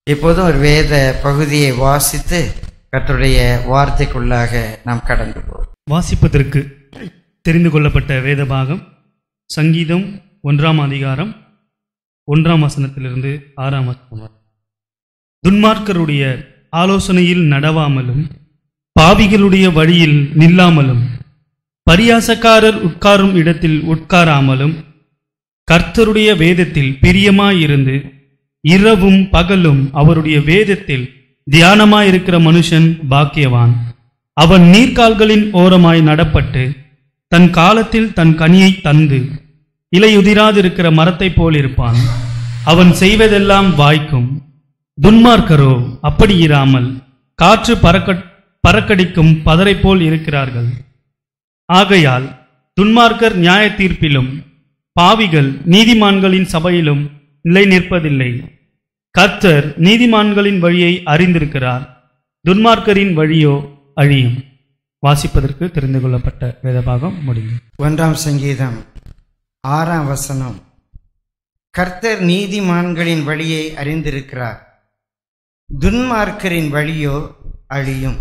இப்போதும் ஒரு வேத பகுதியை வாசித்து கர்த்தருடைய வார்த்தைக்குள்ளாக நாம் கடந்து போவோம் வாசிப்பதற்கு தெரிந்து கொள்ளப்பட்ட வேத பாகம் சங்கீதம் ஒன்றாம் அதிகாரம் ஒன்றாம் வசனத்திலிருந்து ஆறாம் வசனம் வரை. துன்மார்க்கருடைய ஆலோசனையில் நடவாமலும் பாவிகளுடைய வழியில் நில்லாமலும் பரியாசக்காரர் உட்காரும் இடத்தில் உட்காராமலும் கர்த்தருடைய வேதத்தில் பிரியமாயிருந்து இரவும் பகலும் அவருடைய வேதத்தில் தியானமாயிருக்கிற மனுஷன் பாக்கியவான் அவன் நீர்க்கால்களின் ஓரமாய் நடப்பட்டு தன் காலத்தில் தன் கனியை தந்து இலையுதிராதிருக்கிற மரத்தைப் போல் இருப்பான் அவன் செய்வதெல்லாம் வாய்க்கும் துன்மார்க்கரோ அப்படி இராமல் காற்று பறக்க பறக்கடிக்கும் பதரை போல் இருக்கிறார்கள் ஆகையால் துன்மார்க்கர் நியாய தீர்ப்பிலும் பாவிகள் நீதிமான்களின் சபையிலும் நிலை நிற்பதில்லை கர்த்தர் நீதிமான்களின் வழியை அறிந்திருக்கிறார் துன்மார்க்கரின் வழியோ அழியும் வாசிப்பதற்கு தெரிந்து கொள்ளப்பட்ட வேதபாகம் முடியும் ஒன்றாம் சங்கீதம் ஆறாம் வசனம் கர்த்தர் நீதிமான்களின் வழியை அறிந்திருக்கிறார் துன்மார்க்கரின் வழியோ அழியும்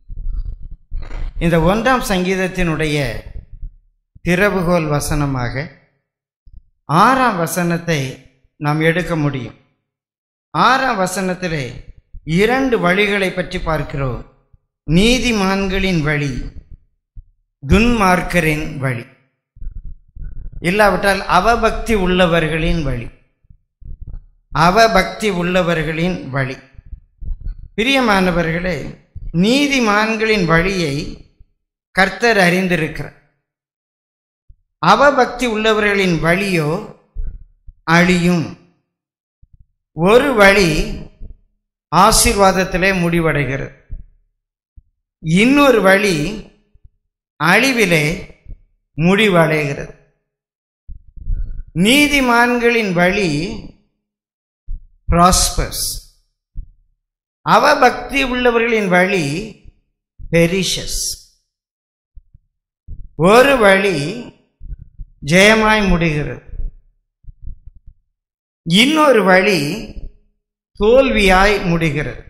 இந்த ஒன்றாம் சங்கீதத்தினுடைய திறவுகோல் வசனமாக ஆறாம் வசனத்தை நாம் எடுக்க முடியும் ஆறாம் வசனத்திலே இரண்டு வழிகளை பற்றி பார்க்கிறோம் நீதிமான்களின் வழி துன்மார்க்கரின் வழி இல்லாவிட்டால் அவபக்தி உள்ளவர்களின் வழி அவபக்தி உள்ளவர்களின் வழி பிரியமானவர்களே நீதிமான்களின் வழியை கர்த்தர் அறிந்திருக்கிறார் அவபக்தி உள்ளவர்களின் வழியோ அழியும் ஒரு வழி ஆசீர்வாதத்திலே முடிவடைகிறது இன்னொரு வழி அழிவிலே முடிவடைகிறது நீதிமான்களின் வழி ப்ராஸ்பர்ஸ் அவபக்தி உள்ளவர்களின் வழி பெரிஷஸ் ஒரு வழி ஜெயமாய் முடிகிறது இன்னொரு வழி தோல்வியாய் முடிகிறது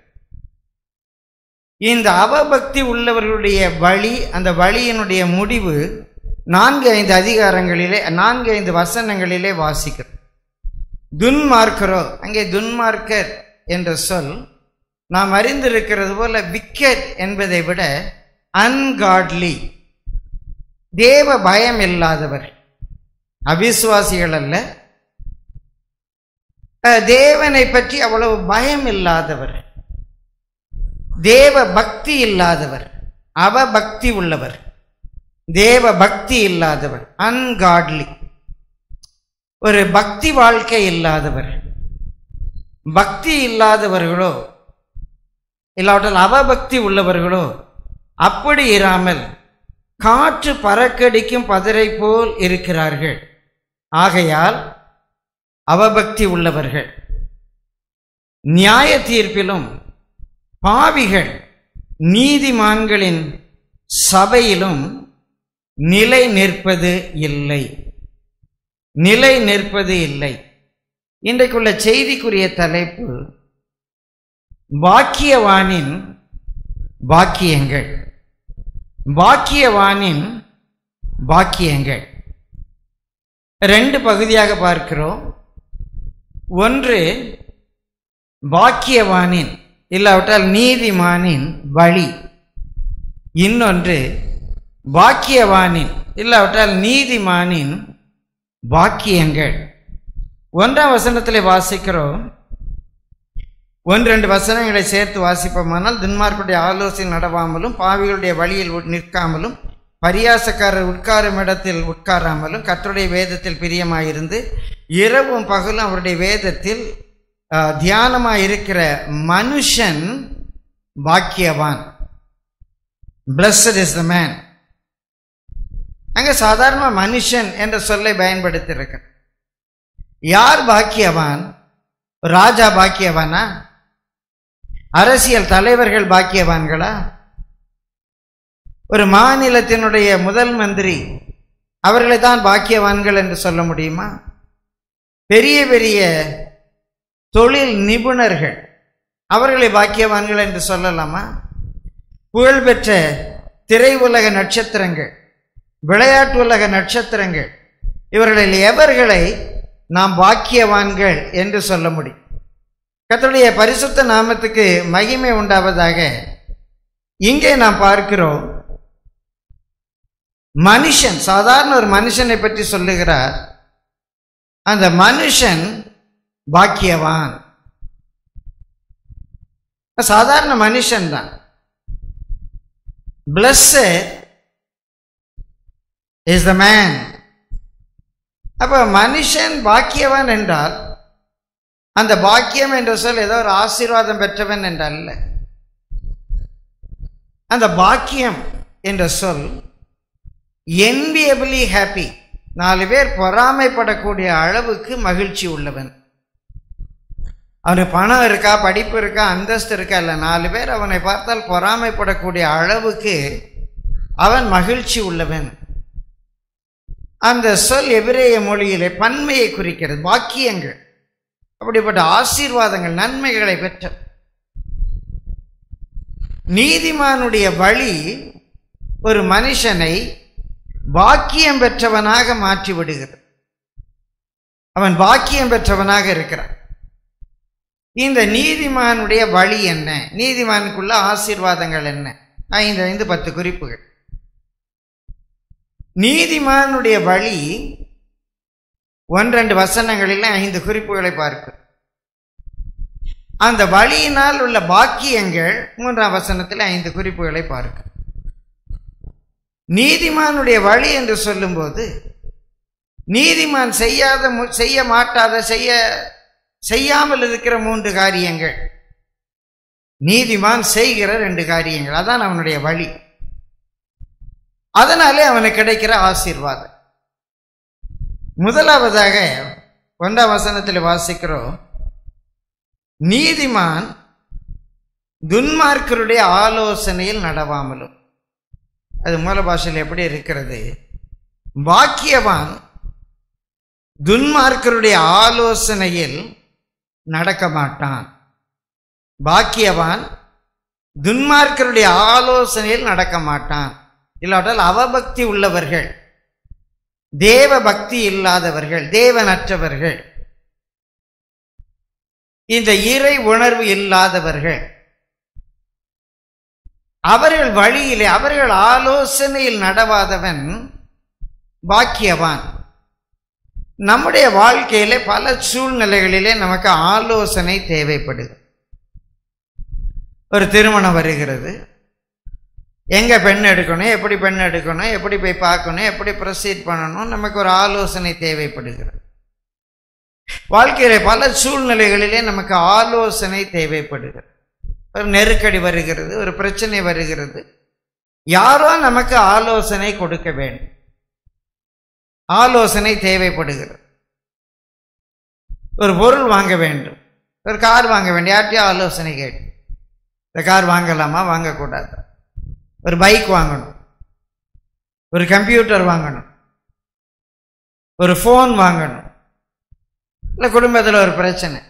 இந்த அவபக்தி உள்ளவர்களுடைய வழி அந்த வழியினுடைய முடிவு நான்கு ஐந்து அதிகாரங்களிலே நான்கு ஐந்து வசனங்களிலே வாசிக்கிறோம் துன்மார்க்கரோ அங்கே துன்மார்க்கர் என்ற சொல் நாம் அறிந்திருக்கிறது போல விக்கெட் என்பதை விட அன்காட்லி தேவ பயம் இல்லாதவர் அவிசுவாசிகள் அல்ல அஹ், தேவனை பற்றி அவ்வளவு பயம் இல்லாதவர் தேவ பக்தி இல்லாதவர் அவபக்தி உள்ளவர் தேவ பக்தி இல்லாதவர் அன்காட்லி ஒரு பக்தி வாழ்க்கை இல்லாதவர் பக்தி இல்லாதவர்களோ இல்லாவிட்டால் அவபக்தி உள்ளவர்களோ அப்படி இராமல் காற்று பறக்கடிக்கும் பதரை போல் இருக்கிறார்கள் ஆகையால் அவபக்தி உள்ளவர்கள் நியாய தீர்ப்பிலும் பாவிகள் நீதிமான்களின் சபையிலும் நிலை நிற்பது இல்லை நிலை நிற்பது இல்லை இன்றைக்குள்ள செய்திக்குரிய தலைப்பு பாக்கியவானின் பாக்கியங்கள் பாக்கியவானின் பாக்கியங்கள் ரெண்டு பகுதியாக பார்க்கிறோம் ஒன்று பாக்கியவானின் இல்லாவிட்டால் நீதிமானின் வழி இன்னொன்று பாக்கியவானின் இல்லாவிட்டால் நீதிமானின் பாக்கியங்கள் ஒன்றாம் வசனத்திலே வாசிக்கிறோம் ஒன்று ரெண்டு வசனங்களை சேர்த்து வாசிப்போமானால் துன்மார்க்குடைய ஆலோசனை நடவாமலும் பாவிகளுடைய வழியில் உட்- நிற்காமலும் பரியாசக்காரர் உட்காரும் இடத்தில் உட்காராமலும் கர்த்தருடைய வேதத்தில் பிரியமாயிருந்து இரவும் பகலும் அவருடைய வேதத்தில் ஆஹ், தியானமாய் இருக்கிற மனுஷன் பாக்கியவான் பிளஸ்ட் இஸ் த மேன் அங்க சாதாரண மனுஷன் என்ற சொல்லை பயன்படுத்தியிருக்க யார் பாக்கியவான் ராஜா பாக்கியவானா அரசியல் தலைவர்கள் பாக்கியவான்களா ஒரு மாநிலத்தினுடைய முதல் மந்திரி அவர்களை தான் பாக்கியவான்கள் என்று சொல்ல முடியுமா பெரிய பெரிய தொழில் நிபுணர்கள் அவர்களை பாக்கியவான்கள் என்று சொல்லலாமா புகழ்பெற்ற திரை உலக நட்சத்திரங்கள் விளையாட்டு உலக நட்சத்திரங்கள் இவர்களில் எவர்களை நாம் பாக்கியவான்கள் என்று சொல்ல முடியும் கர்த்தருடைய பரிசுத்த நாமத்துக்கு மகிமை உண்டாவதாக இங்கே நாம் பார்க்கிறோம் மனுஷன் சாதாரண ஒரு மனுஷனை பற்றி சொல்லுகிறார் அந்த மனுஷன் பாக்கியவான் சாதாரண மனுஷன் தான் பிளஸ்ஸட் இஸ் த மேன் அப்ப மனுஷன் பாக்கியவான் என்றால் அந்த பாக்கியம் என்ற சொல் ஏதோ ஒரு ஆசீர்வாதம் பெற்றவன் என்றல்ல அந்த பாக்கியம் என்ற சொல் enviably ஹாப்பி நாலு பேர் பொறாமைப்படக்கூடிய அளவுக்கு மகிழ்ச்சி உள்ளவன் அவனுக்கு பணம் இருக்கா படிப்பு இருக்கா அந்தஸ்து இருக்கா இல்லை நாலு பேர் அவனை பார்த்தால் பொறாமைப்படக்கூடிய அளவுக்கு அவன் மகிழ்ச்சி உள்ளவன் அந்த சொல் எபிரேய மொழியிலே பன்மையை குறிக்கிறது பாக்கியங்கள் அப்படிப்பட்ட ஆசீர்வாதங்கள் நன்மைகளை பெற்ற நீதிமானுடைய வழி ஒரு மனுஷனை பாக்கியம் பெற்றவனாக மாற்றி விடுகிறது அவன் பாக்கியம் பெற்றவனாக இருக்கிறான் இந்த நீதிமானுடைய வழி என்ன நீதிமானுக்குள்ள ஆசீர்வாதங்கள் என்ன ஐந்து ஐந்து பத்து குறிப்புகள் நீதிமானுடைய வழி ஒன்றெண்டு வசனங்களில் ஐந்து குறிப்புகளை பார்க்கிறோம் அந்த வழியினால் உள்ள பாக்கியங்கள் மூன்றாம் வசனத்தில் ஐந்து குறிப்புகளை பார்க்கிறோம் நீதிமானுடைய வழி என்று சொல்லும்போது நீதிமான் செய்யாத மு- செய்ய மாட்டாத செய்ய செய்யாமல் இருக்கிற மூன்று காரியங்கள் நீதிமான் செய்கிற ரெண்டு காரியங்கள் அதான் அவனுடைய வழி அதனாலே அவனுக்கு கிடைக்கிற ஆசீர்வாதம் முதலாவதாக ஒன்றாம் வசனத்தில் வாசிக்கிறோம் நீதிமான் துன்மார்க்கருடைய ஆலோசனையில் நடவாமலும் அது மூல பாஷையில் எப்படி இருக்கிறது பாக்கியவான் துன்மார்க்கருடைய ஆலோசனையில் நடக்க மாட்டான் பாக்கியவான் துன்மார்க்கருடைய ஆலோசனையில் நடக்க மாட்டான் இல்லாட்டால் அவபக்தி உள்ளவர்கள் தேவ பக்தி இல்லாதவர்கள் தேவனற்றவர்கள் இந்த இறை உணர்வு இல்லாதவர்கள் அவர்கள் வழியிலே அவர்கள் ஆலோசனையில் நடவாதவன் பாக்கியவான் நம்முடைய வாழ்க்கையிலே பல சூழ்நிலைகளிலே நமக்கு ஆலோசனை தேவைப்படுது ஒரு திருமணம் வருகிறது எங்க பெண் எடுக்கணும் எப்படி பெண் எடுக்கணும் எப்படி போய் பார்க்கணும் எப்படி ப்ரொசீட் பண்ணணும் நமக்கு ஒரு ஆலோசனை தேவைப்படுகிறது வாழ்க்கையில பல சூழ்நிலைகளிலே நமக்கு ஆலோசனை தேவைப்படுகிறது ஒரு நெருக்கடி வருகிறது ஒரு பிரச்சனை வருகிறது யாரோ நமக்கு ஆலோசனை கொடுக்க வேண்டும் ஆலோசனை தேவைப்படுகிறது ஒரு பொருள் வாங்க வேண்டும் ஒரு கார் வாங்க வேண்டும் யார்கிட்டயும் ஆலோசனை கேட்டு இந்த கார் வாங்கலாமா வாங்கக்கூடாது ஒரு பைக் வாங்கணும் ஒரு கம்ப்யூட்டர் வாங்கணும் ஒரு ஃபோன் வாங்கணும் இல்லை குடும்பத்தில் ஒரு பிரச்சனை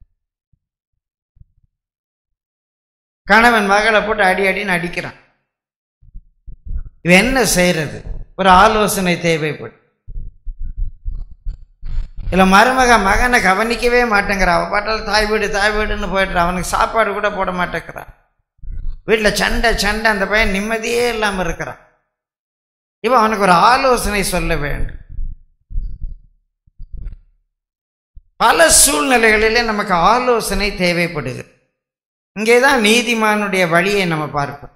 கணவன் மகளை போட்டு அடி அடின்னு அடிக்கிறான் இவன் என்ன செய்யறது ஒரு ஆலோசனை தேவைப்படும் இல்லை மருமக மகனை கவனிக்கவே மாட்டேங்கிறா அவ பாட்டால் தாய் வீடு தாய் வீடுன்னு போயிடுறான் அவனுக்கு சாப்பாடு கூட போட மாட்டேங்கிறான் வீட்டில் சண்டை சண்டை அந்த பையன் நிம்மதியே இல்லாமல் இருக்கிறான் இப்போ அவனுக்கு ஒரு ஆலோசனை சொல்ல வேண்டும் பல சூழ்நிலைகளிலே நமக்கு ஆலோசனை தேவைப்படுகிறது இங்கே தான் நீதிமானுடைய வழியை நம்ம பார்ப்போம்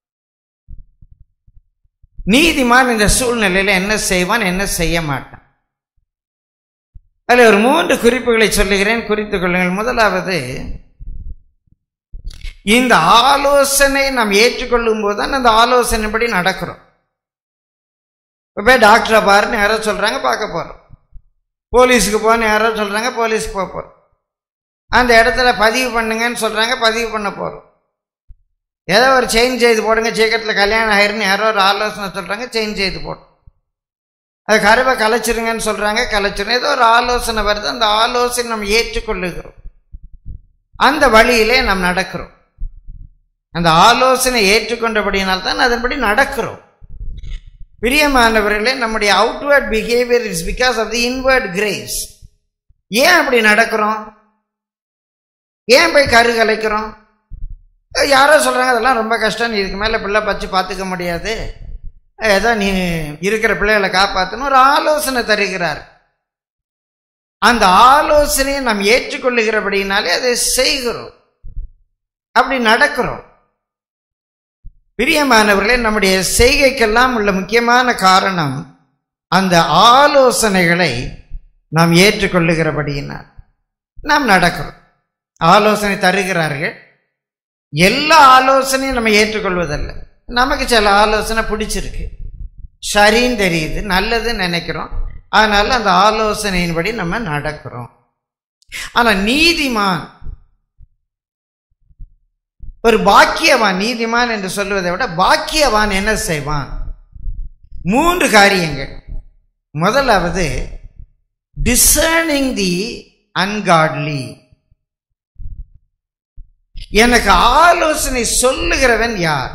நீதிமான் இந்த சூழ்நிலையில என்ன செய்வான் என்ன செய்ய மாட்டான் அதில் ஒரு மூன்று குறிப்புகளை சொல்லுகிறேன் குறித்துக் கொள்ளுங்கள் முதலாவது இந்த ஆலோசனை நாம் ஏற்றுக்கொள்ளும் போது தான் அந்த ஆலோசனைப்படி நடக்கிறோம் இப்போ போய் டாக்டரை பாருன்னு யாரோ சொல்றாங்க பார்க்க போறோம் போலீஸுக்கு போன்னு யாரோ சொல்றாங்க போலீஸ்க்கு போக போறோம் அந்த இடத்துல பதிவு பண்ணுங்கன்னு சொல்றாங்க பதிவு பண்ண போறோம் ஏதோ ஒரு செயின் செய்து போடுங்க சீக்கிரத்தில் கல்யாணம் ஆயிருன்னு யாரோ ஒரு ஆலோசனை சொல்றாங்க செயின் செய்து போடும் அது கருவை கலைச்சிருங்கன்னு சொல்றாங்க கலைச்சிரும் ஏதோ ஒரு ஆலோசனை வருது அந்த ஆலோசனை நம்ம ஏற்றுக்கொள்ளுகிறோம் அந்த வழியிலே நாம் நடக்கிறோம் அந்த ஆலோசனை ஏற்றுக்கொண்டபடியினால் தான் அதன்படி நடக்கிறோம் பிரியமானவர்களே நம்முடைய outward behaviour is because of the inward grace ஏன் அப்படி நடக்கிறோம் ஏன் போய் கரு கலைக்கிறோம் யாரோ சொல்கிறாங்க அதெல்லாம் ரொம்ப கஷ்டம் நீ இதுக்கு மேலே பிள்ளை பச்சு பார்த்துக்க முடியாது ஏதோ நீ இருக்கிற பிள்ளைகளை காப்பாற்றணும் ஒரு ஆலோசனை தருகிறார் அந்த ஆலோசனையை நாம் ஏற்றுக்கொள்ளுகிறபடினாலே அதை செய்கிறோம் அப்படி நடக்கிறோம் பிரியமானவர்களே நம்முடைய செய்கைக்கெல்லாம் உள்ள முக்கியமான காரணம் அந்த ஆலோசனைகளை நாம் ஏற்றுக்கொள்ளுகிறபடியினால் நாம் நடக்கிறோம் ஆலோசனை தருகிறார்கள் எல்லா ஆலோசனையும் நம்ம ஏற்றுக்கொள்வதல்ல நமக்கு சில ஆலோசனை பிடிச்சிருக்கு சரின்னு தெரியுது நல்லதுன்னு நினைக்கிறோம் அதனால அந்த ஆலோசனையின்படி நம்ம நடக்கிறோம் ஆனால் நீதிமான் ஒரு பாக்கியவான் நீதிமான் என்று சொல்வதை விட பாக்கியவான் என்ன செய்வான் மூன்று காரியங்கள் முதலாவது டிசர்னிங் தி அன்காட்லி எனக்கு ஆலோசனை சொல்லுகிறவன் யார்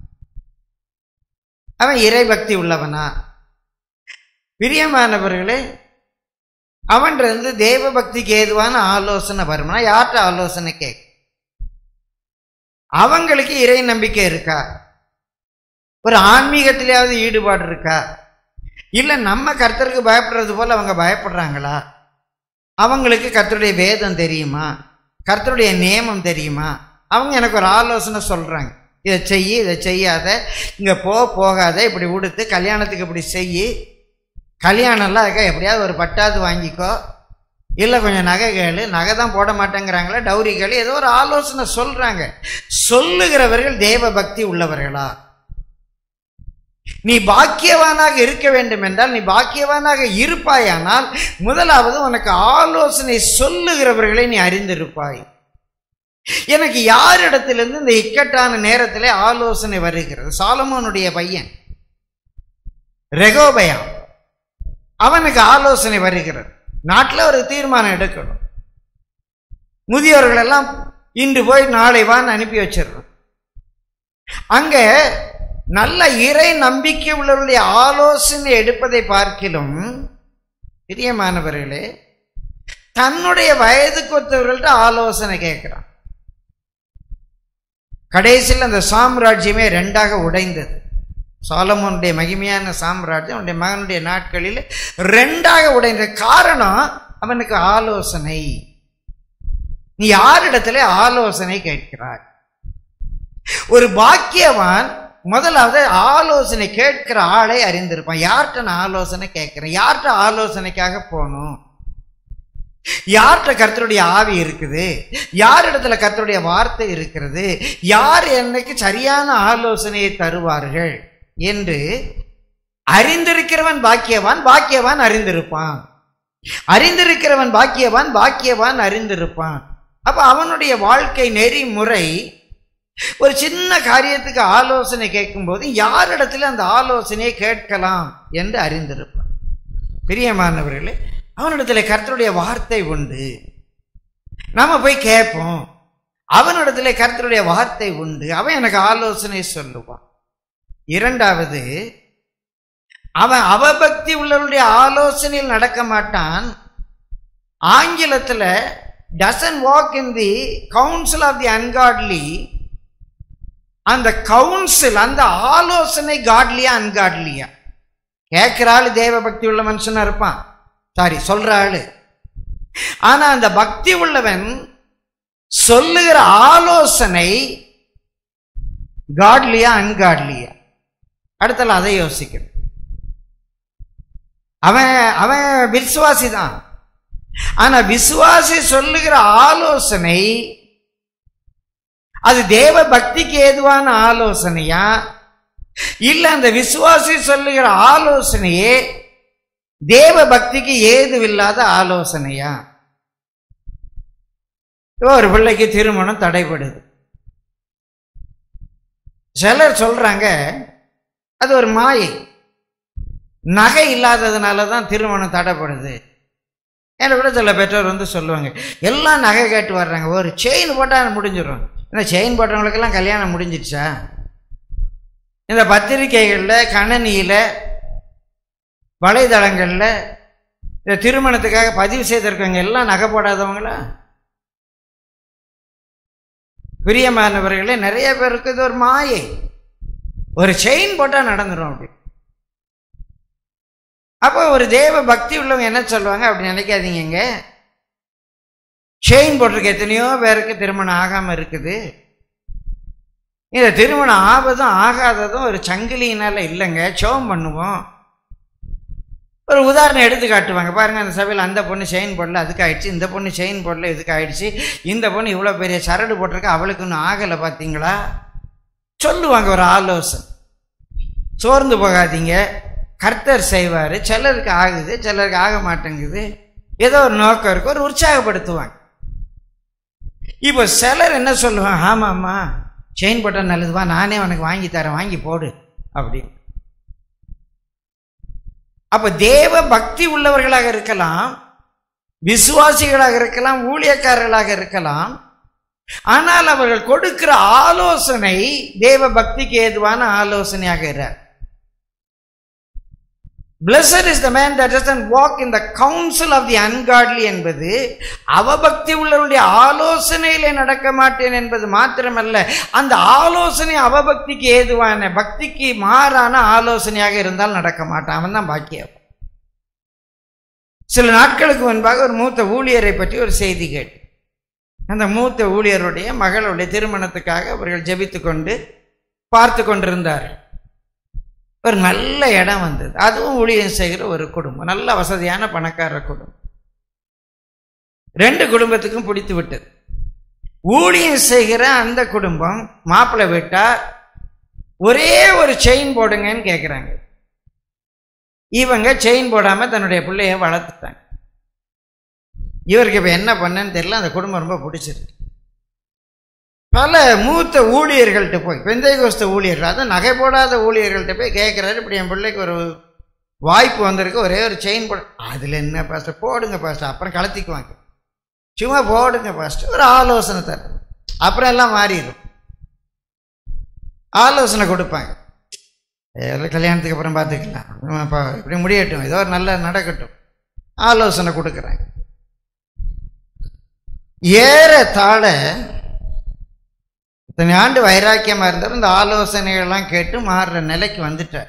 அவன் இறைபக்தி உள்ளவனா பிரியமானவர்களே அவன்றது தேவ பக்திக்கு ஏதுவான ஆலோசனை வருமா யார்கிட்ட ஆலோசனை கேட்க அவங்களுக்கு இறை நம்பிக்கை இருக்கா ஒரு ஆன்மீகத்திலேயாவது ஈடுபாடு இருக்கா இல்ல நம்ம கர்த்தருக்கு பயப்படுறது போல அவங்க பயப்படுறாங்களா அவங்களுக்கு கர்த்தருடைய வேதம் தெரியுமா கர்த்தருடைய நியமம் தெரியுமா அவங்க எனக்கு ஒரு ஆலோசனை சொல்றாங்க இதை செய்ய இதை செய்யாத இங்க போ போகாத இப்படி உடுத்து கல்யாணத்துக்கு இப்படி செய் கல்யாணம்லாம் இருக்கா எப்படியாவது ஒரு பட்டாவது வாங்கிக்கோ இல்லை கொஞ்சம் நகை கேளு நகை தான் போட மாட்டேங்கிறாங்களா டௌரி கேளு ஏதோ ஒரு ஆலோசனை சொல்றாங்க சொல்லுகிறவர்கள் தேவ பக்தி உள்ளவர்களா நீ பாக்கியவானாக இருக்க வேண்டும் என்றால் நீ பாக்கியவானாக இருப்பாயானால் முதலாவது உனக்கு ஆலோசனை சொல்லுகிறவர்களை நீ அறிந்திருப்பாய் எனக்கு யாரிடத்திலிருந்து இந்த இக்கட்டான நேரத்திலே ஆலோசனை வருகிறது சாலமோனுடைய பையன் ரெகோபயா அவனுக்கு ஆலோசனை வருகிறது நாட்டில் ஒரு தீர்மானம் எடுக்கணும் முதியோர்கள் எல்லாம் இன்று போய் நாளை வான்னு அனுப்பி வச்சிடணும் அங்க நல்ல இறை நம்பிக்கை உள்ளவருடைய ஆலோசனை எடுப்பதை பார்க்கிலும் பிரியமானவர்களே தன்னுடைய வயதுக்கு ஒத்தவர்கள்ட்ட ஆலோசனை கேட்கிறான் கடைசியில் அந்த சாம்ராஜ்யமே ரெண்டாக உடைந்தது சாலமோனுடைய மகிமையான சாம்ராஜ்யம் அவனுடைய மகனுடைய நாட்களில் ரெண்டாக உடைந்த காரணம் அவனுக்கு ஆலோசனை நீ யாரிடத்துல ஆலோசனை கேட்கிறாய் ஒரு பாக்கியவான் முதலாவது ஆலோசனை கேட்கிற ஆளை அறிந்திருப்பான் யார்கிட்ட நான் ஆலோசனை கேட்கிறேன் யார்கிட்ட ஆலோசனைக்காக போகணும் யார்கிட்ட கர்த்தருடைய ஆவி இருக்குது யார் இடத்துல கர்த்தருடைய வார்த்தை இருக்கிறது யார் எனக்கு சரியான ஆலோசனையை தருவார்கள் என்று அறிந்திருக்கிறவன் பாக்கியவான் பாக்கியவான் அறிந்திருப்பான் அறிந்திருக்கிறவன் பாக்கியவான் பாக்கியவான் அறிந்திருப்பான் அப்ப அவனுடைய வாழ்க்கை நெறிமுறை ஒரு சின்ன காரியத்துக்கு ஆலோசனை கேட்கும்போது யாரிடத்துல அந்த ஆலோசனையை கேட்கலாம் என்று அறிந்திருப்பான் பிரியமானவர்களே அவனிடத்துல கர்த்தருடைய வார்த்தை உண்டு நாம போய் கேட்போம் அவனிடத்துல கர்த்தருடைய வார்த்தை உண்டு அவன் எனக்கு ஆலோசனை சொல்லுவான் இரண்டாவது அவன் அவபக்தி உள்ளவருடைய ஆலோசனையில் நடக்க மாட்டான் ஆங்கிலத்துல doesn't walk in the council of the ungodly அந்த கவுன்சில் அந்த ஆலோசனை காட்லியா அன்காட்லியா கேட்கிற ஆளு தேவ பக்தி உள்ள மனுஷனா இருப்பான் சாரி சொல்ற ஆளு ஆனா அந்த பக்தி உள்ளவன் சொல்லுகிற ஆலோசனை காட்லியா அன்காட்லியா அடுத்தல அதை யோசிக்கணும் அவன் அவன் விசுவாசி தான் ஆனா விசுவாசி சொல்லுகிற ஆலோசனை அது தேவ பக்திக்கு ஏதுவான ஆலோசனையா இல்ல அந்த விசுவாசி சொல்லுகிற ஆலோசனையே தேவ பக்திக்கு ஏதுவில்லாத ஆலோசனையா ஒரு பிள்ளைக்கு திருமணம் தடைபடுது சிலர் சொல்றாங்க அது ஒரு மாயை நகை இல்லாததுனால தான் திருமணம் தடைப்படுது என்கிட்ட கூட சில பெற்றோர் வந்து சொல்லுவாங்க எல்லாம் நகை கேட்டு வர்றாங்க ஒரு செயின் போட்டால் முடிஞ்சிடும் இந்த செயின் போட்டவங்களுக்கெல்லாம் கல்யாணம் முடிஞ்சிடுச்சா இந்த பத்திரிகைகளில் கணனியில் வலைதளங்களில் இந்த திருமணத்துக்காக பதிவு செய்திருக்கவங்க எல்லாம் நகை போடாதவங்களா பிரியமானவர்களே நிறைய பேருக்கு இது ஒரு மாயை ஒரு செயின் போட்டால் நடந்துடும் அப்படி அப்போ ஒரு தேவ பக்தி உள்ளவங்க என்ன சொல்லுவாங்க அப்படி நினைக்காதீங்க செயின் போட்டிருக்க எத்தனையோ பேருக்கு திருமணம் ஆகாம இருக்குது இந்த திருமணம் ஆவதும் ஆகாததும் ஒரு சங்கிலியினால இல்லைங்க சோம் பண்ணுவோம் ஒரு உதாரணம் எடுத்து காட்டுவாங்க பாருங்க அந்த சபையில் அந்த பொண்ணு செயின் போடல அதுக்கு ஆயிடுச்சு இந்த பொண்ணு செயின் போடல இதுக்கு ஆயிடுச்சு இந்த பொண்ணு இவ்வளோ பெரிய சரடு போட்டிருக்கா அவளுக்கு இன்னும் ஆகலை பார்த்தீங்களா சொல்லுவாங்க ஒரு ஆலோசனை சோர்ந்து போகாதீங்க கர்த்தர் செய்வார் சிலருக்கு ஆகுது சிலருக்கு ஆக மாட்டேங்குது ஏதோ ஒரு நோக்கம் இருக்கு ஒரு உற்சாகப்படுத்துவாங்க இப்போ சிலர் என்ன சொல்லுவாங்க ஆமாம்மா செயின் போட்டால் நல்லதுவா நானே உனக்கு வாங்கி தரேன் வாங்கி போடு அப்படி அப்ப தேவ பக்தி உள்ளவர்களாக இருக்கலாம் விசுவாசிகளாக இருக்கலாம் ஊழியக்காரர்களாக இருக்கலாம் ஆனால் அவர்கள் கொடுக்கிற ஆலோசனை தேவ பக்திக்கு ஏதுவான ஆலோசனையாக இருக்கிறார் Blessed is the man that doesn't walk in the counsel of the ungodly என்பது அவபக்தி உள்ளவருடைய ஆலோசனையிலே நடக்க மாட்டேன் என்பது மாத்திரமல்ல அந்த ஆலோசனை அவபக்திக்கு ஏதுவான பக்திக்கு மாறான ஆலோசனையாக இருந்தால் நடக்க மாட்டான் அவன் தான் பாக்கியம் சில நாட்களுக்கு முன்பாக ஒரு மூத்த ஊழியரை பற்றி ஒரு செய்தி கேட்டு அந்த மூத்த ஊழியருடைய மகளுடைய திருமணத்துக்காக அவர்கள் ஜெபித்து கொண்டு பார்த்து கொண்டிருந்தார் ஒரு நல்ல இடம் வந்தது அதுவும் ஊழியம் செய்கிற ஒரு குடும்பம் நல்ல வசதியான பணக்கார குடும்பம் ரெண்டு குடும்பத்துக்கும் பிடித்து விட்டது ஊழியம் செய்கிற அந்த குடும்பம் மாப்பிள்ளை வீட்டார் ஒரே ஒரு செயின் போடுங்கன்னு கேட்குறாங்க இவங்க செயின் போடாம தன்னுடைய பிள்ளைய வளர்த்துட்டாங்க இவருக்கு இப்போ என்ன பண்ணன்னு தெரியல அந்த குடும்பம் ரொம்ப பிடிச்சிருக்கு பல மூத்த ஊழியர்கள்ட்ட போய் பெந்தைகோஸ்த ஊழியர்கள் அதான் நகை போடாத ஊழியர்கள்ட்ட போய் கேட்குறாரு இப்படி என் பிள்ளைக்கு ஒரு வாய்ப்பு வந்திருக்கு ஒரே ஒரு செயின் போட அதில் என்ன பாஸ்டர் போடுங்க பாஸ்டர் அப்புறம் கலத்திக்குவாங்க சும்மா போடுங்க பாஸ்டர் ஒரு ஆலோசனை தர அப்புறம் எல்லாம் மாறிடும் ஆலோசனை கொடுப்பாங்க எல்லாம் கல்யாணத்துக்கு அப்புறம் பார்த்துக்கலாம் இப்போ இப்படி முடியட்டும் ஏதோ ஒரு நல்ல நடக்கட்டும் ஆலோசனை கொடுக்குறாங்க ஏறத்தாழ இத்தனை ஆண்டு வைராக்கியமாக இருந்தாலும் இந்த ஆலோசனைகள்லாம் கேட்டு மாறுற நிலைக்கு வந்துட்டார்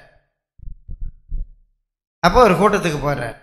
அப்போ ஒரு கூட்டத்துக்கு போறார்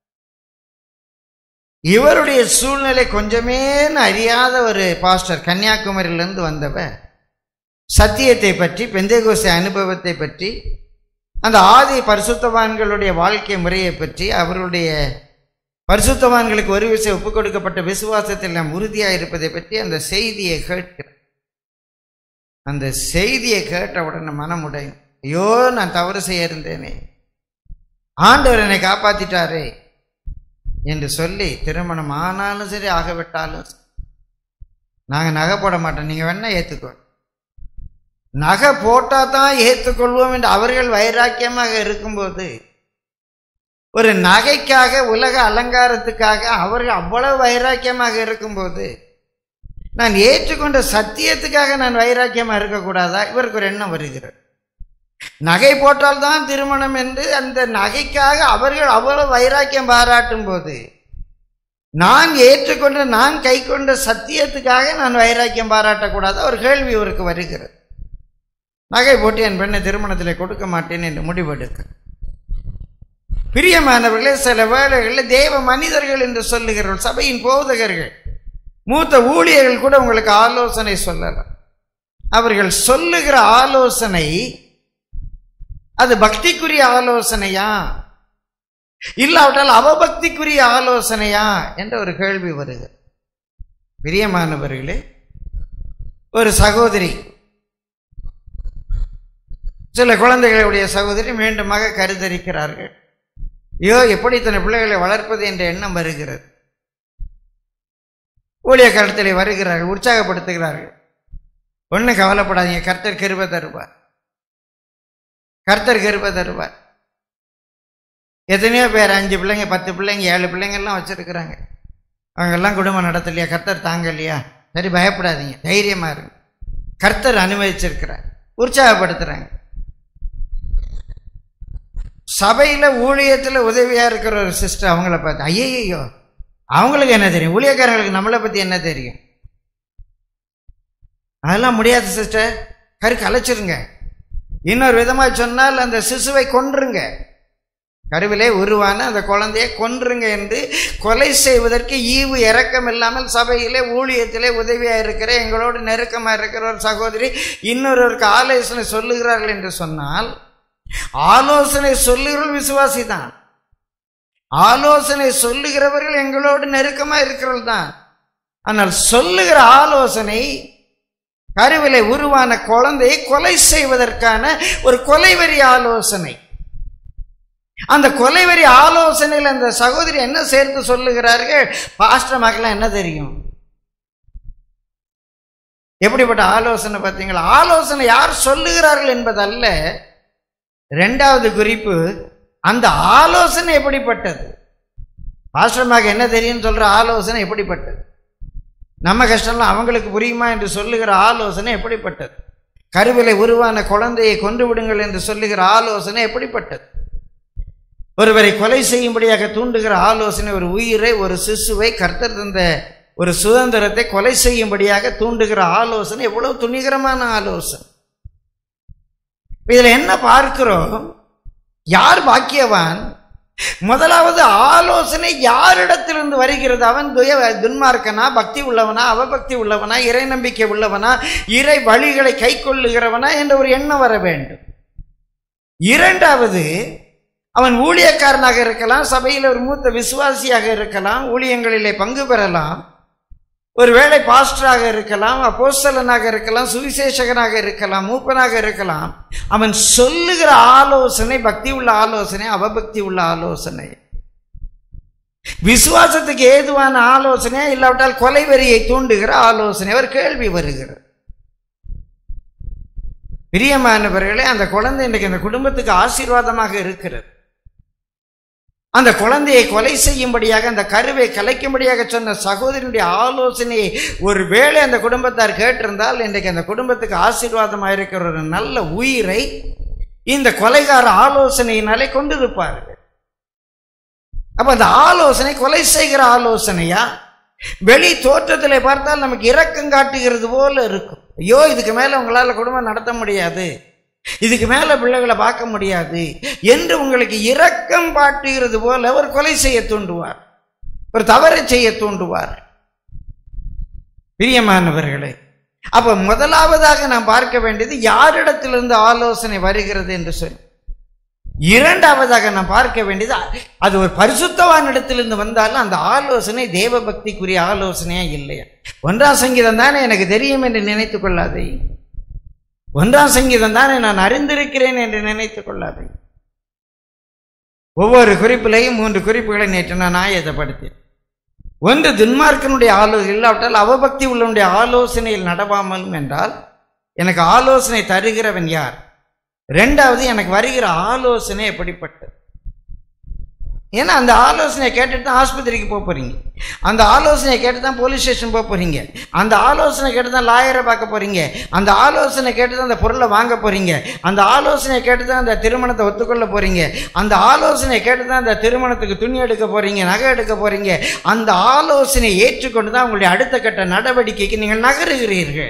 இவருடைய சூழ்நிலை கொஞ்சமே அறியாத ஒரு பாஸ்டர் கன்னியாகுமரியிலிருந்து வந்தவர் சத்தியத்தை பற்றி பெந்தேகோசை அனுபவத்தை பற்றி அந்த ஆதி பரிசுத்தவான்களுடைய வாழ்க்கை முறையை பற்றி அவர்களுடைய பரிசுத்தவான்களுக்கு ஒரு விஷயம் ஒப்புக் கொடுக்கப்பட்ட விசுவாசத்தில் நாம் உறுதியாக இருப்பதை பற்றி அந்த செய்தியை கேட்கிறேன் அந்த செய்தியை கேட்ட உடனே மனமுடையும் ஐயோ நான் தவறு செய்ய இருந்தேனே ஆண்டவர் என்னை காப்பாத்திட்டாரே என்று சொல்லி திருமணம் ஆனாலும் சரி ஆகவிட்டாலும் சரி. நாங்க நகை போட மாட்டோம் நீங்க வேணா ஏத்துக்கோ நகை போட்டா தான் ஏற்றுக்கொள்வோம் என்று அவர்கள் வைராக்கியமாக இருக்கும்போது ஒரு நகைக்காக உலக அலங்காரத்துக்காக அவர்கள் அவ்வளவு வைராக்கியமாக இருக்கும்போது நான் ஏற்றுக்கொண்ட சத்தியத்துக்காக நான் வைராக்கியமாக இருக்கக்கூடாதா இவருக்கு ஒரு எண்ணம் வருகிறது நகை போட்டால்தான் திருமணம் என்று அந்த நகைக்காக அவர்கள் அவ்வளவு வைராக்கியம் பாராட்டும் போது நான் ஏற்றுக்கொண்ட நான் கை கொண்ட சத்தியத்துக்காக நான் வைராக்கியம் பாராட்டக்கூடாது ஒரு கேள்வி இவருக்கு வருகிறது நகை போட்டு என் பெண்ணை திருமணத்தில் கொடுக்க மாட்டேன் என்று முடிவெடுக்க பிரியமானவர்களே சில வேளைகளில் தேவ மனிதர்கள் என்று சொல்லுகிறவர்கள் சபையின் போதகர்கள் மூத்த ஊழியர்கள் கூட உங்களுக்கு ஆலோசனை சொல்லலாம் அவர்கள் சொல்லுகிற ஆலோசனை அது பக்திக்குரிய ஆலோசனையா இல்லாவிட்டால் அவபக்திக்குரிய ஆலோசனையா என்ற ஒரு கேள்வி வருது பிரியமானவர்களே ஒரு சகோதரி சில குழந்தைகளுடைய சகோதரி மீண்டுமாக கருத்தரிக்கிறார்கள் ஐயோ எப்படி தன் பிள்ளைகளை வளர்ப்பது என்ற எண்ணம் வருகிறது ஊழிய காலத்தில் வருகிறார்கள் உற்சாகப்படுத்துகிறார்கள் ஒன்றும் கவலைப்படாதீங்க கர்த்தர் கிருப தருவார் கர்த்தர் கிருப தருவார் எத்தனையோ பேர் அஞ்சு பிள்ளைங்க பத்து பிள்ளைங்க ஏழு பிள்ளைங்கள்லாம் வச்சுருக்குறாங்க அவங்கெல்லாம் குடும்பம் நடத்தலையா கர்த்தர் தாங்கலையா சரி பயப்படாதீங்க தைரியமாக இருங்க கர்த்தர் அனுமதிச்சிருக்கிறார் உற்சாகப்படுத்துகிறாங்க சபையில் ஊழியத்தில் உதவியாக இருக்கிற ஒரு சிஸ்டர் அவங்கள பார்த்து ஐயையோ அவங்களுக்கு என்ன தெரியும் ஊழியக்காரங்களுக்கு நம்மளை பற்றி என்ன தெரியும் அதெல்லாம் முடியாது சிஸ்டர் கரு கலைச்சிருங்க இன்னொரு விதமாக சொன்னால் அந்த சிசுவை கொன்றுங்க கருவிலே உருவான அந்த குழந்தையை கொன்றுங்க என்று கொலை செய்வதற்கு ஈவு இறக்கம் இல்லாமல் சபையிலே ஊழியத்திலே உதவியாக இருக்கிற எங்களோடு நெருக்கமாக இருக்கிற ஒரு சகோதரி இன்னொருவருக்கு ஆலோசனை சொல்லுகிறார்கள் என்று சொன்னால் ஆலோசனை சொல்லுகிறவர்கள் விசுவாசி தான் ஆலோசனை சொல்லுகிறவர்கள் எங்களோடு நெருக்கமாக இருக்கிறவர்கள் தான் ஆனால் சொல்லுகிற ஆலோசனை கருவிலை உருவான குழந்தையை கொலை செய்வதற்கான ஒரு கொலைவெறி ஆலோசனை அந்த கொலைவெறி ஆலோசனையில் அந்த சகோதரி என்ன சேர்த்து சொல்லுகிறார்கள் பாஸ்டர் மக்கள் என்ன தெரியும் எப்படிப்பட்ட ஆலோசனை பார்த்தீங்களா ஆலோசனை யார் சொல்லுகிறார்கள் என்பதல்ல ரெண்டாவது குறிப்பு அந்த ஆலோசனை எப்படிப்பட்டது பாஸ்டர்மாக என்ன தெரியும்னு சொல்ற ஆலோசனை எப்படிப்பட்டது நம்ம கஷ்டம்லாம் அவங்களுக்கு புரியுமா என்று சொல்லுகிற ஆலோசனை எப்படிப்பட்டது கருவிலை உருவான குழந்தையை கொண்டு விடுங்கள் என்று சொல்லுகிற ஆலோசனை எப்படிப்பட்டது ஒருவரை கொலை செய்யும்படியாக தூண்டுகிற ஆலோசனை ஒரு உயிரை ஒரு சிசுவை கர்த்தர் தந்த ஒரு சுதந்திரத்தை கொலை செய்யும்படியாக தூண்டுகிற ஆலோசனை எவ்வளவு துணிகரமான ஆலோசனை இதுல என்ன பார்க்கிறோம் யார் பாக்கியவான் முதலாவது ஆலோசனை யாரிடத்திலிருந்து வருகிறது அவன் துய துன்மார்க்கனா பக்தி உள்ளவனா அவபக்தி உள்ளவனா இறை நம்பிக்கை உள்ளவனா இறை வழிகளை கை கொள்ளுகிறவனா என்ற ஒரு எண்ணம் வர வேண்டும் இரண்டாவது அவன் ஊழியக்காரனாக இருக்கலாம் சபையில் ஒரு மூத்த விசுவாசியாக இருக்கலாம் ஊழியங்களிலே பங்கு பெறலாம் ஒருவேளை பாஸ்டராக இருக்கலாம் அப்போஸ்தலனாக இருக்கலாம் சுவிசேஷகனாக இருக்கலாம் மூப்பனாக இருக்கலாம் அவன் சொல்லுகிற ஆலோசனை பக்தி உள்ள ஆலோசனை அவபக்தி உள்ள ஆலோசனை விசுவாசத்துக்கு ஏதுவான ஆலோசனை இல்லாவிட்டால் கொலைவெறியை தூண்டுகிற ஆலோசனை அவர் கேள்வி வருகிறது பிரியமானவர்களே அந்த குழந்தை இன்றைக்கு அந்த குடும்பத்துக்கு ஆசீர்வாதமாக இருக்கிறது அந்த குழந்தையை கொலை செய்யும்படியாக அந்த கருவை கலைக்கும்படியாக சொன்ன சகோதரனுடைய ஆலோசனையை ஒருவேளை அந்த குடும்பத்தார் கேட்டிருந்தால் இன்றைக்கு அந்த குடும்பத்துக்கு ஆசீர்வாதமாக இருக்கிற ஒரு நல்ல உயிரை இந்த கொலைகார ஆலோசனையினாலே கொண்டிருப்பார்கள் அப்ப அந்த ஆலோசனை கொலை செய்கிற ஆலோசனையா வெளி தோற்றத்திலே பார்த்தால் நமக்கு இரக்கம் காட்டுகிறது போல இருக்கும் ஐயோ இதுக்கு மேல உங்களால குடும்பம் நடத்த முடியாது இதுக்கு மேல பிள்ளைகளை பார்க்க முடியாது என்று உங்களுக்கு இரக்கம் பாட்டுகிறது போல ஒரு கொலை செய்ய தூண்டுவார் ஒரு தவறை செய்ய தூண்டுவார் பிரியமானவர்களே அப்ப முதலாவதாக நாம் பார்க்க வேண்டியது யாரிடத்திலிருந்து ஆலோசனை வருகிறது என்று சொல்லி இரண்டாவதாக நாம் பார்க்க வேண்டியது அது ஒரு பரிசுத்தவான் இடத்திலிருந்து வந்தாலும் அந்த ஆலோசனை தேவ பக்திக்குரிய ஆலோசனையா இல்லையா ஒன்றாம் சங்கீதம் தானே எனக்கு தெரியும் என்று நினைத்துக் கொள்ளாதே ஒன்றாம் சங்கீதம் தானே நான் அறிந்திருக்கிறேன் என்று நினைத்துக் கொள்ளாதே ஒவ்வொரு குறிப்பிலையும் மூன்று குறிப்புகளை நேற்று நான் ஆயத்தப்படுத்தேன் ஒன்று துன்மார்க்கனுடைய ஆலோசனை இல்லாவிட்டால் அவபக்தி உள்ளவனுடைய ஆலோசனையில் நடவாமலும் என்றால் எனக்கு ஆலோசனை தருகிறவன் யார் ரெண்டாவது எனக்கு வருகிற ஆலோசனை எப்படிப்பட்டது ஏன்னா அந்த ஆலோசனையை கேட்டுட்டு தான் ஆஸ்பத்திரிக்கு போக போறீங்க அந்த ஆலோசனையை கேட்டு தான் போலீஸ் ஸ்டேஷன் போக போறீங்க அந்த ஆலோசனை கேட்டு தான் லாயரை பார்க்க போறீங்க அந்த ஆலோசனை கேட்டு தான் அந்த பொருளை வாங்க போறீங்க அந்த ஆலோசனை கேட்டு தான் அந்த திருமணத்தை ஒத்துக்கொள்ள போறீங்க அந்த ஆலோசனை கேட்டு தான் அந்த திருமணத்துக்கு துணி எடுக்க போறீங்க நகை எடுக்க போறீங்க அந்த ஆலோசனையை ஏற்றுக்கொண்டு தான் உங்களுடைய அடுத்த கட்ட நடவடிக்கைக்கு நீங்கள் நகருகிறீர்கள்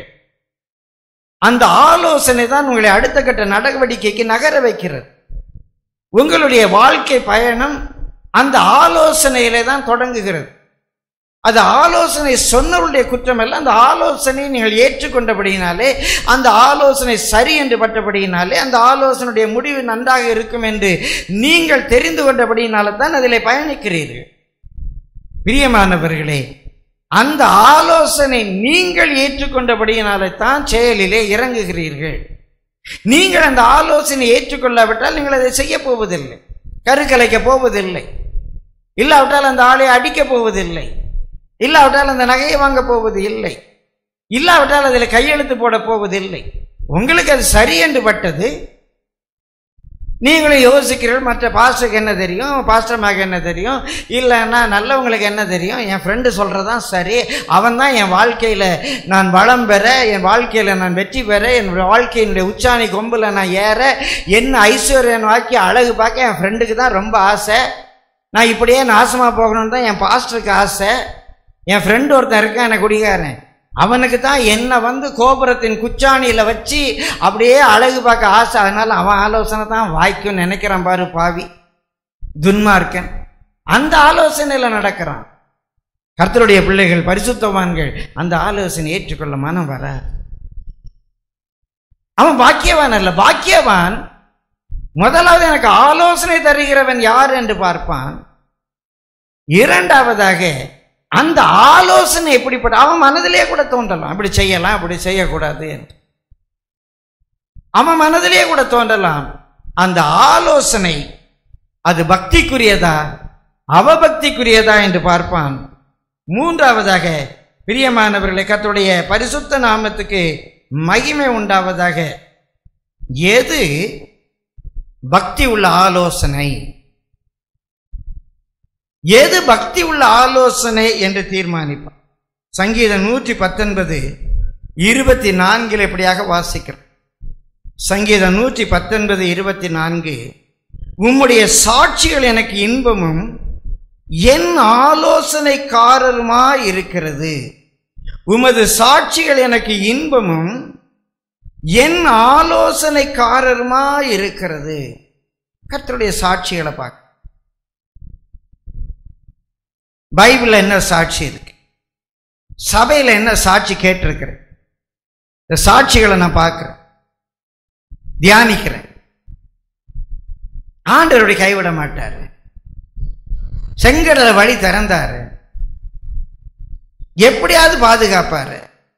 அந்த ஆலோசனை தான் உங்களை அடுத்த கட்ட நடவடிக்கைக்கு நகர வைக்கிறது உங்களுடைய வாழ்க்கை பயணம் அந்த ஆலோசனையிலே தான் தொடங்குகிறது அது ஆலோசனை சொன்னவருடைய குற்றம் அல்ல அந்த ஆலோசனையை நீங்கள் ஏற்றுக்கொண்டபடியினாலே அந்த ஆலோசனை சரி என்று பட்டபடியினாலே அந்த ஆலோசனையுடைய முடிவு நன்றாக இருக்கும் என்று நீங்கள் தெரிந்து கொண்டபடியினால தான் அதிலே பயணிக்கிறீர்கள் பிரியமானவர்களே அந்த ஆலோசனை நீங்கள் ஏற்றுக்கொண்டபடியினாலே தான் செயலிலே இறங்குகிறீர்கள் நீங்கள் அந்த ஆலோசனை ஏற்றுக்கொள்ளாவிட்டால் நீங்கள் அதை செய்ய போவதில்லை கருக்கலைக்க போவதில்லை இல்லாவிட்டால் அந்த ஆளை அடிக்கப் போவதில்லை இல்லாவிட்டால் அந்த நகையை வாங்க போவது இல்லை இல்லாவிட்டால் அதில் கையெழுத்து போட போவதில்லை உங்களுக்கு அது சரி என்று பட்டது நீங்களும் யோசிக்கிறீர்கள் மற்ற பாஸ்டருக்கு என்ன தெரியும் பாஸ்டர் மக என்ன தெரியும் இல்லைன்னா நல்லவங்களுக்கு என்ன தெரியும் என் ஃப்ரெண்டு சொல்கிறதான் சரி அவன் தான் என் வாழ்க்கையில் நான் வளம் பெற என் வாழ்க்கையில் நான் வெற்றி பெற என் வாழ்க்கையினுடைய உச்சாணி கொம்பில் நான் ஏற என்ன ஐஸ்வர்யன் வாக்கி அழகு பார்க்க என் ஃப்ரெண்டுக்கு தான் ரொம்ப ஆசை நான் இப்படியே நாசமாக போகணும்னு தான் என் பாஸ்டருக்கு ஆசை என் ஃப்ரெண்டு ஒருத்தன் இருக்கான் எனக்கு குடிகாரன் அவனுக்கு தான் என்னை வந்து கோபுரத்தின் குச்சாணியில் வச்சு அப்படியே அழகு பார்க்க ஆசை அதனால அவன் ஆலோசனை தான் வாய்க்கும் நினைக்கிறான் பாரு பாவி துன்மார்க்கன் அந்த ஆலோசனையில் நடக்கிறான் கர்த்தருடைய பிள்ளைகள் பரிசுத்தவான்கள் அந்த ஆலோசனை ஏற்றுக்கொள்ள மனம் வர அவன் பாக்கியவான் அல்ல பாக்கியவான் முதலாவது எனக்கு ஆலோசனை தருகிறவன் யார் என்று பார்ப்பான் இரண்டாவதாக அந்த ஆலோசனை எப்படிப்பட்ட அவன் மனதிலே கூட தோன்றலாம் அப்படி செய்யலாம் அப்படி செய்யக்கூடாது என்று அவன் மனதிலே கூட தோன்றலாம் அந்த ஆலோசனை அது பக்திக்குரியதா அவபக்திக்குரியதா என்று பார்ப்பான் மூன்றாவதாக பிரியமானவர்களை கர்த்தருடைய பரிசுத்த நாமத்துக்கு மகிமை உண்டாவதாக எது பக்தி உள்ள ஆலோசனை எது பக்தி உள்ள ஆலோசனை என்று தீர்மானிப்பான் சங்கீதம் நூற்றி பத்தொன்பது இருபத்தி நான்கில் எப்படியாக வாசிக்கிறோம் சங்கீதம் நூற்றி பத்தொன்பது இருபத்தி நான்கு உம்முடைய சாட்சிகள் எனக்கு இன்பமும் என் ஆலோசனைக்காரருமா இருக்கிறது உமது சாட்சிகள் எனக்கு இன்பமும் என் ஆலோசனைக்காரருமா இருக்கிறது கர்த்தருடைய சாட்சிகளை பார்க்க பைபிள்ல என்ன சாட்சி இருக்கு சபையில் என்ன சாட்சி கேட்டிருக்கிறேன் இந்த சாட்சிகளை நான் பார்க்கிறேன் தியானிக்கிறேன் ஆண்டவருடைய கைவிட மாட்டாரு செங்கடல வழி திறந்தாரு எப்படியாவது பாதுகாப்பாரு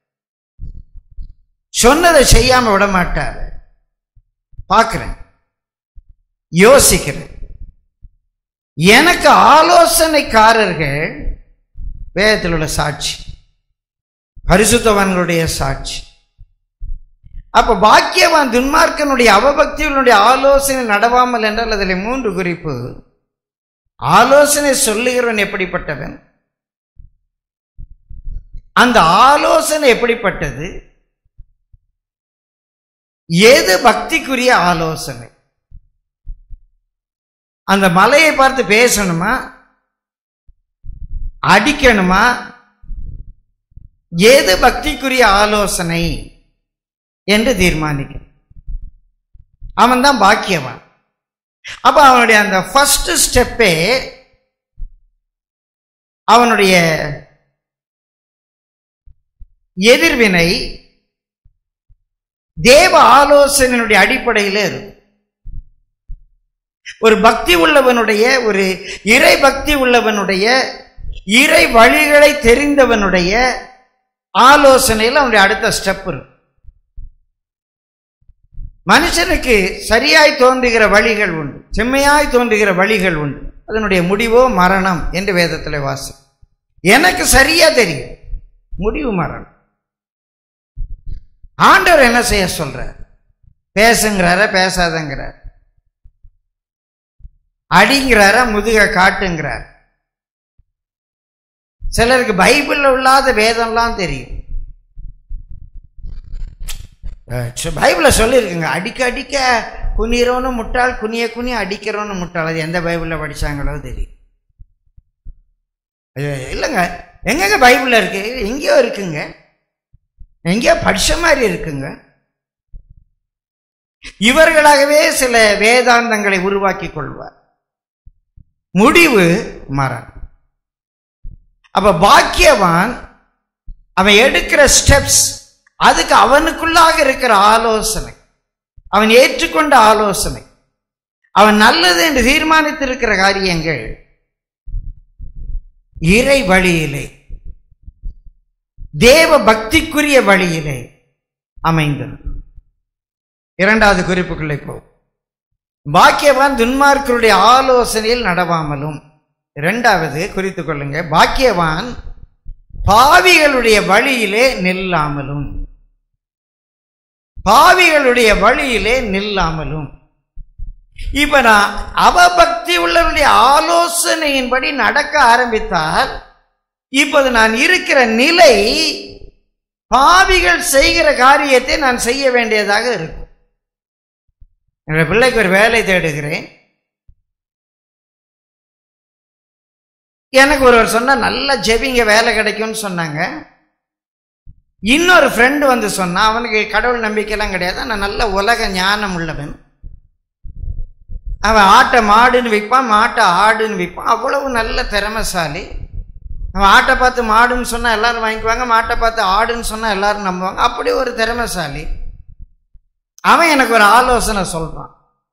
சொன்னதை செய்யாம விட மாட்டாரு பார்க்கிறேன் யோசிக்கிறேன் எனக்கு ஆலோசனைக்காரர்கள் வேதத்தில் உள்ள சாட்சி பரிசுத்தவான்களுடைய சாட்சி அப்ப பாக்கியவான் துன்மார்க்கனுடைய அவபக்திகளுடைய ஆலோசனை நடவாமல் என்றால் அதில் மூன்று குறிப்பு ஆலோசனை சொல்லுகிறவன் எப்படிப்பட்டவன் அந்த ஆலோசனை எப்படிப்பட்டது எது பக்திக்குரிய ஆலோசனை அந்த மலையை பார்த்து பேசணுமா அடிக்கணுமா ஏது பக்திக்குரிய ஆலோசனை என்று தீர்மானிக்கும் அவன் தான் பாக்கியவான் அப்ப அவனுடைய அந்த ஃபர்ஸ்ட் ஸ்டெப்பே அவனுடைய எதிர்வினை தேவ ஆலோசனையினுடைய அடிப்படையில் இருக்கும் ஒரு பக்தி உள்ளவனுடைய ஒரு இறை பக்தி உள்ளவனுடைய இறை வழிகளை தெரிந்தவனுடைய ஆலோசனையில் அவனுடைய அடுத்த ஸ்டெப் இருக்கும் மனுஷனுக்கு சரியாய் தோன்றுகிற வழிகள் உண்டு செம்மையாய் தோன்றுகிற வழிகள் உண்டு அதனுடைய முடிவோ மரணம் என்று வேதத்தில் வாசி எனக்கு சரியா தெரியும் முடிவு மரணம் ஆண்டவர் என்ன செய்ய சொல்றார் பேசுங்கிறார பேசாதங்கிறார் அடிங்கிறார முதுக காட்டுங்கிறார் சிலருக்கு பைபிள்ல உள்ளாத வேதம்லாம் தெரியும் பைபிள சொல்லியிருக்குங்க அடிக்க அடிக்க குனிறவனு முட்டாள் குனிய குனி அடிக்கிறவனு முட்டாள் அது எந்த பைபிளில் படிச்சாங்களோ தெரியும் அது இல்லைங்க எங்கெங்க பைபிளில் இருக்கு எங்கேயோ இருக்குங்க எங்கேயோ படிச்ச மாதிரி இருக்குங்க இவர்களாகவே சில வேதாந்தங்களை உருவாக்கி கொள்வார் முடிவு மரணம் அப்ப பாக்கியவான் அவன் எடுக்கிற ஸ்டெப்ஸ் அதுக்கு அவனுக்குள்ளாக இருக்கிற ஆலோசனை அவன் ஏற்றுக்கொண்ட ஆலோசனை அவன் நல்லது என்று தீர்மானித்திருக்கிற காரியங்கள் இறை வழியிலே தேவ பக்திக்குரிய வழியிலே அமைந்தது இரண்டாவது குறிப்புக்குள்ளே போ பாக்கியவான் துன்மார்க்கருடைய ஆலோசனையில் நடவாமலும் இரண்டாவது குறித்துக் கொள்ளுங்க பாக்கியவான் பாவிகளுடைய வழியிலே நில்லாமலும் பாவிகளுடைய வழியிலே நில்லாமலும் இப்ப நான் அவபக்தி உள்ளவருடைய ஆலோசனையின்படி நடக்க ஆரம்பித்தால் இப்போது நான் இருக்கிற நிலை பாவிகள் செய்கிற காரியத்தை நான் செய்ய வேண்டியதாக இருக்கும் என்னுடைய பிள்ளைக்கு ஒரு வேலை தேடுகிறேன் எனக்கு ஒருவர் சொன்னா நல்ல ஜெபிங்க வேலை கிடைக்கும்னு சொன்னாங்க இன்னொரு ஃப்ரெண்டு வந்து சொன்னா அவனுக்கு கடவுள் நம்பிக்கையெல்லாம் கிடையாது நான் நல்ல உலக ஞானம் உள்ளவன் அவன் ஆட்டை மாடுன்னு விற்பான் மாட்டை ஆடுன்னு விற்பான் அவ்வளவு நல்ல திறமைசாலி அவன் ஆட்டை பார்த்து மாடுன்னு சொன்னால் எல்லாரும் வாங்கிக்குவாங்க மாட்டை பார்த்து ஆடுன்னு சொன்னால் எல்லாரும் நம்புவாங்க அப்படி ஒரு திறமைசாலி அவன் எனக்கு ஒரு ஆலோசனை சொல்றான்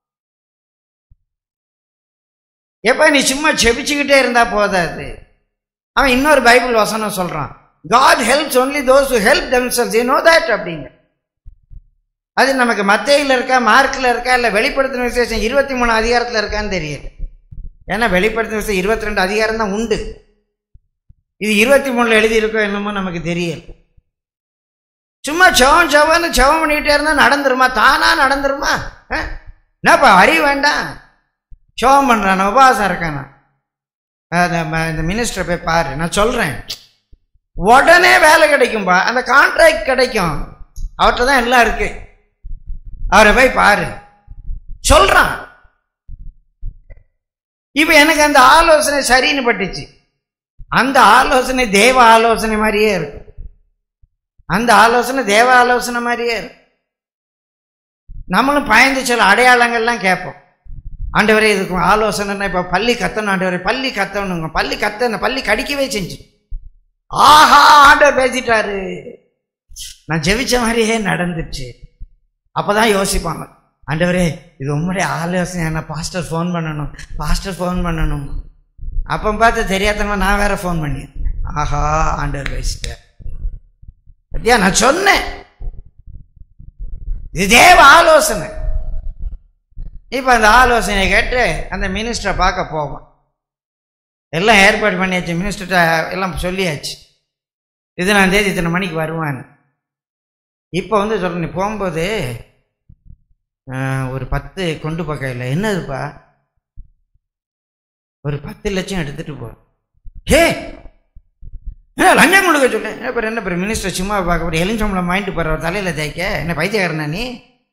எப்ப நீ சும்மா செபிச்சுக்கிட்டே இருந்தா போதாது அவன் இன்னொரு பைபிள் வசனம் சொல்றான் God helps only those who help themselves you know that அப்படின்னு அது நமக்கு மத்தையில் இருக்கா மார்க்கில் இருக்கா இல்லை வெளிப்படுத்தின விசேஷம் இருபத்தி மூணு அதிகாரத்தில் இருக்கான்னு தெரியல ஏன்னா வெளிப்படுத்தின விசேஷம் இருபத்தி ரெண்டு அதிகாரம் தான் உண்டு இது இருபத்தி மூணுல எழுதியிருக்கோ என்னமோ நமக்கு தெரியல சும்மா சவம் சவன்னு சவம் பண்ணிக்கிட்டே இருந்தா நடந்துருமா தானா நடந்துருமா அஹ்? என்னப்பா அறி வேண்டாம் சவம் பண்றான் உபவாசம் இருக்கானா அந்த ம- இந்த மினிஸ்டரை போய் பாரு நான் சொல்றேன் உடனே வேலை கிடைக்கும்பா அந்த கான்ட்ராக்ட் கிடைக்கும் அவர்கிட்ட தான் எல்லாம் இருக்கு அவரை போய் பாரு சொல்றான் இப்ப எனக்கு அந்த ஆலோசனை சரின்னு பட்டுச்சு அந்த ஆலோசனை தேவ ஆலோசனை மாதிரியே இருக்கு அந்த ஆலோசனை தேவ ஆலோசனை மாதிரியே இருக்கு நம்மளும் பயந்து சில அடையாளங்கள்லாம் கேட்போம் ஆண்டவரே இதுக்கு ஆலோசனைன்னா இப்போ பள்ளி கத்தணும் ஆண்டவரே பள்ளி கத்தணுங்க பள்ளி கத்த பள்ளி கடிக்கவே செஞ்சு ஆஹா ஆண்டவர் பேசிட்டாரு நான் ஜெபிச்ச மாதிரியே நடந்துச்சு அப்பதான் யோசிப்பாங்க ஆண்டவரே இது உம்முடைய ஆலோசனை என்ன பாஸ்டர் ஃபோன் பண்ணணும் பாஸ்டர் ஃபோன் பண்ணணும் அப்போ பார்த்து தெரியாதவங்க நான் வேற ஃபோன் பண்ணி ஆஹா ஆண்டவர் பேசிட்டார் பத்தியா நான் சொன்னேன் இது தேவ ஆலோசனை இப்போ அந்த ஆலோசனையை கேட்டு அந்த மினிஸ்டரை பார்க்க போவோம் எல்லாம் ஏற்பாடு பண்ணியாச்சு மினிஸ்டர்கிட்ட எல்லாம் சொல்லியாச்சு இதனாம் தேதி இத்தனை மணிக்கு வருவான்னு இப்போ வந்து சொல்ற நீ போகும்போது ஆஹ், ஒரு பத்து கொண்டு பக்கையில் என்னதுப்பா ஒரு பத்து லட்சம் எடுத்துட்டு போ ஹே என்ன லஞ்சம் கொடுக்க சொல்லு என்ன பேர் என்ன பேர் மினிஸ்டர் சும்மா பார்க்க ஒரு எலிஞ்சம்பளம் வாங்கிட்டு போகிற தலையில் தேய்க்க என்ன பைத்தியக்காரனா நீ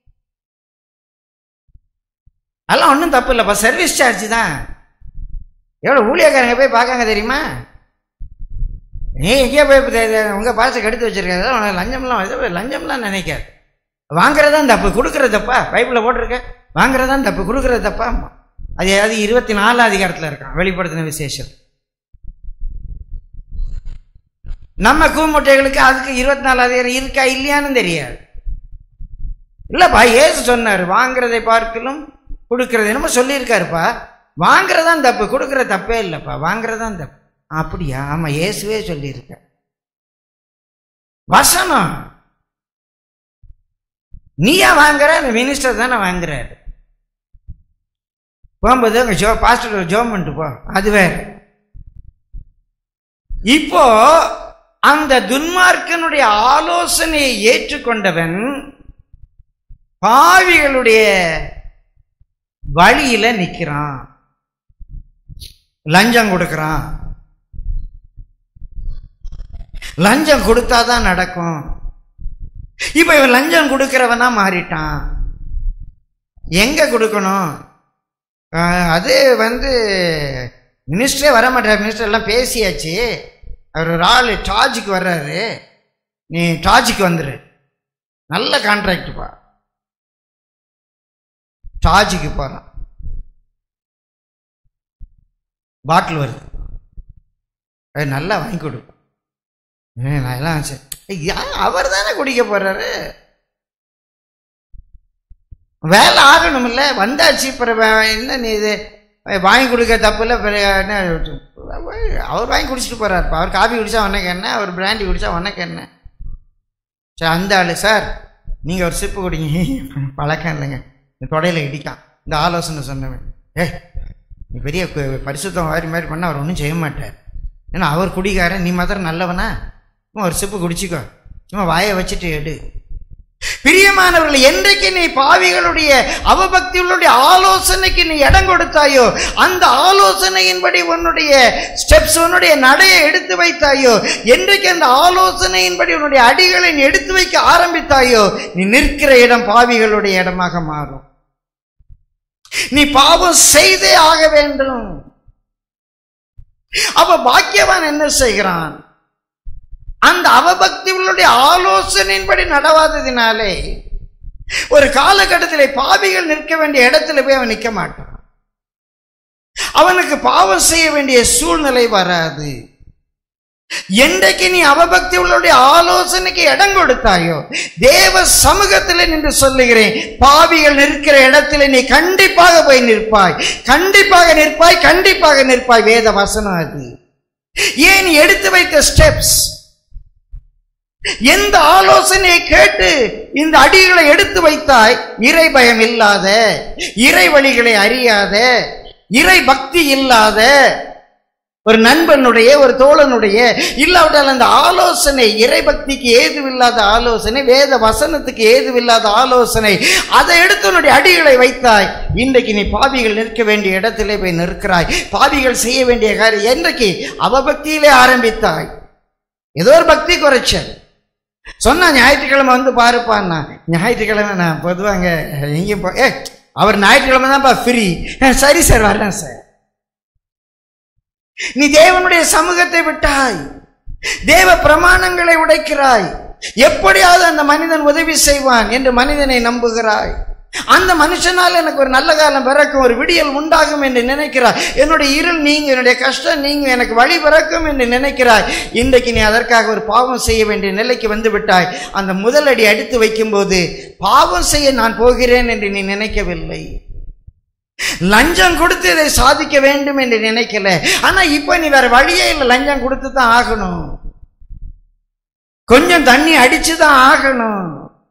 அதெல்லாம் ஒன்றும் தப்பு இல்லைப்பா சர்வீஸ் சார்ஜ் தான் எவ்வளோ ஊழியக்காரங்க போய் பார்க்காங்க தெரியுமா நீ எங்கேயோ போய் இப்ப தே- தே- உங்க பாசை கெடுத்து வச்சிருக்காது உனக்கு லஞ்சம்லாம் இது லஞ்சம்லாம் நினைக்காது வாங்குறதான் தப்பு கொடுக்கறது தப்பா பைபிளில் போட்டிருக்க வாங்குறதான் தப்பு கொடுக்கறது தப்பா அது அது இருபத்தி நாலு அதிகாரத்தில் இருக்கான் வெளிப்படுத்தின விசேஷம் நம்ம கூமுட்டைகளுக்கு அதுக்கு இருபத்தி நாலு அதிகாரம் இருக்கா இல்லையான்னு தெரியாது இல்லப்பா ஏசு சொன்னார் வாங்குறதை பார்க்கலும் கொடுக்கறது என்னமோ சொல்லியிருக்காருப்பா வாங்குறதான் தப்பு கொடுக்கற தப்பே இல்லைப்பா வாங்குறதான் தப்பு அப்படியா ஆமா இயேசுவே சொல்லியிருக்க வசனம் நீயா வாங்குற அந்த மினிஸ்டர் தானே வாங்குறாரு போகும்போது அங்க ஜோ பாஸ்டர் ஜோம் பண்ணிட்டு போ அது வேற இப்போ அந்த துன்மார்க்கனுடைய ஆலோசனையை ஏற்றுக்கொண்டவன் பாவிகளுடைய வழியில நிக்கிறான் லஞ்சம் கொடுக்கறான் லஞ்சம் கொடுத்தாதான் நடக்கும் இப்ப இவன் லஞ்சம் கொடுக்கிறவனா மாறிட்டான் எங்க கொடுக்கணும் ஆஹ், அது வந்து மினிஸ்டரே வர மாட்டார் மினிஸ்டர் எல்லாம் பேசியாச்சு அவர் ஒரு ஆள் சார்ஜுக்கு வர்றாரு நீ சார்ஜுக்கு வந்துரு நல்ல கான்ட்ராக்டுப்பா சார்ஜுக்கு போகிறான் பாட்டில் வருது அது நல்லா வாங்கி கொடுப்பேன் ஏய், நான் எல்லாம் சரி. ஏய், யா- அவர் தானே குடிக்க போறாரு வேலை ஆகணும்ல வந்தாச்சு அப்புறம் வே- என்ன நீ இது அஹ், வாங்கி கொடுக்க தப்பு இல்லை என்ன அவர் வாங்கி குடிச்சிட்டு போறாருப்பா அவர் காபி குடிச்சா உனக்கு என்ன அவர் பிராண்டி குடிச்சா உனக்கு என்ன சரி அந்த ஆளு சார் நீங்கள் ஒரு சிப்பு குடிங்க பழக்கம் இல்லைங்க இந்த தொடையில் இடிக்கான் இந்த ஆலோசனை சொன்னவன் ஏ நீ பெரிய கு- பரிசுத்தம் மாதிரி மாதிரி பண்ணால் அவர் ஒன்றும் செய்ய மாட்டார் ஏன்னா அவர் குடிக்காரன் நீ மாத்திரம் நல்லவனா சும்மா ஒரு சிப்பு குடிச்சிக்கோ சும்மா வாயை வச்சுட்டு எடு பிரியமானவர்கள் என்றைக்கு நீ பாவிகளுடைய அவபக்திகளுடைய ஆலோசனைக்கு நீ இடம் கொடுத்தாயோ அந்த ஆலோசனையின்படி உன்னுடைய ஸ்டெப்ஸ் உன்னுடைய நடையை எடுத்து வைத்தாயோ என்றைக்கு அந்த ஆலோசனையின்படி உன்னுடைய அடிகளை நீ எடுத்து வைக்க ஆரம்பித்தாயோ நீ நிற்கிற இடம் பாவிகளுடைய இடமாக மாறும் நீ பாவம் செய்தே ஆக வேண்டும் அப்ப பாக்கியவான் என்ன செய்கிறான் அந்த அவபக்திகளுடைய ஆலோசனையின்படி நடவாததினாலே ஒரு காலகட்டத்தில் பாவிகள் நிற்க வேண்டிய இடத்துல போய் அவன் நிற்க மாட்டான் அவனுக்கு பாவம் செய்ய வேண்டிய சூழ்நிலை வராது என்றைக்கு நீ அவபக்தி உள்ளவருடைய ஆலோசனைக்கு இடம் கொடுத்தாயோ தேவ சமூகத்தில் நின்று சொல்லுகிறேன் பாவிகள் நிற்கிற இடத்துல நீ கண்டிப்பாக போய் நிற்பாய் கண்டிப்பாக நிற்பாய் கண்டிப்பாக நிற்பாய் வேத வசனம் அது ஏன் நீ எடுத்து வைத்த ஸ்டெப்ஸ் எந்த ஆலோசனையை கேட்டு இந்த அடிகளை எடுத்து வைத்தாய் இறை பயம் இல்லாத இறை வழிகளை அறியாத இறை பக்தி இல்லாத ஒரு நண்பனுடைய ஒரு தோழனுடைய இல்லாவிட்டால் அந்த ஆலோசனை இறை பக்திக்கு ஏதுவில்லாத ஆலோசனை வேத வசனத்துக்கு ஏதுவில்லாத ஆலோசனை அதை எடுத்து உன்னுடைய அடிகளை வைத்தாய் இன்றைக்கு நீ பாவிகள் நிற்க வேண்டிய இடத்திலே போய் நிற்கிறாய் பாவிகள் செய்ய வேண்டிய காரியம் என்றைக்கு அவபக்தியிலே ஆரம்பித்தாய் ஏதோ ஒரு பக்தி குறைச்சல் சொன்னா ஞாயிற்றுக்கிழமை வந்து பாருப்பான்னா ஞாயிற்றுக்கிழமை நான் பொதுவாங்க எங்கேயும் போ ஏ அவர் ஞாயிற்றுக்கிழமை தான்ப்பா ஃப்ரீ சரி சார் வரேன் சார் நீ தேவனுடைய சமூகத்தை விட்டாய் தேவ பிரமாணங்களை உடைக்கிறாய் எப்படியாவது அந்த மனிதன் உதவி செய்வான் என்று மனிதனை நம்புகிறாய் அந்த மனுஷனால் எனக்கு ஒரு நல்ல காலம் பிறக்கும் ஒரு விடியல் உண்டாகும் என்று நினைக்கிறாய் என்னுடைய இருள் நீங்க என்னுடைய கஷ்டம் நீங்க எனக்கு வழி பிறக்கும் என்று நினைக்கிறாய் இன்றைக்கு நீ அதற்காக ஒரு பாவம் செய்ய வேண்டிய நிலைக்கு வந்து விட்டாய் அந்த முதலடி அடித்து வைக்கும்போது பாவம் செய்ய நான் போகிறேன் என்று நீ நினைக்கவில்லை லஞ்சம் கொடுத்து இதை சாதிக்க வேண்டும் என்று நினைக்கல ஆனா இப்ப நீ வேற வழியே இல்லை லஞ்சம் கொடுத்து தான் ஆகணும் கொஞ்சம் தண்ணி அடிச்சு தான் ஆகணும்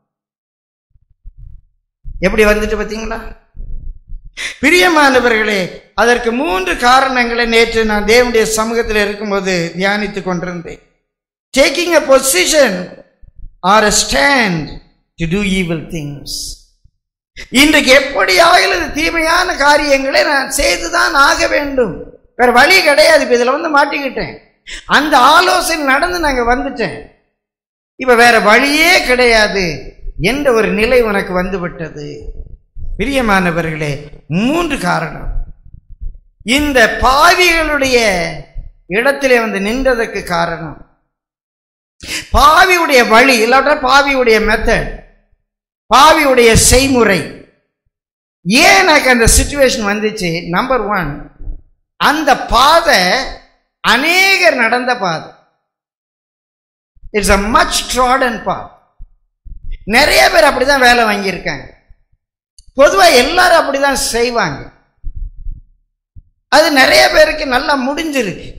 எப்படி வந்துட்டு பார்த்தீங்களா பிரியமானவர்களே அதற்கு மூன்று காரணங்களை நேற்று நான் தேவனுடைய சமூகத்தில் இருக்கும்போது தியானித்துக் கொண்டிருந்தேன் taking a position or a stand to do evil things இன்றைக்கு எப்படியாக இது தீமையான காரியங்களை நான் செய்துதான் ஆக வேண்டும் வேற வழி கிடையாது இப்ப இதுல வந்து மாட்டிக்கிட்டேன் அந்த ஆலோசனை நடந்து நாங்க வந்துட்டேன் இப்ப வேற வழியே கிடையாது என்ற ஒரு நிலை உனக்கு வந்து விட்டது பிரியமானவர்களே மூன்று காரணம் இந்த பாவிகளுடைய இடத்திலே வந்து நின்றதற்கு காரணம் பாவியுடைய வழி இல்லாட்ட பாவியுடைய மெத்தட் பாவியுடைய செய்முறை ஏன் எனக்கு அந்த சுச்சுவேஷன் வந்துச்சு நம்பர் ஒன் அந்த பாதை அநேகர் நடந்த பாதை it's a much trodden path நிறைய பேர் அப்படிதான் வேலை வாங்கியிருக்காங்க பொதுவாக எல்லாரும் அப்படிதான் செய்வாங்க அது நிறைய பேருக்கு நல்லா முடிஞ்சிருக்கு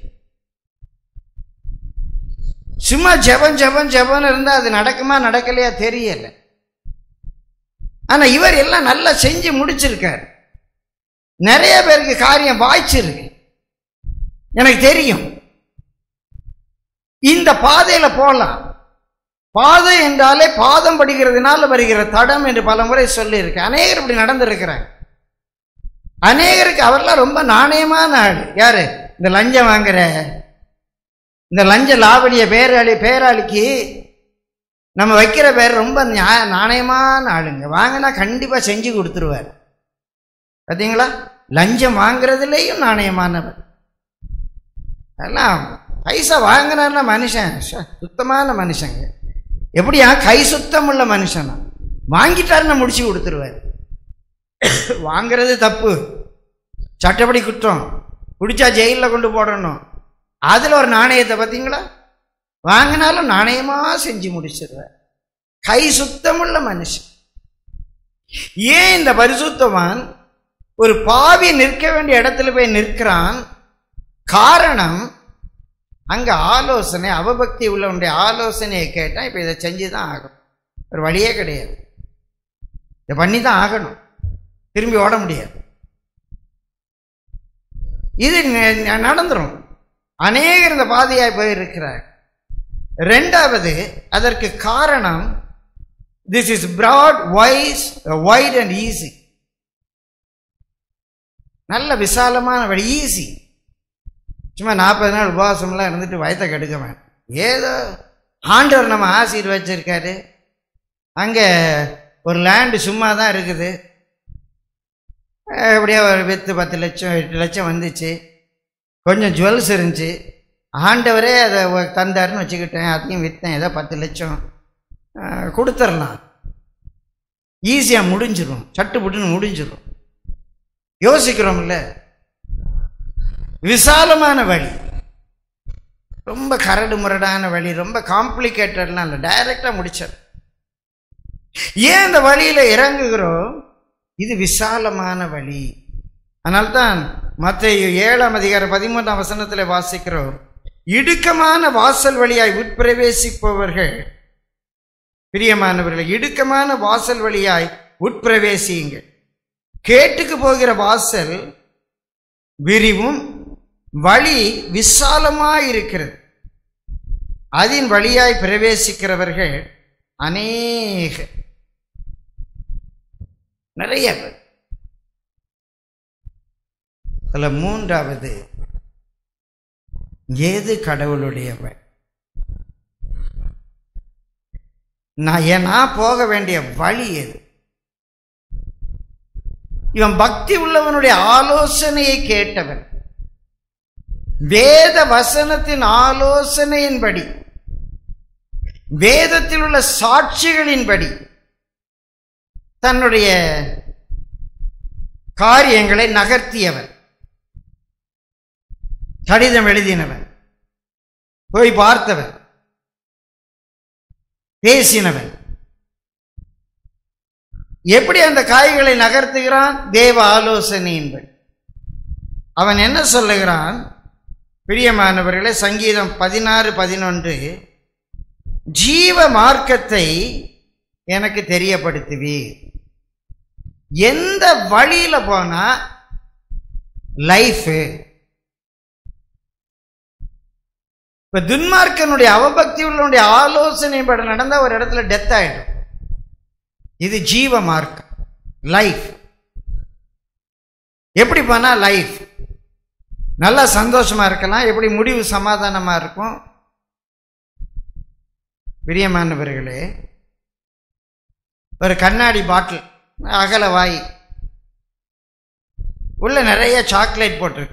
சும்மா ஜெபம் ஜெபம் ஜெபம் இருந்தா அது நடக்குமா நடக்கலையா தெரியல ஆனா இவர் எல்லாம் நல்லா செஞ்சு முடிச்சிருக்காரு நிறைய பேருக்கு காரியம் வாய்ச்சிருக்கு எனக்கு தெரியும் இந்த பாதையில போலாம் பாதை என்றாலே பாதம் படுகிறதுனால வருகிற தடம் என்று பல முறை சொல்லியிருக்கு அநேகர் இப்படி நடந்திருக்கிறாங்க அநேகருக்கு அவர்லாம் ரொம்ப நாணயமான ஆள் யாரு இந்த லஞ்சம் வாங்குற இந்த லஞ்ச லாவணிய பேராளி பேராளிக்கு நம்ம வைக்கிற பேர் ரொம்ப நியா- நாணயமான ஆளுங்க வாங்கினா கண்டிப்பா செஞ்சு கொடுத்துருவார் பார்த்தீங்களா லஞ்சம் வாங்குறதுலேயும் நாணயமானவர் அதெல்லாம் பைசா வாங்கினார்னா மனுஷன் ஷ, சுத்தமான மனுஷங்க எப்படியா கை சுத்தம் உள்ள மனுஷனா வாங்கிட்டாருன்னா முடிச்சு கொடுத்துருவார் வாங்குறது தப்பு சட்டப்படி குற்றம் பிடிச்சா ஜெயிலில் கொண்டு போடணும் அதில் ஒரு நாணயத்தை பார்த்தீங்களா வாங்கினாலும் நாணயமா செஞ்சு முடிச்சிருவார் கை சுத்தமுள்ள மனுஷன் ஏன் இந்த பரிசுத்தவான் ஒரு பாவி நிற்க வேண்டிய இடத்துல போய் நிற்கிறான் காரணம் அங்க ஆலோசனை அவபக்தி உள்ளவனுடைய ஆலோசனையை கேட்டா இப்ப இதை செஞ்சுதான் ஆகணும் ஒரு வழியே கிடையாது இதை பண்ணி தான் ஆகணும் திரும்பி ஓட முடியாது இது ந- ந- நடந்துரும் அநேகர் இந்த பாதையாய் போயிருக்கிறார் ரெண்டாவது அதற்கு காரணம் this is broad wise wide and easy நல்ல விசாலமான வழி ஈஸி சும்மா நாற்பது நாள் உபவாசம்லாம் இருந்துட்டு வயத்தை கெடுக்க வேண்டாம் ஏதோ ஆண்டவர் நம்ம ஆசீர்வச்சிருக்காரு அங்கே ஒரு லேண்டு சும்மா தான் இருக்குது அஹ் எப்படியோ ஒரு வித்து பத்து லட்சம் எட்டு லட்சம் வந்துச்சு கொஞ்சம் ஜுவல்ஸ் இருந்துச்சு ஆண்டவரே அதை ஒ- தந்தாருன்னு வச்சுக்கிட்டேன் அதையும் விற்றேன் ஏதோ பத்து லட்சம் அஹ் கொடுத்துடலாம் ஈஸியாக முடிஞ்சிடும் சட்டு புட்டுன்னு முடிஞ்சிடும் யோசிக்கிறோம்ல விசாலமான வழி ரொம்ப கரடு முரடான வழி ரொம்ப காம்ப்ளிகேட்டட்லாம் இல்லை டைரக்டாக முடிச்சார் ஏன் இந்த வழியில் இறங்குகிறோம் இது விசாலமான வழி அதனால்தான் மற்ற ஏழாம் அதிகாரம் பதிமூன்றாம் வசனத்தில் வாசிக்கிறோம் இடுக்கமான வாசல் வழியாய் உட்பிரவேசிப்பவர்கள் பிரியமானவர்கள் இடுக்கமான வாசல் வழியாய் உட்பிரவேசியுங்கள் கேட்டுக்கு போகிற வாசல் விரிவும் வழி விசாலமாயிருக்கிறது அதன் வழியாய் பிரவேசிக்கிறவர்கள் அநேக நிறைய பேர் அதுல மூன்றாவது ஏது கடவுளுடையவன் நான் ஏன் நான் போக வேண்டிய வழி எது இவன் பக்தி உள்ளவனுடைய ஆலோசனையை கேட்டவன் வேத வசனத்தின் ஆலோசனையின்படி வேதத்தில் உள்ள சாட்சிகளின்படி தன்னுடைய காரியங்களை நகர்த்தியவன் கடிதம் எழுதினவன் போய் பார்த்தவன் பேசினவன் எப்படி அந்த காய்களை நகர்த்துகிறான் தேவ ஆலோசனையின்படி அவன் என்ன சொல்லுகிறான் பிரியமானவர்களே சங்கீதம் பதினாறு பதினொன்று ஜீவ மார்க்கத்தை எனக்கு தெரியப்படுத்துவீர் எந்த வழியில போனா லைஃப் இப்ப துன்மார்க்கனுடைய அவபக்தி உள்ளவனுடைய ஆலோசனைப்படி நடந்தா ஒரு இடத்துல டெத் ஆயிடும் இது ஜீவ மார்க்கம் லைஃப் எப்படி போனா லைஃப் நல்லா சந்தோஷமா இருக்கலாம் எப்படி முடிவு சமாதானமா இருக்கும் பிரியமானவர்களே ஒரு கண்ணாடி பாட்டில் அகல வாய் உள்ள நிறைய சாக்லேட் போட்டிருக்கு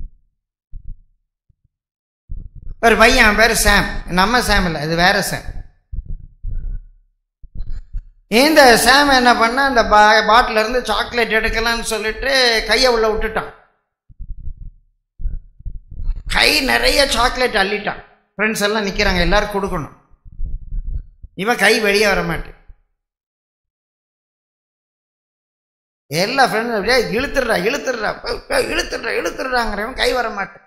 ஒரு பையன் அவன் பேர் சாம் நம்ம சாம் இல்லை இது வேற சாம் இந்த சாம் என்ன பண்ணா அந்த பாட்டில இருந்து சாக்லேட் எடுக்கலாம்னு சொல்லிட்டு கையை உள்ள விட்டுட்டான் கை நிறைய சாக்லேட் அள்ளிட்டான் ஃப்ரெண்ட்ஸ் எல்லாம் நிற்கிறாங்க எல்லாரும் கொடுக்கணும் இவன் கை வெளியே வர மாட்டேன் எல்லா ஃப்ரெண்ட்ஸும் அப்படியே இழுத்துடுறா இழுத்துடுறா போ- போ, இழுத்துடுறா இழுத்துடுறாங்கிறவன் கை வர மாட்டேன்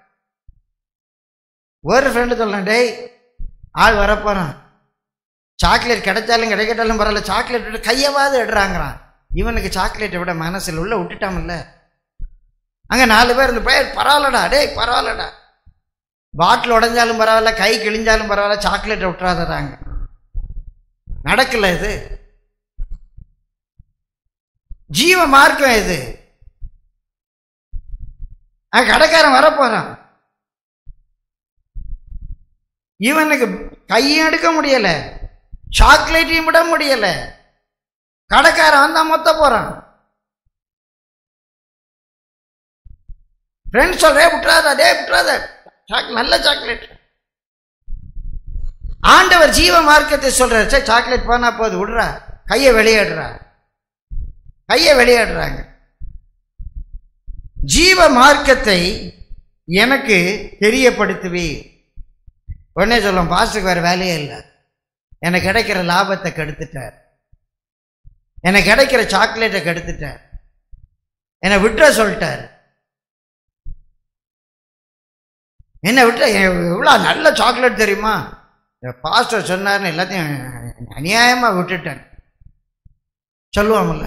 ஒரு ஃப்ரெண்டு சொல்லலாம் டேய் ஆள் வரப்போறான் சாக்லேட் கிடைச்சாலும் கிடைக்கட்டாலும் பரவாயில்ல சாக்லேட் விட்டு கையவாது எடுறாங்கிறான் இவனுக்கு சாக்லேட்டை விட மனசில் உள்ள விட்டுட்டாமல்ல அங்கே நாலு பேர் இந்த பையன் பரவாயில்லடா டேய் பரவாயில்லடா பாட்டில் உடைஞ்சாலும் பரவாயில்ல கை கிழிஞ்சாலும் பரவாயில்ல சாக்லேட்டை விட்டுறாதறாங்க நடக்கல இது ஜீவ மார்க்கம் இது அங்க கடைக்காரன் வரப்போறான் இவனுக்கு கையும் எடுக்க முடியல சாக்லேட்டையும் விட முடியல கடைக்காரன் வந்தா மொத்த போறான் ஃப்ரெண்ட்ஸ் சொல்றே விட்டுறாதா டே விட்டுறாத சாக் நல்ல சாக்லேட் ஆண்டவர் ஜீவ மார்க்கத்தை சொல்றாரு சே சாக்லேட் போனா போது விடுறா கையை வெளியேடுறா கையை வெளியேடுறாங்க ஜீவ மார்க்கத்தை எனக்கு தெரியப்படுத்துவி உடனே சொல்லும் பாஸ்டுக்கு வேற வேலையே இல்லை எனக்கு கிடைக்கிற லாபத்தை கெடுத்துட்டார் எனக்கு கிடைக்கிற சாக்லேட்டை கெடுத்துட்டார் என்னை விட்டுற சொல்லிட்டார் என்ன விட்டு இவ்வளோ நல்ல சாக்லேட் தெரியுமா பாஸ்டர் சொன்னார்னு எல்லாத்தையும் அநியாயமாக விட்டுட்டேன் சொல்லுவாங்கல்ல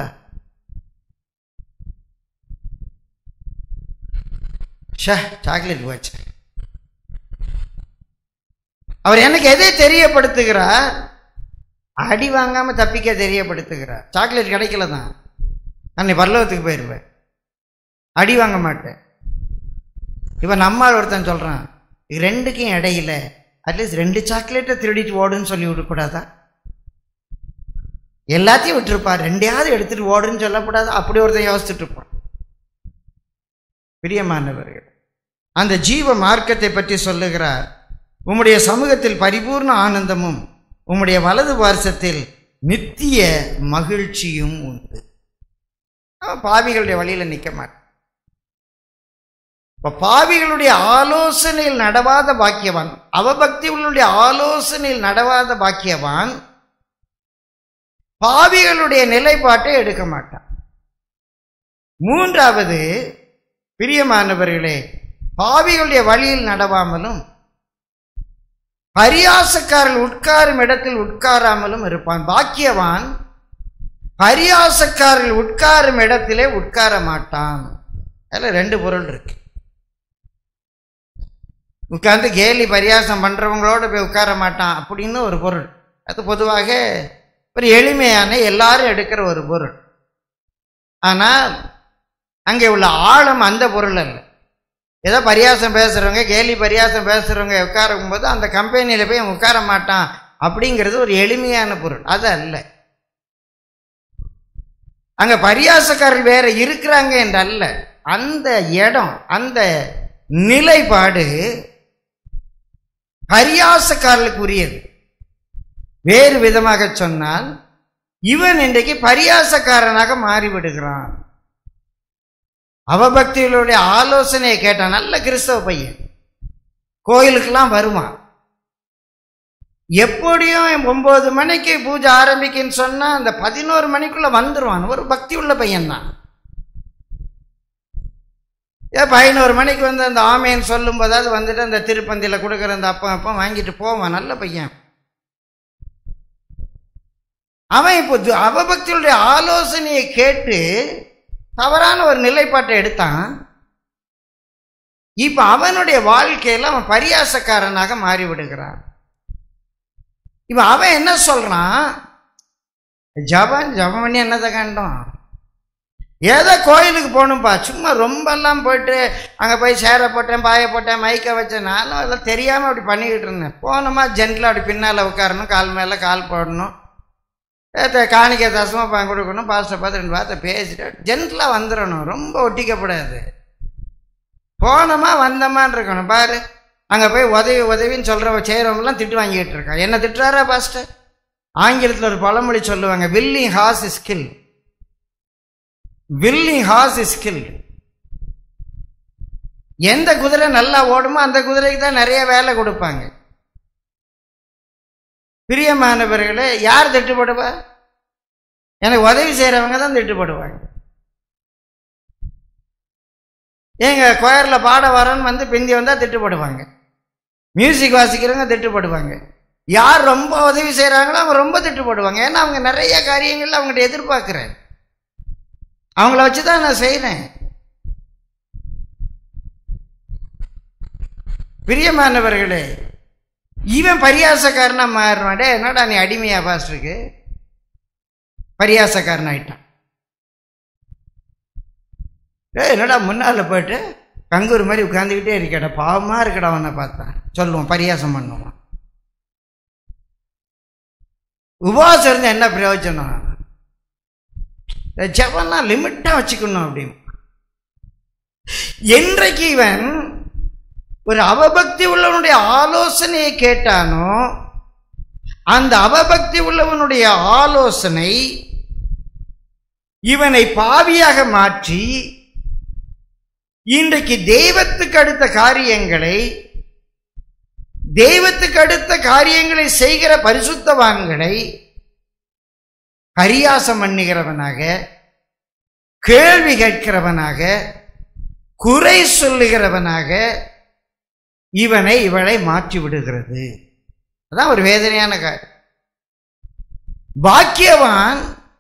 ஷே சாக்லேட் போச்சு அவர் எனக்கு எதை தெரியப்படுத்துகிறார் அடி வாங்காம தப்பிக்க தெரியப்படுத்துகிறார் சாக்லேட் கிடைக்கல தான் நான் நீ பரலோகத்துக்கு போயிடுவேன் அடி வாங்க மாட்டேன் இப்போ நம்மால் ஒருத்தன் சொல்கிறான் ரெண்டுக்கும் இடையில அட்லீஸ்ட் ரெண்டு சாக்லேட்டை திருடிட்டு ஓடுன்னு சொல்லி விடக்கூடாதா எல்லாத்தையும் விட்டுருப்பா ரெண்டையாவது எடுத்துட்டு ஓடுன்னு சொல்லக்கூடாது அப்படி ஒருத்தன் யோசிச்சுட்டு இருப்பான் பிரியமானவர்கள் அந்த ஜீவ மார்க்கத்தை பற்றி சொல்லுகிறார் உம்முடைய சமூகத்தில் பரிபூர்ண ஆனந்தமும் உம்முடைய வலது பார்சத்தில் நித்திய மகிழ்ச்சியும் உண்டு அவன் பாவிகளுடைய வழியில் நிற்க மாட்டான் இப்ப பாவிகளுடைய ஆலோசனையில் நடவாத பாக்கியவான் அவபக்திகளுடைய ஆலோசனையில் நடவாத பாக்கியவான் பாவிகளுடைய நிலைப்பாட்டை எடுக்க மாட்டான் மூன்றாவது பிரியமானவர்களே பாவிகளுடைய வழியில் நடவாமலும் பரியாசக்காரர்கள் உட்காரும் இடத்தில் உட்காராமலும் இருப்பான் பாக்கியவான் பரியாசக்காரர்கள் உட்காரும் இடத்திலே உட்கார மாட்டான் அதில் ரெண்டு பொருள் இருக்கு உட்கார்ந்து கேலி பரியாசம் பண்றவங்களோட போய் உட்கார மாட்டான் அப்படின்னு ஒரு பொருள் அது பொதுவாக ஒரு எளிமையான எல்லாரும் எடுக்கிற ஒரு பொருள் ஆனால் அங்கே உள்ள ஆழம் அந்த பொருள் அல்ல ஏதோ பரியாசம் பேசுறவங்க கேலி பரியாசம் பேசுறவங்க உட்காரும் போது அந்த கம்பெனியில் போய் அவன் உட்கார மாட்டான் அப்படிங்கிறது ஒரு எளிமையான பொருள் அது அல்ல அங்க பரியாசக்காரர்கள் வேற இருக்கிறாங்க என்று அல்ல அந்த இடம் அந்த நிலைப்பாடு பரியாசக்காரர்களுக்கு உரியது வேறு விதமாக சொன்னால் இவன் இன்றைக்கு பரியாசக்காரனாக மாறிவிடுகிறான் அவபக்திகளுடைய ஆலோசனையை கேட்டான் நல்ல கிறிஸ்தவ பையன் கோயிலுக்கெல்லாம் வருவான் எப்படியும் ஒன்பது மணிக்கு பூஜை ஆரம்பிக்குன்னு சொன்னா அந்த பதினோரு மணிக்குள்ள வந்துருவான் ஒரு பக்தி உள்ள பையன்தான் ஏன் பதினோரு மணிக்கு வந்து அந்த ஆமேன்னு சொல்லும் போதாவது வந்துட்டு அந்த திருப்பந்தியில் கொடுக்குற அந்த அப்பம் அப்பம் வாங்கிட்டு போவான் நல்ல பையன் அவன் இப்போ து- அவபக்தியுடைய ஆலோசனையை கேட்டு தவறான ஒரு நிலைப்பாட்டை எடுத்தான் இப்ப அவனுடைய வாழ்க்கையில அவன் பரியாசக்காரனாக மாறி விடுகிறான் இப்ப அவன் என்ன சொல்றான் ஜபம் ஜபம் பண்ணி என்னதை கண்டோம் ஏதோ கோயிலுக்கு போகணும்ப்பா சும்மா ரொம்பலாம் போயிட்டு அங்கே போய் சேரை போட்டேன் பாயை போட்டேன் மைக்கை வச்சேன் நானும் அதெல்லாம் தெரியாமல் அப்படி பண்ணிக்கிட்டு இருந்தேன் போனோமா ஜென்டில் அப்படி பின்னால் உட்காரணும் கால் மேலே கால் போடணும் ஏத்த காணிக்கை தசமாக பா கொடுக்கணும் பாஸ்டர் பார்த்து ரெண்டு வார்த்தை பேசிட்டு ஜென்டிலாக வந்துடணும் ரொம்ப ஒட்டிக்கப்படாது போனோமா வந்தோமான்னு இருக்கணும் பாரு அங்கே போய் உதவி உதவின்னு சொல்கிற செய்கிறவங்களாம் திட்டு வாங்கிட்டு இருக்கான் என்ன திட்டுறாரா பாஸ்டர் ஆங்கிலத்தில் ஒரு பழமொழி சொல்லுவாங்க willing horse is skill willing horse is skill எந்த குதிரை நல்லா ஓடுமோ அந்த குதிரைக்கு தான் நிறைய வேலை கொடுப்பாங்க பிரியமானவர்களே யார் திட்டுப்படுவா எனக்கு உதவி செய்கிறவங்க தான் திட்டுப்படுவாங்க ஏங்க கொயரில் பாட வரேன்னு வந்து பிந்தி வந்தால் திட்டுப்படுவாங்க மியூசிக் வாசிக்கிறவங்க திட்டுப்படுவாங்க யார் ரொம்ப உதவி செய்கிறாங்களோ அவங்க ரொம்ப திட்டுப்படுவாங்க ஏன்னா அவங்க நிறைய காரியங்கள்ல அவங்ககிட்ட எதிர்பார்க்குறேன் அவங்கள வச்சு தான் நான் செய்கிறேன் பிரியமானவர்களே இவன் பரியாசக்காரனா மாறுறான் டே என்னடா நீ அடிமையா பாஸ்டருக்கு பரியாசக்காரன் ஆயிட்டான் டே என்னடா முன்னால போயிட்டு கங்கூர் மாதிரி உட்காந்துக்கிட்டே இருக்கடா பாவமா இருக்கடா அவனை பார்த்தா சொல்லுவான் பரியாசம் பண்ணுவான் உபவாசம் இருந்தா என்ன பிரயோஜனம் இந்த ஜெபம்லாம் லிமிட்டாக வச்சுக்கணும் அப்படின்னு என்றைக்கு இவன் ஒரு அவபக்தி உள்ளவனுடைய ஆலோசனையை கேட்டானோ அந்த அவபக்தி உள்ளவனுடைய ஆலோசனை இவனை பாவியாக மாற்றி இன்றைக்கு தெய்வத்துக்கு அடுத்த காரியங்களை தெய்வத்துக்கு அடுத்த காரியங்களை செய்கிற பரிசுத்தவான்களை பரியாசம் பண்ணுகிறவனாக கேள்வி கேட்கிறவனாக குறை சொல்லுகிறவனாக இவனை இவளை மாற்றி விடுகிறது அதான் ஒரு வேதனையான காரியம் பாக்கியவான்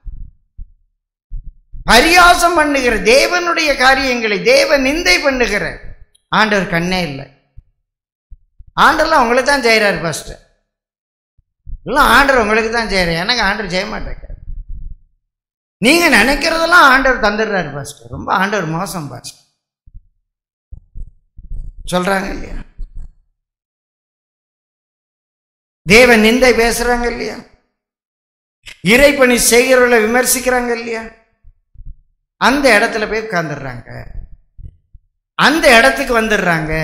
பரியாசம் பண்ணுகிற தேவனுடைய காரியங்களை தேவ நிந்தை பண்ணுகிற ஆண்டவர் கண்ணே இல்லை ஆண்டெல்லாம் உங்களை தான் செய்கிறார் ஃபஸ்ட்டு எல்லாம் ஆண்டவர் உங்களுக்கு தான் செய்கிறேன் எனக்கு ஆண்டவர் செய்ய மாட்டேங்க நீங்க நினைக்கிறதெல்லாம் ஆண்டவர் தந்துடுறாரு பாஸ்டர் ரொம்ப ஆண்டவர் மோசம் பாஸ்டர் சொல்றாங்க இல்லையா தேவ நிந்தை பேசுறாங்க இல்லையா இறைப்பணி செய்கிறவர்களை விமர்சிக்கிறாங்க இல்லையா அந்த இடத்துல போய் உட்கார்ந்துடுறாங்க அந்த இடத்துக்கு வந்துடுறாங்க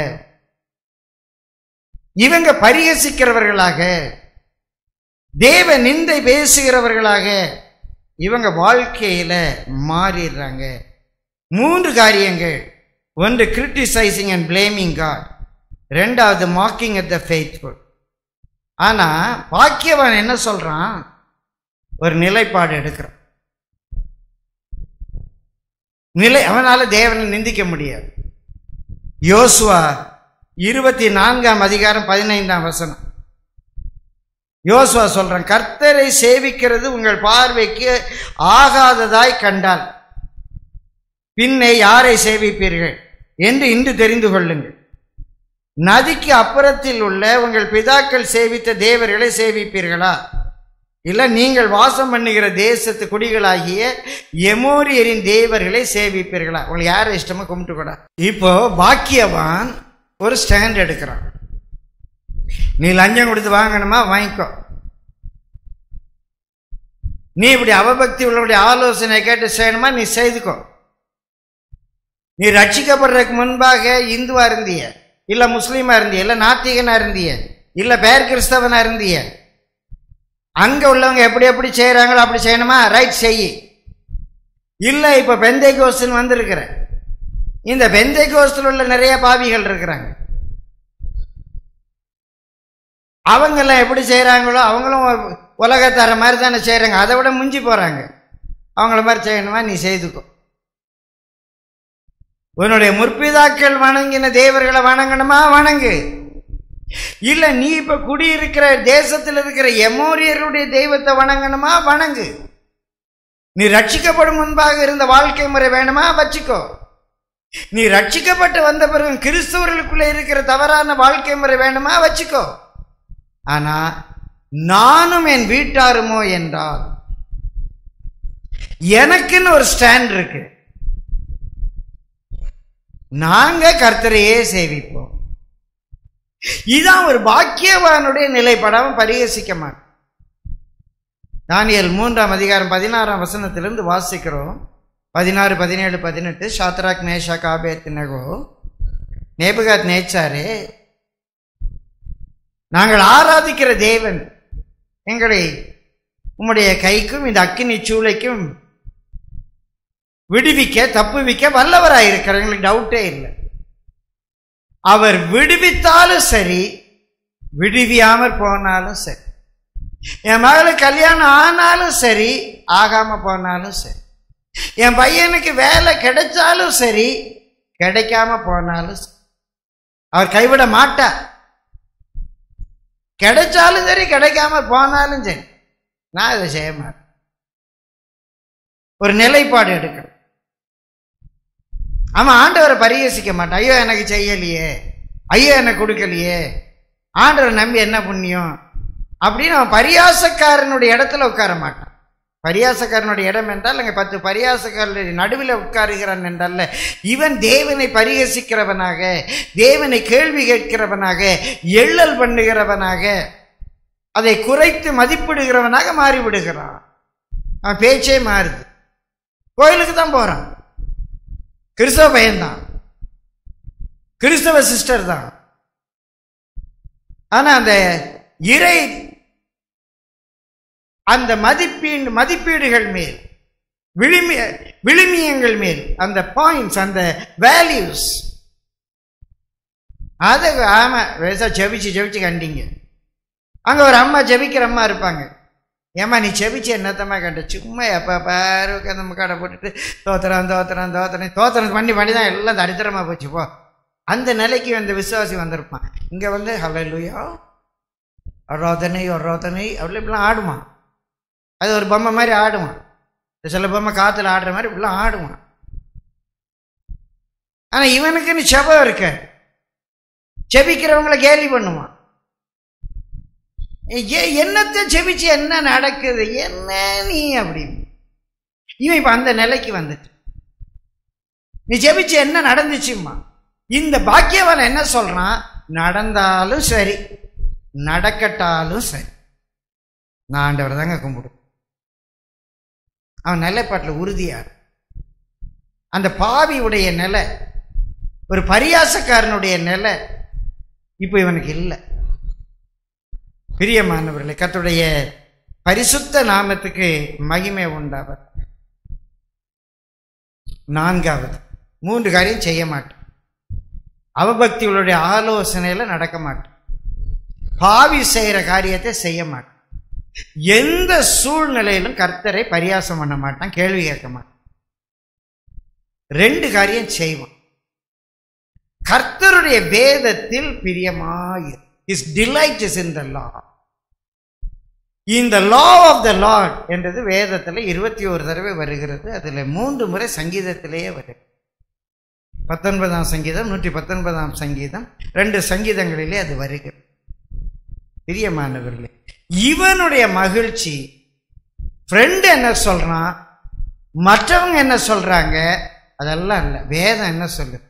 இவங்க பரிகசிக்கிறவர்களாக தேவ நிந்தை பேசுகிறவர்களாக இவங்க வாழ்க்கையில மாறிடுறாங்க மூன்று காரியங்கள் ஒன்று கிரிட்டிசைசிங் அண்ட் பிளேமிங் காட் ரெண்டாவது மாக்கிங் அட் த ஃபெய்த்ஃபுல் ஆனா பாக்கியவன் என்ன சொல்றான் ஒரு நிலைப்பாடு எடுக்கிறான் நிலை அவனால தேவனை நிந்திக்க முடியாது யோசுவா இருபத்தி நான்காம் அதிகாரம் பதினைந்தாம் வசனம் யோசுவா சொல்றான் கர்த்தரை சேவிக்கிறது உங்கள் பார்வைக்கு ஆகாததாய் கண்டால் பின்னே யாரை சேவிப்பீர்கள் என்று இன்று தெரிந்து கொள்ளுங்கள் நதிக்கு அப்புறத்தில் உள்ள உங்கள் பிதாக்கள் சேவித்த தேவர்களை சேவிப்பீர்களா இல்ல நீங்கள் வாசம் பண்ணுகிற தேசத்து குடிகளாகிய எமோரியரின் தேவர்களை சேவிப்பீர்களா உங்களுக்கு யாரை இஷ்டமா கும்பிட்டு கூட இப்போ பாக்கியவான் ஒரு ஸ்டாண்ட் எடுக்கிறான் நீ லஞ்சம் கொடுத்து வாங்கணுமா வாங்கிக்கோ நீ இப்படி அவபக்தி உள்ளவருடைய ஆலோசனை கேட்டு செய்யணுமா நீ செய்துக்கோ நீ ரட்சிக்கப்படுறதுக்கு முன்பாக இந்துவா இருந்திய இல்ல முஸ்லீமா இருந்திய இல்ல நாத்திகனா இருந்திய இல்ல பேர் கிறிஸ்தவனா இருந்திய அங்க உள்ளவங்க எப்படி எப்படி செய்யறாங்களோ அப்படி செய்யணுமா ரைட் செய் இல்ல இப்ப பெந்தை கோஸ்துன்னு வந்திருக்கிற இந்த பெந்தை கோஸ்தில் உள்ள நிறைய பாவிகள் இருக்கிறாங்க அவங்கெல்லாம் எப்படி செய்கிறாங்களோ அவங்களும் உலகத்தர மாதிரி தானே செய்கிறாங்க அதை விட முஞ்சி போகிறாங்க அவங்கள மாதிரி செய்யணுமா நீ செய்துக்கோ உன்னுடைய முற்பிதாக்கள் வணங்கின தேவர்களை வணங்கணுமா வணங்கு இல்ல நீ இப்ப குடியிருக்கிற தேசத்தில் இருக்கிற எமோரியருடைய தெய்வத்தை வணங்கணுமா வணங்கு நீ ரட்சிக்கப்படும் முன்பாக இருந்த வாழ்க்கை முறை வேணுமா வச்சுக்கோ நீ ரட்சிக்கப்பட்டு வந்த பிறகு கிறிஸ்தவர்களுக்குள்ள இருக்கிற தவறான வாழ்க்கை முறை வேணுமா வச்சுக்கோ ஆனா நானும் என் வீட்டாருமோ என்றால் எனக்குன்னு ஒரு ஸ்டாண்ட் இருக்கு நாங்க கர்த்தரையே சேவிப்போம் இதான் ஒரு பாக்கியவானுடைய நிலைப்படாம பரிகசிக்க மாட்டோம் தானியல் மூன்றாம் அதிகாரம் பதினாறாம் வசனத்திலிருந்து வாசிக்கிறோம் பதினாறு பதினேழு பதினெட்டு ஷாத்ராக் நேஷா காபேத் நகோ நேபுகாத் நேச்சாரே நாங்கள் ஆராதிக்கிற தேவன் எங்களை உம்முடைய கைக்கும் இந்த அக்கினி சூளைக்கும் விடுவிக்க தப்புவிக்க வல்லவராயிருக்கிறார் எங்களுக்கு டவுட்டே இல்லை அவர் விடுவித்தாலும் சரி விடுவியாமற் போனாலும் சரி என் மகளுக்கு கல்யாணம் ஆனாலும் சரி ஆகாம போனாலும் சரி என் பையனுக்கு வேலை கிடைச்சாலும் சரி கிடைக்காம போனாலும் சரி அவர் கைவிட மாட்டார் கிடைச்சாலும் சரி கிடைக்காம போனாலும் சரி நான் இதை செய்ய மாட்டேன் ஒரு நிலைப்பாடு எடுக்கணும் அவன் ஆண்டவரை பரிகசிக்க மாட்டான் ஐயோ எனக்கு செய்யலையே ஐயோ எனக்கு கொடுக்கலையே ஆண்டவரை நம்பி என்ன புண்ணியம் அப்படின்னு அவன் பரியாசக்காரனுடைய இடத்துல உட்கார மாட்டான் பரியாசக்காரனுடைய இடம் என்றால் அங்கே பத்து பரியாசக்காரனுடைய நடுவில் உட்காருகிறான் என்றல்ல இவன் தேவனை பரிகசிக்கிறவனாக தேவனை கேள்வி கேட்கிறவனாக எள்ளல் பண்ணுகிறவனாக அதை குறைத்து மதிப்பிடுகிறவனாக மாறிவிடுகிறான் அவன் பேச்சே மாறுது கோயிலுக்கு தான் போறான் கிறிஸ்தவ பையன்தான் கிறிஸ்தவ சிஸ்டர் தான் ஆனா அந்த இறை அந்த மதிப்பீடு மதிப்பீடுகள் மேல் விழுமி விழுமியங்கள் மேல் அந்த பாயிண்ட்ஸ் அந்த வேல்யூஸ் அதை ஆமா வேசா ஜெபிச்சு ஜெபிச்சு கண்டிங்க அங்க ஒரு அம்மா ஜெபிக்கிற அம்மா இருப்பாங்க ஏம்மா நீ செபிச்சு என்னத்தம்மா கண்ட சும்மா எப்போ பாரு உட்காந்து கடை போட்டுட்டு தோத்துறான் தோத்துறான் தோத்துறேன் தோத்துறன் பண்ணி பண்ணி தான் எல்லாம் தரித்திரமா போச்சு போ அந்த நிலைக்கு அந்த விசுவாசி வந்திருப்பான் இங்க வந்து ஹலலுயா ரோதனை ஒரு ரோதனை அப்படி இப்படிலாம் ஆடுவான் அது ஒரு பொம்மை மாதிரி ஆடுவான் சில பொம்மை காத்துல ஆடுற மாதிரி இப்படிலாம் ஆடுவான் ஆனா இவனுக்குன்னு செபம் இருக்க செபிக்கிறவங்கள கேலி பண்ணுவான் ஏ என்னத்தை ஜெபிச்சு என்ன நடக்குது என்ன நீ அப்படின்னு இவன் இப்ப அந்த நிலைக்கு வந்துட்டு நீ ஜெபிச்சு என்ன நடந்துச்சும்மா இந்த பாக்கியவன் என்ன சொல்றான் நடந்தாலும் சரி நடக்கட்டாலும் சரி நான் ஆண்டவர் தாங்க கும்பிடு அவன் நிலைப்பாட்டில் உறுதியார் அந்த பாவியுடைய நிலை ஒரு பரியாசக்காரனுடைய நிலை இப்போ இவனுக்கு இல்லை பிரியமானவர்களே கர்த்தருடைய பரிசுத்த நாமத்துக்கு மகிமை உண்டாவர் நான்காவது மூன்று காரியம் செய்ய மாட்டேன் அவபக்திகளுடைய ஆலோசனையில நடக்க மாட்டேன் பாவி செய்கிற காரியத்தை செய்ய மாட்டேன் எந்த சூழ்நிலையிலும் கர்த்தரை பரியாசம் பண்ண மாட்டான் கேள்வி கேட்க மாட்டான் ரெண்டு காரியம் செய்வான் கர்த்தருடைய வேதத்தில் பிரியமாய் his delight is in the law இந்த லா ஆஃப் த லார்ட் என்றது வேதத்தில் இருபத்தி ஒரு தடவை வருகிறது அதில் மூன்று முறை சங்கீதத்திலேயே வருது பத்தொன்பதாம் சங்கீதம் நூற்றி பத்தொன்பதாம் சங்கீதம் ரெண்டு சங்கீதங்களிலே அது வருகிறது பிரியமானவர்களே இவனுடைய மகிழ்ச்சி ஃப்ரெண்டு என்ன சொல்றான் மற்றவங்க என்ன சொல்றாங்க அதெல்லாம் இல்லை வேதம் என்ன சொல்லுது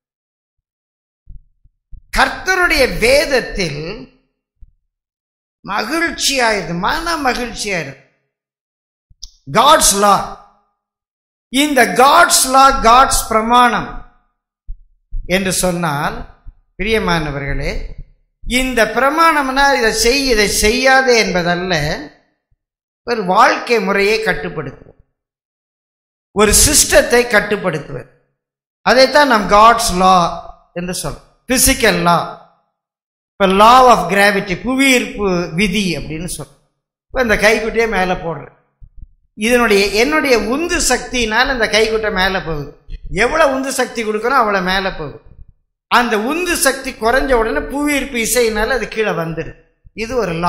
கர்த்தருடைய வேதத்தில் மகிழ்ச்சியாயிருது மன மகிழ்ச்சியாயிருது காட்ஸ் லா இந்த காட்ஸ் லா காட்ஸ் பிரமாணம் என்று சொன்னால் பிரியமானவர்களே இந்த பிரமாணம்னா இதை செய் இதை செய்யாதே என்பதல்ல ஒரு வாழ்க்கை முறையை கட்டுப்படுத்துவது ஒரு சிஸ்டத்தை கட்டுப்படுத்துவது அதைத்தான் நாம் காட்ஸ் லா என்று சொல்றோம் பிசிக்கல் லா இப்போ லா ஆஃப் கிராவிட்டி புவியீர்ப்பு விதி அப்படின்னு சொல்றோம் இப்போ இந்த கைக்குட்டியே மேலே போடுறேன் இதனுடைய என்னுடைய உந்து சக்தியினால் இந்த கைக்குட்டை மேலே போகுது எவ்வளோ உந்து சக்தி கொடுக்குறோம் அவ்வளோ மேலே போகுது அந்த உந்து சக்தி குறைஞ்ச உடனே புவியீர்ப்பு இசையினால அது கீழே வந்துடு இது ஒரு லா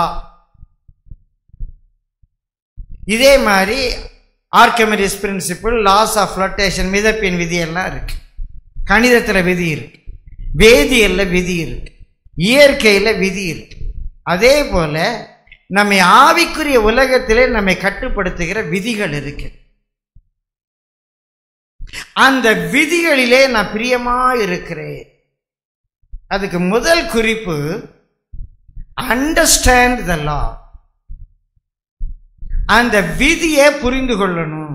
இதே மாதிரி Archimedes principle laws of flotation மிதப்பின் விதியெல்லாம் இருக்கு கணிதத்தில் விதி இருக்கு வேதியியல்ல விதி இருக்கு இயற்கையில் விதி இருக்கு அதே போல நம்மை ஆவிக்குரிய உலகத்திலே நம்மை கட்டுப்படுத்துகிற விதிகள் இருக்கு அந்த விதிகளிலே நான் பிரியமா இருக்கிறேன் அதுக்கு முதல் குறிப்பு அண்டர்ஸ்டாண்ட் த லா அந்த விதியை புரிந்து கொள்ளணும்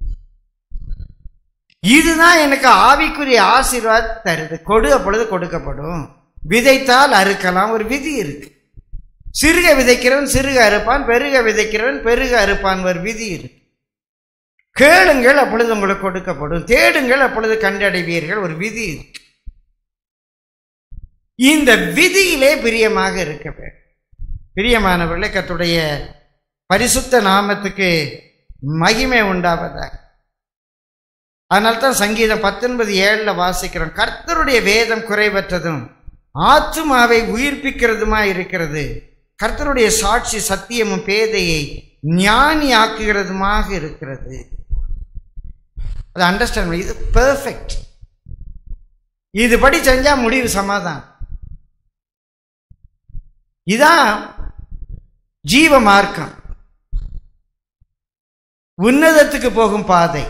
இதுதான் எனக்கு ஆவிக்குரிய ஆசீர்வாத் தருது கொடு அப்பொழுது கொடுக்கப்படும் விதைத்தால் அறுக்கலாம் ஒரு விதி இருக்கு சிறுக விதைக்கிறவன் சிறுக அறுப்பான் பெருக விதைக்கிறவன் பெருக அறுப்பான் ஒரு விதி இருக்கு கேளுங்கள் அப்பொழுது உங்களுக்கு கொடுக்கப்படும் தேடுங்கள் அப்பொழுது கண்டடைவீர்கள் ஒரு விதி இருக்கு இந்த விதியிலே பிரியமாக இருக்க வேண்டும் பிரியமானவர்களே கத்துடைய பரிசுத்த நாமத்துக்கு மகிமை உண்டாவதாக அதனால்தான் சங்கீதம் பத்தொன்பது ஏழுல வாசிக்கிறோம் கர்த்தருடைய வேதம் குறைவற்றதும் ஆத்துமாவை உயிர்ப்பிக்கிறதுமா இருக்கிறது கர்த்தருடைய சாட்சி சத்தியமும் பேதையை ஞானி ஆக்குகிறதுமாக இருக்கிறது அதை அண்டர்ஸ்டாண்ட் இது பெர்ஃபெக்ட் இதுபடி செஞ்சா முடிவு சமாதானம் இதான் ஜீவ மார்க்கம் உன்னதத்துக்கு போகும் பாதை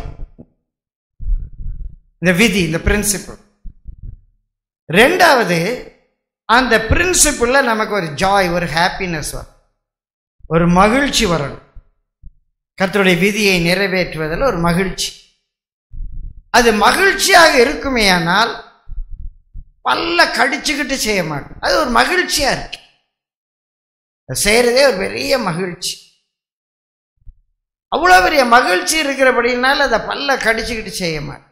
இந்த விதி இந்த பிரின்சிபிள் ரெண்டாவது அந்த பிரின்சிபிள்ல நமக்கு ஒரு ஜாய் ஒரு ஹாப்பினஸ் வரும் ஒரு மகிழ்ச்சி வரணும் கர்த்தருடைய விதியை நிறைவேற்றுவதில் ஒரு மகிழ்ச்சி அது மகிழ்ச்சியாக இருக்குமே ஆனால் பல்ல கடிச்சுக்கிட்டு செய்ய மாட்டோம் அது ஒரு மகிழ்ச்சியா இருக்கு அது செய்யறதே ஒரு பெரிய மகிழ்ச்சி அவ்வளோ பெரிய மகிழ்ச்சி இருக்கிறபடினால அதை பல்ல கடிச்சுக்கிட்டு செய்ய மாட்டோம்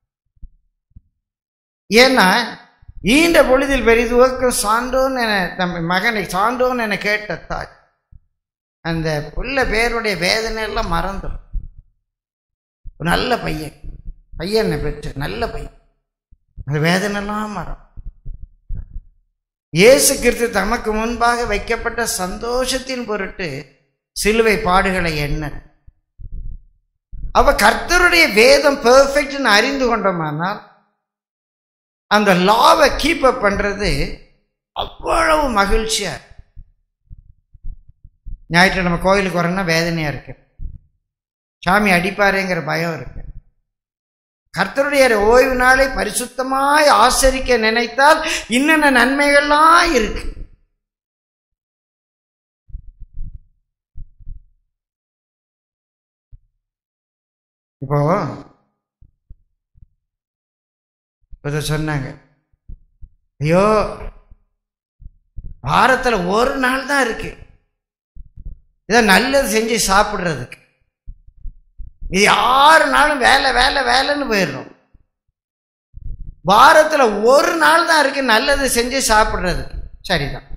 ஏன்னா ஈண்ட பொழுதில் பெரிதுவக்கும் சான்றோன் என தம் மகனை சான்றோன் என கேட்ட தாய் அந்த புள்ள பேருடைய வேதனை எல்லாம் மறந்துடும் ஒரு நல்ல பையன் பையனை பெற்று நல்ல பையன் அந்த வேதனைலாம் மறம் இயேசு கிறிஸ்து தமக்கு முன்பாக வைக்கப்பட்ட சந்தோஷத்தின் பொருட்டு சிலுவை பாடுகளை எண்ண அவ கர்த்தருடைய வேதம் பெர்ஃபெக்ட்னு அறிந்து கொண்டோமானால் அந்த லாவை கீப் அப் பண்றது அவ்வளவு மகிழ்ச்சியா இருக்கு. ஞாயிற்றுக்கிழமை கோயிலுக்கு வரேன்னா வேதனையாக இருக்கு சாமி அடிப்பாருங்கிற பயம் இருக்கு கர்த்தருடைய ஓய்வு நாளை பரிசுத்தமாய் ஆசரிக்க நினைத்தால் இன்னென்ன நன்மைகள்லாம் இருக்கு இப்போ இதை சொன்னாங்க ஐயோ வாரத்தில் ஒரு நாள் தான் இருக்கு இதை நல்லது செஞ்சு சாப்பிட்றதுக்கு இது ஆறு நாளும் வேலை வேலை வேலைன்னு போயிடுறோம் வாரத்தில் ஒரு நாள் தான் இருக்கு நல்லது செஞ்சு சாப்பிட்றதுக்கு சரிதான்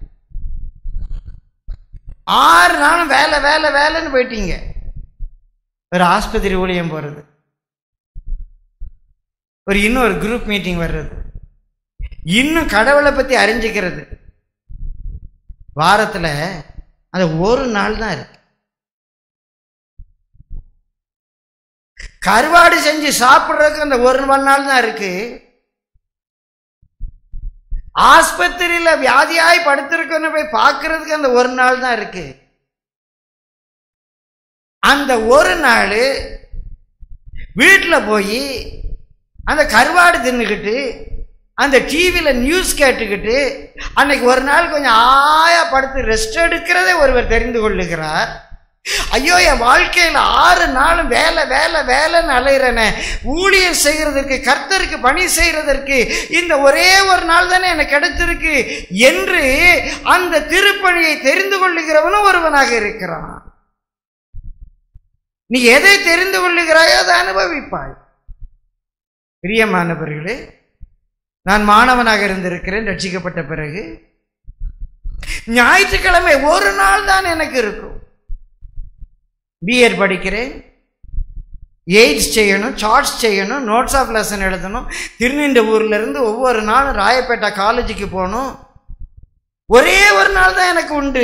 ஆறு நாளும் வேலை வேலை வேலைன்னு போயிட்டீங்க ஒரு ஆஸ்பத்திரி ஊழியம் போகிறது ஒரு இன்னொரு குரூப் மீட்டிங் வர்றது இன்னும் கடவுளை பற்றி அறிஞ்சிக்கிறது வாரத்தில் அந்த ஒரு நாள் தான் இருக்கு கருவாடு செஞ்சு சாப்பிட்றதுக்கு அந்த ஒரு மணி நாள் தான் இருக்கு ஆஸ்பத்திரியில் வியாதியாய் படுத்திருக்கன்னு போய் பார்க்கறதுக்கு அந்த ஒரு நாள் தான் இருக்கு அந்த ஒரு நாள் வீட்டில் போய் அந்த கருவாடு தின்னுக்கிட்டு அந்த டிவியில் நியூஸ் கேட்டுக்கிட்டு அன்னைக்கு ஒரு நாள் கொஞ்சம் ஆயா படுத்து ரெஸ்ட் எடுக்கிறதே ஒருவர் தெரிந்து கொள்ளுகிறார் ஐயோ என் வாழ்க்கையில் ஆறு நாளும் வேலை வேலை வேலைன்னு அலையிறனே ஊழியம் செய்கிறதற்கு கர்த்தருக்கு பணி செய்கிறதற்கு இந்த ஒரே ஒரு நாள் தானே எனக்கு கிடைச்சிருக்கு என்று அந்த திருப்பணியை தெரிந்து கொள்ளுகிறவனும் ஒருவனாக இருக்கிறான் நீ எதை தெரிந்து கொள்ளுகிறாயோ அதை அனுபவிப்பாய் பிரியமானவர்களே நான் மாணவனாக இருந்திருக்கிறேன் ரட்சிக்கப்பட்ட பிறகு ஞாயிற்றுக்கிழமை ஒரு நாள் தான் எனக்கு இருக்கும் பிஎட் படிக்கிறேன் எய்ட்ஸ் செய்யணும் சார்ட்ஸ் செய்யணும் நோட்ஸ் ஆஃப் லெசன் எழுதணும் திருநீண்ட ஊர்ல இருந்து ஒவ்வொரு நாளும் ராயப்பேட்டா காலேஜுக்கு போகணும் ஒரே ஒரு நாள் தான் எனக்கு உண்டு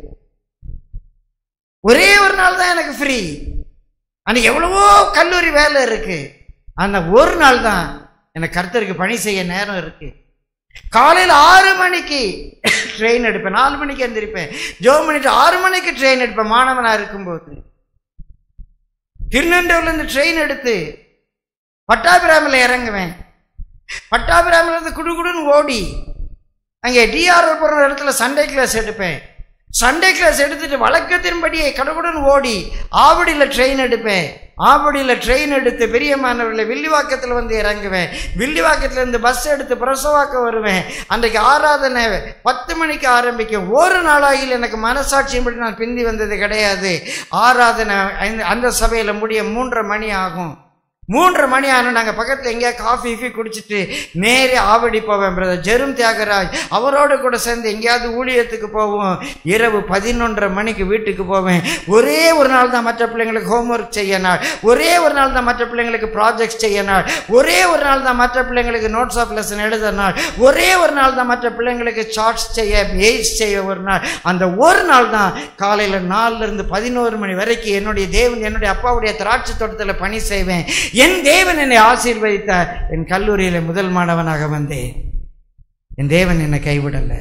ஒரே ஒரு நாள் தான் எனக்கு ஃப்ரீ அன்னைக்கு எவ்வளவோ கல்லூரி வேலை இருக்கு அந்த ஒரு நாள் தான் எனக்கு கர்த்தருக்கு பணி செய்ய நேரம் இருக்கு காலையில் ஆறு மணிக்கு ட்ரெயின் எடுப்பேன் நாலு மணிக்கு எழுந்திருப்பேன் ஜோ பண்ணிட்டு ஆறு மணிக்கு ட்ரெயின் எடுப்பேன் மாணவனாக இருக்கும்போது திருநெண்டூர்லேருந்து ட்ரெயின் எடுத்து பட்டாபிராமில் இறங்குவேன் பட்டாபிராமில் இருந்து குடுகுடுன்னு ஓடி அங்கே டிஆர்ஓ போகிற இடத்துல சண்டே கிளாஸ் எடுப்பேன் சண்டே கிளாஸ் எடுத்துட்டு வழக்கத்தின்படியே கடவுடன் ஓடி ஆவடியில் ட்ரெயின் எடுப்பேன் ஆவடியில் ட்ரெயின் எடுத்து பெரிய மாணவர்களை வில்லிவாக்கத்தில் வந்து இறங்குவேன் வில்லிவாக்கத்துல இருந்து பஸ் எடுத்து பிரசவாக்கம் வருவேன் அன்றைக்கு ஆராதனை பத்து மணிக்கு ஆரம்பிக்கும் ஒரு நாளாகில் எனக்கு மனசாட்சியின்படி நான் பிந்தி வந்தது கிடையாது ஆராதனை அந்த- அந்த சபையில் முடிய மூன்றரை மணி ஆகும் மூன்றரை மணி ஆனால் நாங்கள் பக்கத்தில் எங்கேயா காஃபி கீஃபி குடிச்சிட்டு நேரே ஆவடி போவேன் பிரதர் ஜெரும் தியாகராஜ் அவரோட கூட சேர்ந்து எங்கேயாவது ஊழியத்துக்கு போவோம் இரவு பதினொன்றரை மணிக்கு வீட்டுக்கு போவேன் ஒரே ஒரு நாள் தான் மற்ற பிள்ளைங்களுக்கு ஹோம்ஒர்க் செய்ய நாள் ஒரே ஒரு நாள் தான் மற்ற பிள்ளைங்களுக்கு ப்ராஜெக்ட்ஸ் செய்ய நாள் ஒரே ஒரு நாள் தான் மற்ற பிள்ளைங்களுக்கு நோட்ஸ் ஆஃப் லெசன் எழுத நாள் ஒரே ஒரு நாள் தான் மற்ற பிள்ளைங்களுக்கு சார்ட்ஸ் செய்ய எய்ட்ஸ் செய்ய ஒரு நாள் அந்த ஒரு நாள் தான் காலையில் நாலுல இருந்து பதினோரு மணி வரைக்கும் என்னுடைய தேவன் என்னுடைய அப்பாவுடைய திராட்சை தோட்டத்தில் பணி செய்வேன் என் தேவன் என்னை ஆசீர்வதித்தார் என் கல்லூரியில் முதல் மாணவனாக வந்தேன் என் தேவன் என்னை கைவிடல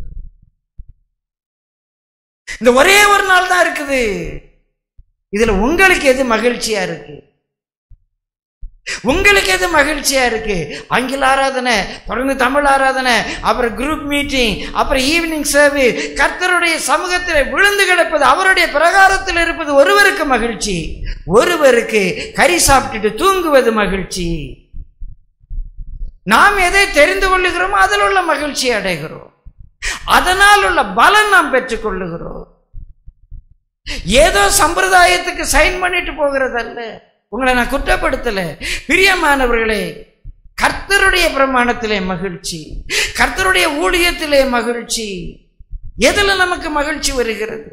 இந்த ஒரே ஒரு நாள் தான் இருக்குது இதுல உங்களுக்கு எது மகிழ்ச்சியா இருக்கு உங்களுக்கு எது மகிழ்ச்சியா இருக்கு ஆங்கில ஆராதனை தொடர்ந்து தமிழ் ஆராதனை அப்புறம் குரூப் மீட்டிங் அப்புறம் ஈவினிங் சர்வீஸ் கர்த்தருடைய சமூகத்தில் விழுந்து கிடப்பது அவருடைய பிரகாரத்தில் இருப்பது ஒருவருக்கு மகிழ்ச்சி ஒருவருக்கு கறி சாப்பிட்டுட்டு தூங்குவது மகிழ்ச்சி நாம் எதை தெரிந்து கொள்ளுகிறோமோ அதில் உள்ள மகிழ்ச்சி அடைகிறோம் அதனால் உள்ள பலன் நாம் பெற்றுக் கொள்ளுகிறோம் ஏதோ சம்பிரதாயத்துக்கு சைன் பண்ணிட்டு போகிறதல்ல உங்களை நான் குற்றப்படுத்தல பிரியமானவர்களே கர்த்தருடைய பிரமாணத்திலே மகிழ்ச்சி கர்த்தருடைய ஊழியத்திலே மகிழ்ச்சி எதுல நமக்கு மகிழ்ச்சி வருகிறது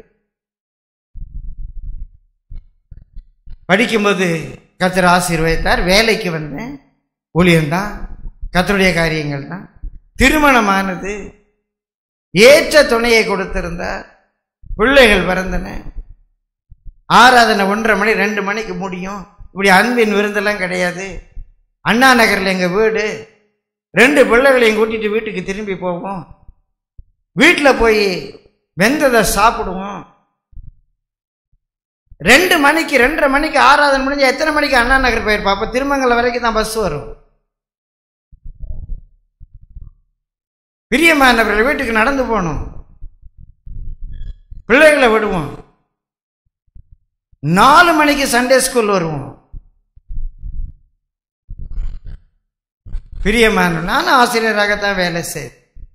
படிக்கும்போது கர்த்தர் ஆசீர்வதித்தார் வேலைக்கு வந்தேன் ஊழியம்தான் கர்த்தருடைய காரியங்கள் தான் திருமணமானது ஏற்ற துணையை கொடுத்திருந்தார் பிள்ளைகள் பிறந்தன ஆராதனை ஒன்றரை மணி ரெண்டு மணிக்கு முடியும் இப்படி அன்பின் விருந்தெல்லாம் கிடையாது அண்ணா நகரில் எங்கள் வீடு ரெண்டு பிள்ளைகளையும் கூட்டிட்டு வீட்டுக்கு திரும்பி போவோம் வீட்டில் போய் வெந்ததை சாப்பிடுவோம் ரெண்டு மணிக்கு ரெண்டரை மணிக்கு ஆறாவது முடிஞ்சு எத்தனை மணிக்கு அண்ணா நகர் போயிருப்பா அப்போ திருமங்கலம் வரைக்கும் தான் பஸ் வரும் பிரியமானவர்கள் வீட்டுக்கு நடந்து போகணும் பிள்ளைகளை விடுவோம் நாலு மணிக்கு சண்டே ஸ்கூல் வருவோம் பிரியமான நானும் ஆசிரியராகத்தான் வேலை செய்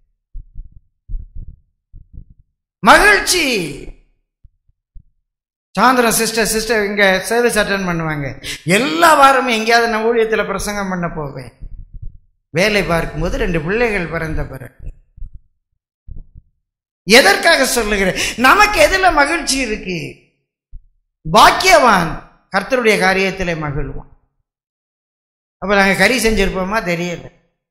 மகிழ்ச்சி சாயந்தரம் சிஸ்டர் சிஸ்டர் இங்க சர்வீஸ் அட்டன் பண்ணுவாங்க எல்லா வாரமும் எங்கேயாவது நான் ஊழியத்தில் பிரசங்கம் பண்ண போவேன் வேலை பார்க்கும்போது ரெண்டு பிள்ளைகள் பிறந்த பிறகு எதற்காக சொல்லுகிறேன் நமக்கு எதுல மகிழ்ச்சி இருக்கு பாக்கியவான் கர்த்தருடைய காரியத்திலே மகிழ்வான் அப்ப நாங்க கறி செஞ்சிருப்போமா தெரியல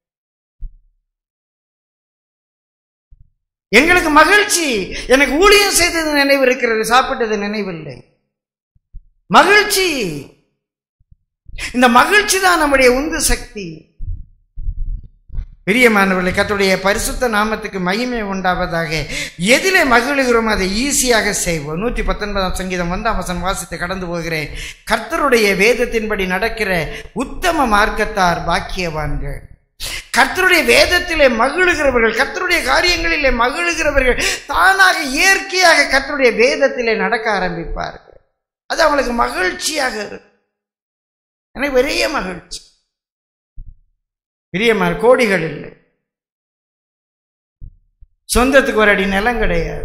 எங்களுக்கு மகிழ்ச்சி எனக்கு ஊழியம் செய்தது நினைவு இருக்கிறது சாப்பிட்டது நினைவில்லை மகிழ்ச்சி இந்த மகிழ்ச்சி தான் நம்முடைய உந்து சக்தி பிரியமானவர்களை கத்துடைய பரிசுத்த நாமத்துக்கு மகிமை உண்டாவதாக எதிலே மகிழுகிறோம் அதை ஈஸியாக செய்வோம் நூற்றி பத்தொன்பதாம் சங்கீதம் வந்தாம் வசனம் வாசித்து கடந்து போகிறேன் கர்த்தருடைய வேதத்தின்படி நடக்கிற உத்தம மார்க்கத்தார் பாக்கியவான்கள் கர்த்தருடைய வேதத்திலே மகிழுகிறவர்கள் கர்த்தருடைய காரியங்களிலே மகிழுகிறவர்கள் தானாக இயற்கையாக கர்த்தருடைய வேதத்திலே நடக்க ஆரம்பிப்பார்கள் அது அவங்களுக்கு மகிழ்ச்சியாக இருக்கும் எனக்கு பெரிய மகிழ்ச்சி பிரியமான கோடிகள் இல்லை சொந்தத்துக்கு ஒரு அடி நிலம் கிடையாது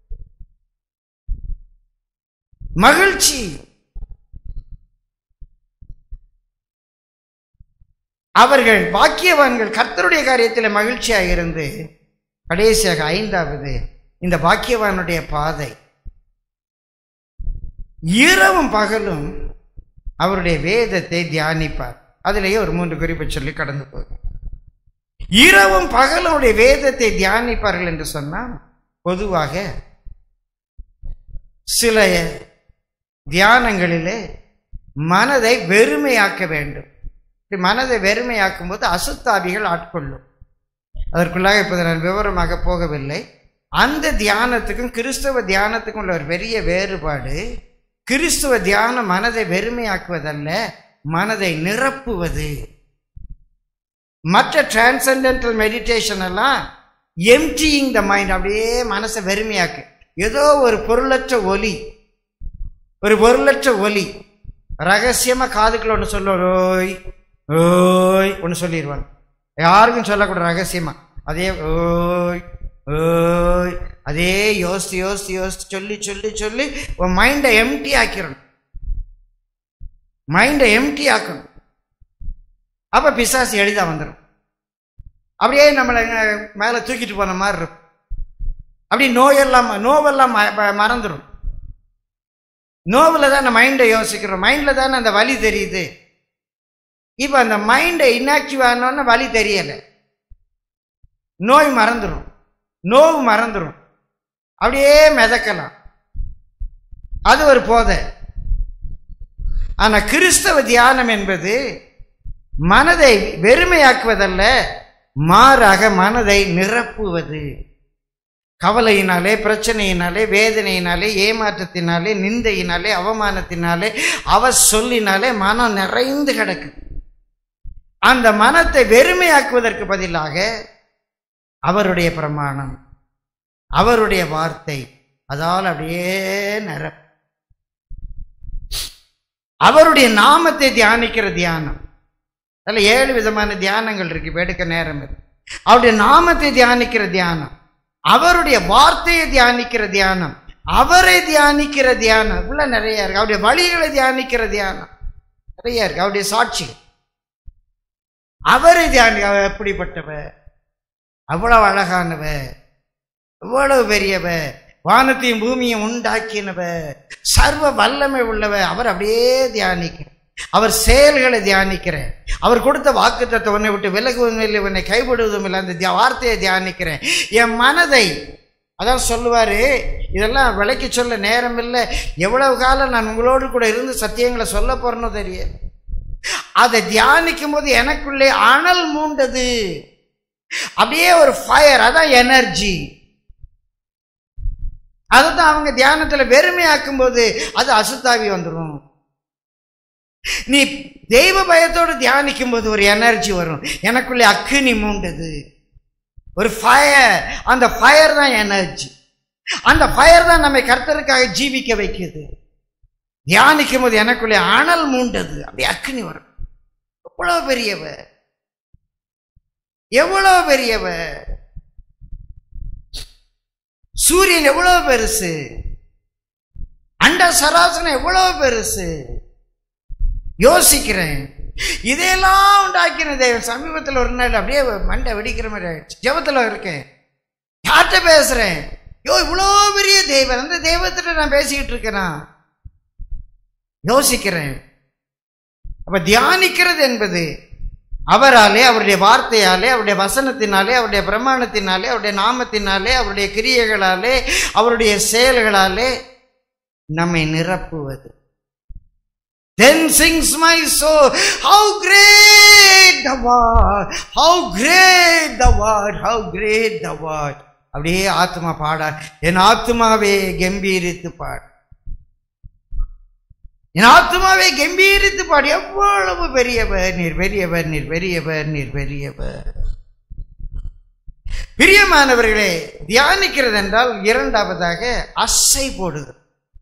மகிழ்ச்சி அவர்கள் பாக்கியவான்கள் கர்த்தருடைய காரியத்தில் மகிழ்ச்சியாக இருந்து கடைசியாக ஐந்தாவது இந்த பாக்கியவானுடைய பாதை இரவும் பகலும் அவருடைய வேதத்தை தியானிப்பார் அதிலேயே ஒரு மூன்று குறிப்பை சொல்லி கடந்து போகும் இரவும் பகலுடைய வேதத்தை தியானிப்பார்கள் என்று சொன்னால் பொதுவாக சில தியானங்களிலே மனதை வெறுமையாக்க வேண்டும் இப்படி மனதை வெறுமையாக்கும் போது அசுத்தாவிகள் ஆட்கொள்ளும் அதற்குள்ளாக இப்போது நான் விவரமாக போகவில்லை அந்த தியானத்துக்கும் கிறிஸ்தவ தியானத்துக்கும் உள்ள ஒரு பெரிய வேறுபாடு கிறிஸ்துவ தியானம் மனதை வெறுமையாக்குவதல்ல மனதை நிரப்புவது மற்ற டிரான்சென்டென்டல் மெடிடேஷன் எல்லாம் எம்டியிங் த மைண்ட் அப்படியே மனசை வெறுமையாக்கு ஏதோ ஒரு பொருளற்ற ஒலி ஒரு பொருளற்ற ஒலி ரகசியமா காதுக்குள்ள ஒன்று சொல்லுவார் ஓய் ஓய் ஒன்று சொல்லிடுவாங்க யாருக்கும் சொல்லக்கூட ரகசியமா அதே ஓய் ஓய் அதே யோசித்து யோசித்து யோசித்து சொல்லி சொல்லி சொல்லி உன் மைண்டை எம்டி ஆக்கிடணும் மைண்டை எம்டி ஆக்கணும் அப்போ பிசாசு எளிதா வந்துடும் அப்படியே நம்மளை மேலே தூக்கிட்டு போன மாதிரி இருக்கும் அப்படி நோயெல்லாம் நோவெல்லாம் ம- ம- மறந்துடும் நோவில் தான் மைண்டை யோசிக்கிறோம் மைண்டில் தானே அந்த வலி தெரியுது இப்போ அந்த மைண்டை இன்ஆக்டிவ் ஆனோன்னு வலி தெரியலை நோய் மறந்துடும் நோவு மறந்துடும் அப்படியே மிதக்கலாம் அது ஒரு போதை ஆனா கிறிஸ்தவ தியானம் என்பது மனதை வெறுமையாக்குவதல்ல மாறாக மனதை நிரப்புவது கவலையினாலே பிரச்சனையினாலே வேதனையினாலே ஏமாற்றத்தினாலே நிந்தையினாலே அவமானத்தினாலே அவ சொல்லினாலே மனம் நிறைந்து கிடக்கு அந்த மனத்தை வெறுமையாக்குவதற்கு பதிலாக அவருடைய பிரமாணம் அவருடைய வார்த்தை அதால் அப்படியே நிரப்ப அவருடைய நாமத்தை தியானிக்கிற தியானம் அதில் ஏழு விதமான தியானங்கள் இருக்கு இப்ப எடுக்க நேரம் இருக்கு அவருடைய நாமத்தை தியானிக்கிற தியானம் அவருடைய வார்த்தையை தியானிக்கிற தியானம் அவரை தியானிக்கிற தியானம் உள்ள நிறைய இருக்கு அவருடைய வழிகளை தியானிக்கிற தியானம் நிறைய இருக்கு அவருடைய சாட்சி அவரை தியானி அவர் எப்படிப்பட்டவ அவ்வளவு அழகானவ எவ்வளவு பெரியவ வானத்தையும் பூமியும் உண்டாக்கினவ சர்வ வல்லமை உள்ளவ அவர் அப்படியே தியானிக்கிற அவர் செயல்களை தியானிக்கிறேன் அவர் கொடுத்த வாக்குத்தத்தை உன்னை விட்டு விலகுவதும் இல்லை உன்னை கைவிடுவதும் இல்லை அந்த தியா- வார்த்தையை தியானிக்கிறேன் என் மனதை அதான் சொல்லுவாரு இதெல்லாம் விலைக்கு சொல்ல நேரம் இல்லை எவ்வளவு காலம் நான் உங்களோடு கூட இருந்து சத்தியங்களை சொல்ல போறேனோ தெரியல அதை தியானிக்கும் போது எனக்குள்ளே அனல் மூண்டது அப்படியே ஒரு ஃபயர் அதான் எனர்ஜி அதுதான் அவங்க தியானத்துல வெறுமையாக்கும் போது அது அசுத்தாவி வந்துடும் நீ தெய்வ பயத்தோடு தியானிக்கும் போது ஒரு எனர்ஜி வரும் எனக்குள்ளே அக்கினி மூண்டது ஒரு ஃபயர் அந்த ஃபயர் தான் எனர்ஜி அந்த ஃபயர் தான் நம்மை கர்த்தருக்காக ஜீவிக்க வைக்குது தியானிக்கும் போது எனக்குள்ளே அனல் மூண்டது அப்படி அக்கினி வரும் எவ்வளவு பெரியவர் எவ்வளவு பெரியவர் சூரியன் எவ்வளவு பெருசு அண்ட சராசனம் எவ்வளவு பெருசு யோசிக்கிறேன் இதையெல்லாம் உண்டாக்கின தேவன் சமீபத்தில் ஒரு நாள் அப்படியே மண்டை வெடிக்கிற மாதிரி ஆயிடுச்சு ஜெபத்தில் இருக்கேன் யார்கிட்ட பேசுறேன் யோ இவ்வளோ பெரிய தெய்வம் அந்த தெய்வத்திட்ட நான் பேசிக்கிட்டு இருக்கிறேனா யோசிக்கிறேன் அப்ப தியானிக்கிறது என்பது அவராலே அவருடைய வார்த்தையாலே அவருடைய வசனத்தினாலே அவருடைய பிரமாணத்தினாலே அவருடைய நாமத்தினாலே அவருடைய கிரியைகளாலே அவருடைய செயல்களாலே நம்மை நிரப்புவது Then sings my soul, how great the word, how great the word, how great the word. அப்படியே ஆத்மா பாட என் ஆத்மாவே கம்பீரித்து பாடு என் ஆத்மாவே கம்பீரித்து பாடு எவ்வளவு பெரியவர் நீர் பெரியவர் நீர் பெரியவர் நீர் பெரியவர் பிரியமானவர்களே தியானிக்கிறது என்றால் இரண்டாவதாக அசை போடுகிறது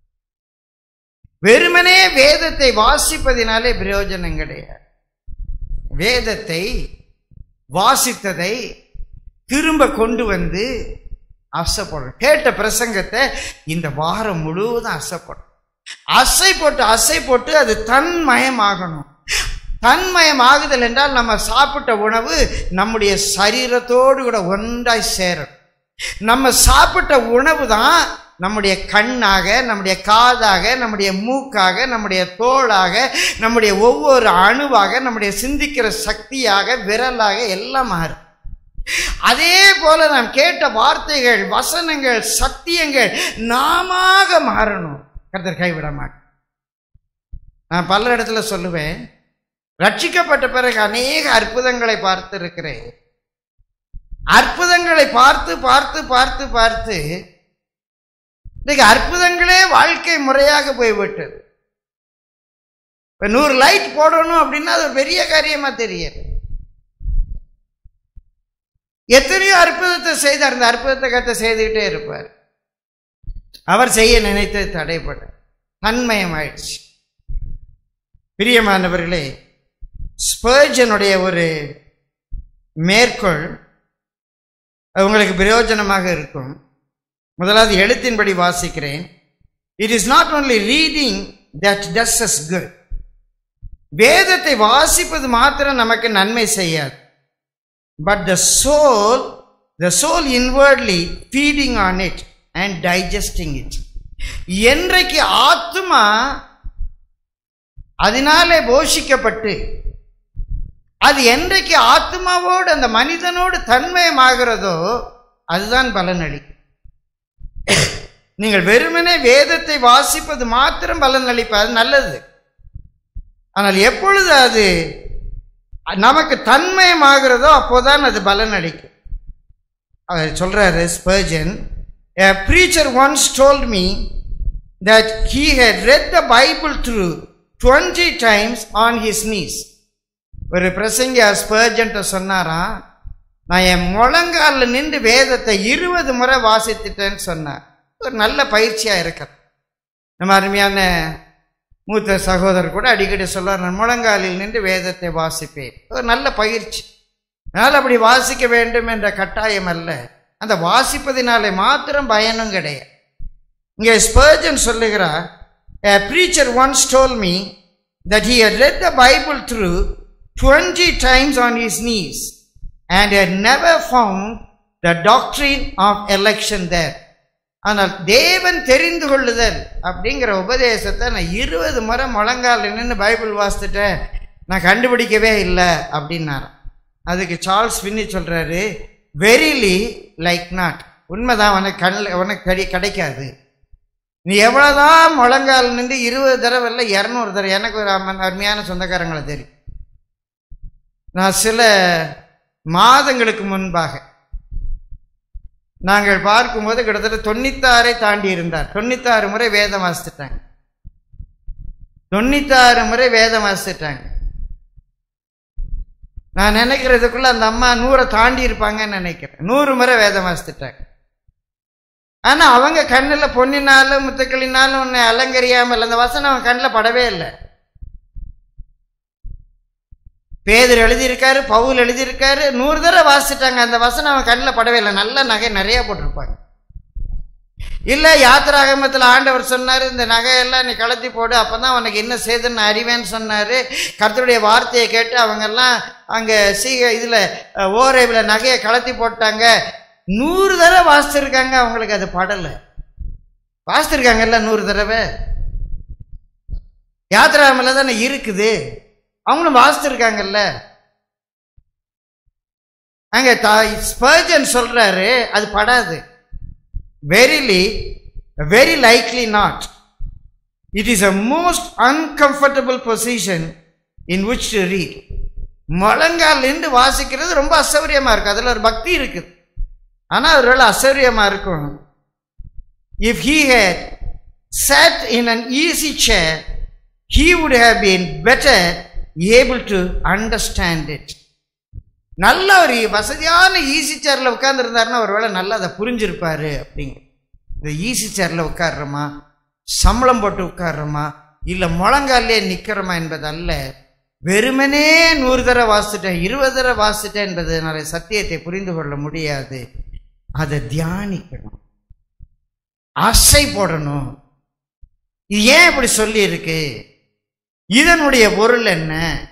வெறுமனே வேதத்தை வாசிப்பதினாலே பிரயோஜனம் கிடையாது வேதத்தை வாசித்ததை திரும்ப கொண்டு வந்து அசைப்படும் கேட்ட பிரசங்கத்தை இந்த வாரம் முழுவதும் அசைப்படும் அசை போட்டு அசை போட்டு அது தன்மயமாகணும் தன்மயம் ஆகுதல் என்றால் நம்ம சாப்பிட்ட உணவு நம்முடைய சரீரத்தோடு கூட ஒன்றாய் சேரும் நம்ம சாப்பிட்ட உணவு தான் நம்முடைய கண்ணாக நம்முடைய காதாக நம்முடைய மூக்காக நம்முடைய தோளாக நம்முடைய ஒவ்வொரு அணுவாக நம்முடைய சிந்திக்கிற சக்தியாக விரலாக எல்லாம் மாறும் அதே போல நாம் கேட்ட வார்த்தைகள் வசனங்கள் சத்தியங்கள் நாம மாறணும் கர்த்தர் கைவிட மாட்டேன் நான் பல இடத்துல சொல்லுவேன் ரட்சிக்கப்பட்ட பிறகு அநேக அற்புதங்களை பார்த்து இருக்கிறேன் அற்புதங்களை பார்த்து பார்த்து பார்த்து பார்த்து இன்னைக்கு அற்புதங்களே வாழ்க்கை முறையாக போய்விட்டது இப்ப நூறு லைட் போடணும் அப்படின்னா அது ஒரு பெரிய காரியமா தெரியுது எத்தனையோ அற்புதத்தை செய்தார் அந்த அற்புதத்தை கத்த செய்துக்கிட்டே இருப்பார் அவர் செய்ய நினைத்தது தடைப்பட தன்மயம் ஆயிடுச்சு பிரியமானவர்களே ஸ்பர்ஜனுடைய ஒரு மேற்கோள் அது உங்களுக்கு பிரயோஜனமாக இருக்கும் முதலாவது எழுத்தின்படி வாசிக்கிறேன் it is not only reading that does us good வேதத்தை வாசிப்பது மாத்திரம் நமக்கு நன்மை செய்யாது but the soul the soul inwardly feeding on it and digesting it என்றைக்கு ஆத்மா அதனாலே போஷிக்கப்பட்டு அது என்றைக்கு ஆத்மாவோடு அந்த மனிதனோடு தன்மயமாகிறதோ அதுதான் பலனளிக்கும் நீங்கள் வெறுமனே வேதத்தை வாசிப்பது மாத்திரம் பலன் அளிப்பது நல்லது ஆனால் எப்பொழுது அது நமக்கு தன்மயமாகிறதோ அப்போதான் அது பலன் அளிக்கும் அவர் சொல்றாரு Spurgeon A preacher once told me that he had read the Bible through 20 times on his knees. ஒரு பிரசங்க ஸ்பர்ஜன்ட்ட சொன்னாராம் நான் என் முழங்காலில் நின்று வேதத்தை இருபது முறை வாசித்துட்டேன்னு சொன்னார் ஒரு நல்ல பயிற்சியாக இருக்கிறது நம்ம அருமையான மூத்த சகோதரர் கூட அடிக்கடி சொல்லுவார் நான் முழங்காலில் நின்று வேதத்தை வாசிப்பேன் ஒரு நல்ல பயிற்சி அதனால் அப்படி வாசிக்க வேண்டும் என்ற கட்டாயம் அல்ல அந்த வாசிப்பதினாலே மாத்திரம் பயனும் கிடையாது இங்கே ஸ்பர்ஜன் சொல்லுகிறார் a preacher once told me that he had read the Bible through 20 times on his knees and had never found the doctrine of election there. ஆனால் தேவன் தெரிந்து கொள்ளுதல் அப்படிங்கிற உபதேசத்தை நான் இருபது முறை முழங்கால் நின்று பைபிள் வாசித்துட்டேன் நான் கண்டுபிடிக்கவே இல்லை அப்படின்னாராம் அதுக்கு சார்ல்ஸ் வின்னி சொல்றாரு வெரிலி லைக் நாட் உண்மைதான் உனக்கு கண்ணில் உனக்கு கடி கிடைக்காது நீ எவ்வளோதான் முழங்கால் நின்று இருபது தடவை இல்லை இரநூறு தடவை எனக்கு ஒரு அம்ம- அருமையான சொந்தக்காரங்களை தெரியும் நான் சில மாதங்களுக்கு முன்பாக நாங்கள் பார்க்கும்போது கிட்டத்தட்ட தொண்ணூத்தாறை தாண்டி இருந்தார் தொண்ணூத்தாறு முறை வேதம் வாசித்துட்டாங்க தொண்ணூத்தாறு முறை வேதம் வாசித்துட்டாங்க நான் நினைக்கிறதுக்குள்ள அந்த அம்மா நூறை தாண்டி இருப்பாங்கன்னு நினைக்கிறேன் நூறு முறை வேதம் வாசித்துட்டாங்க ஆனா அவங்க கண்ணில் பொன்னினாலும் முத்துக்களினாலும் உன்னை அலங்கரியாமல் அந்த வசனம் அவன் கண்ணில் படவே இல்லை பேதர் எழுதியிருக்காரு பவுல் எழுதியிருக்காரு நூறு தடவை வாசிச்சிட்டாங்க அந்த வசனம் அவன் கண்ணில் படவே இல்லை நல்ல நகை நிறைய போட்டிருப்பாங்க இல்லை யாத்திராகமத்தில் ஆண்டவர் சொன்னார் இந்த நகையெல்லாம் நீ கலத்தி போடு அப்போ தான் உனக்கு என்ன செய்துன்னு நான் அறிவேன்னு சொன்னார் கர்த்தருடைய வார்த்தையை கேட்டு அவங்கெல்லாம் அங்கே சீக இதில் ஓரேவில் நகையை கலத்தி போட்டாங்க நூறு தடவை வாசிச்சிருக்காங்க அவங்களுக்கு அது படலை வாசிச்சிருக்காங்கல்ல நூறு தடவை யாத்திராகமில் தானே இருக்குது அவங்களும் வாசிச்சிருக்காங்கல்ல அங்க ஸ்பர்ஜன் சொல்றாரு அது படாது verily very likely not it is a most uncomfortable position in which to read முழங்கால் நின்று வாசிக்கிறது ரொம்ப அசௌரியமா இருக்கு அதுல ஒரு பக்தி இருக்குது ஆனா ஒருவேளை அசௌரியமா இருக்கும் if he had sat in an easy chair he would have been better able to understand it நல்ல ஒரு வசதியான ஈஸி சேரில் உட்காந்துருந்தாருன்னா ஒருவேளை நல்லா அதை புரிஞ்சிருப்பாரு அப்படிங்க இந்த ஈஸி சேரில் உட்காடுறோமா சம்பளம் போட்டு உட்காடுறோமா இல்லை முழங்காலே நிற்கிறோமா என்பது அல்ல வெறுமனே நூறு தடவை வாசிட்டேன் இருபது தடவை வாசிட்டேன் என்பதனால சத்தியத்தை புரிந்து கொள்ள முடியாது அதை தியானிக்கணும் ஆசை போடணும் இது ஏன் இப்படி சொல்லி இருக்கு இதனுடைய பொருள் என்ன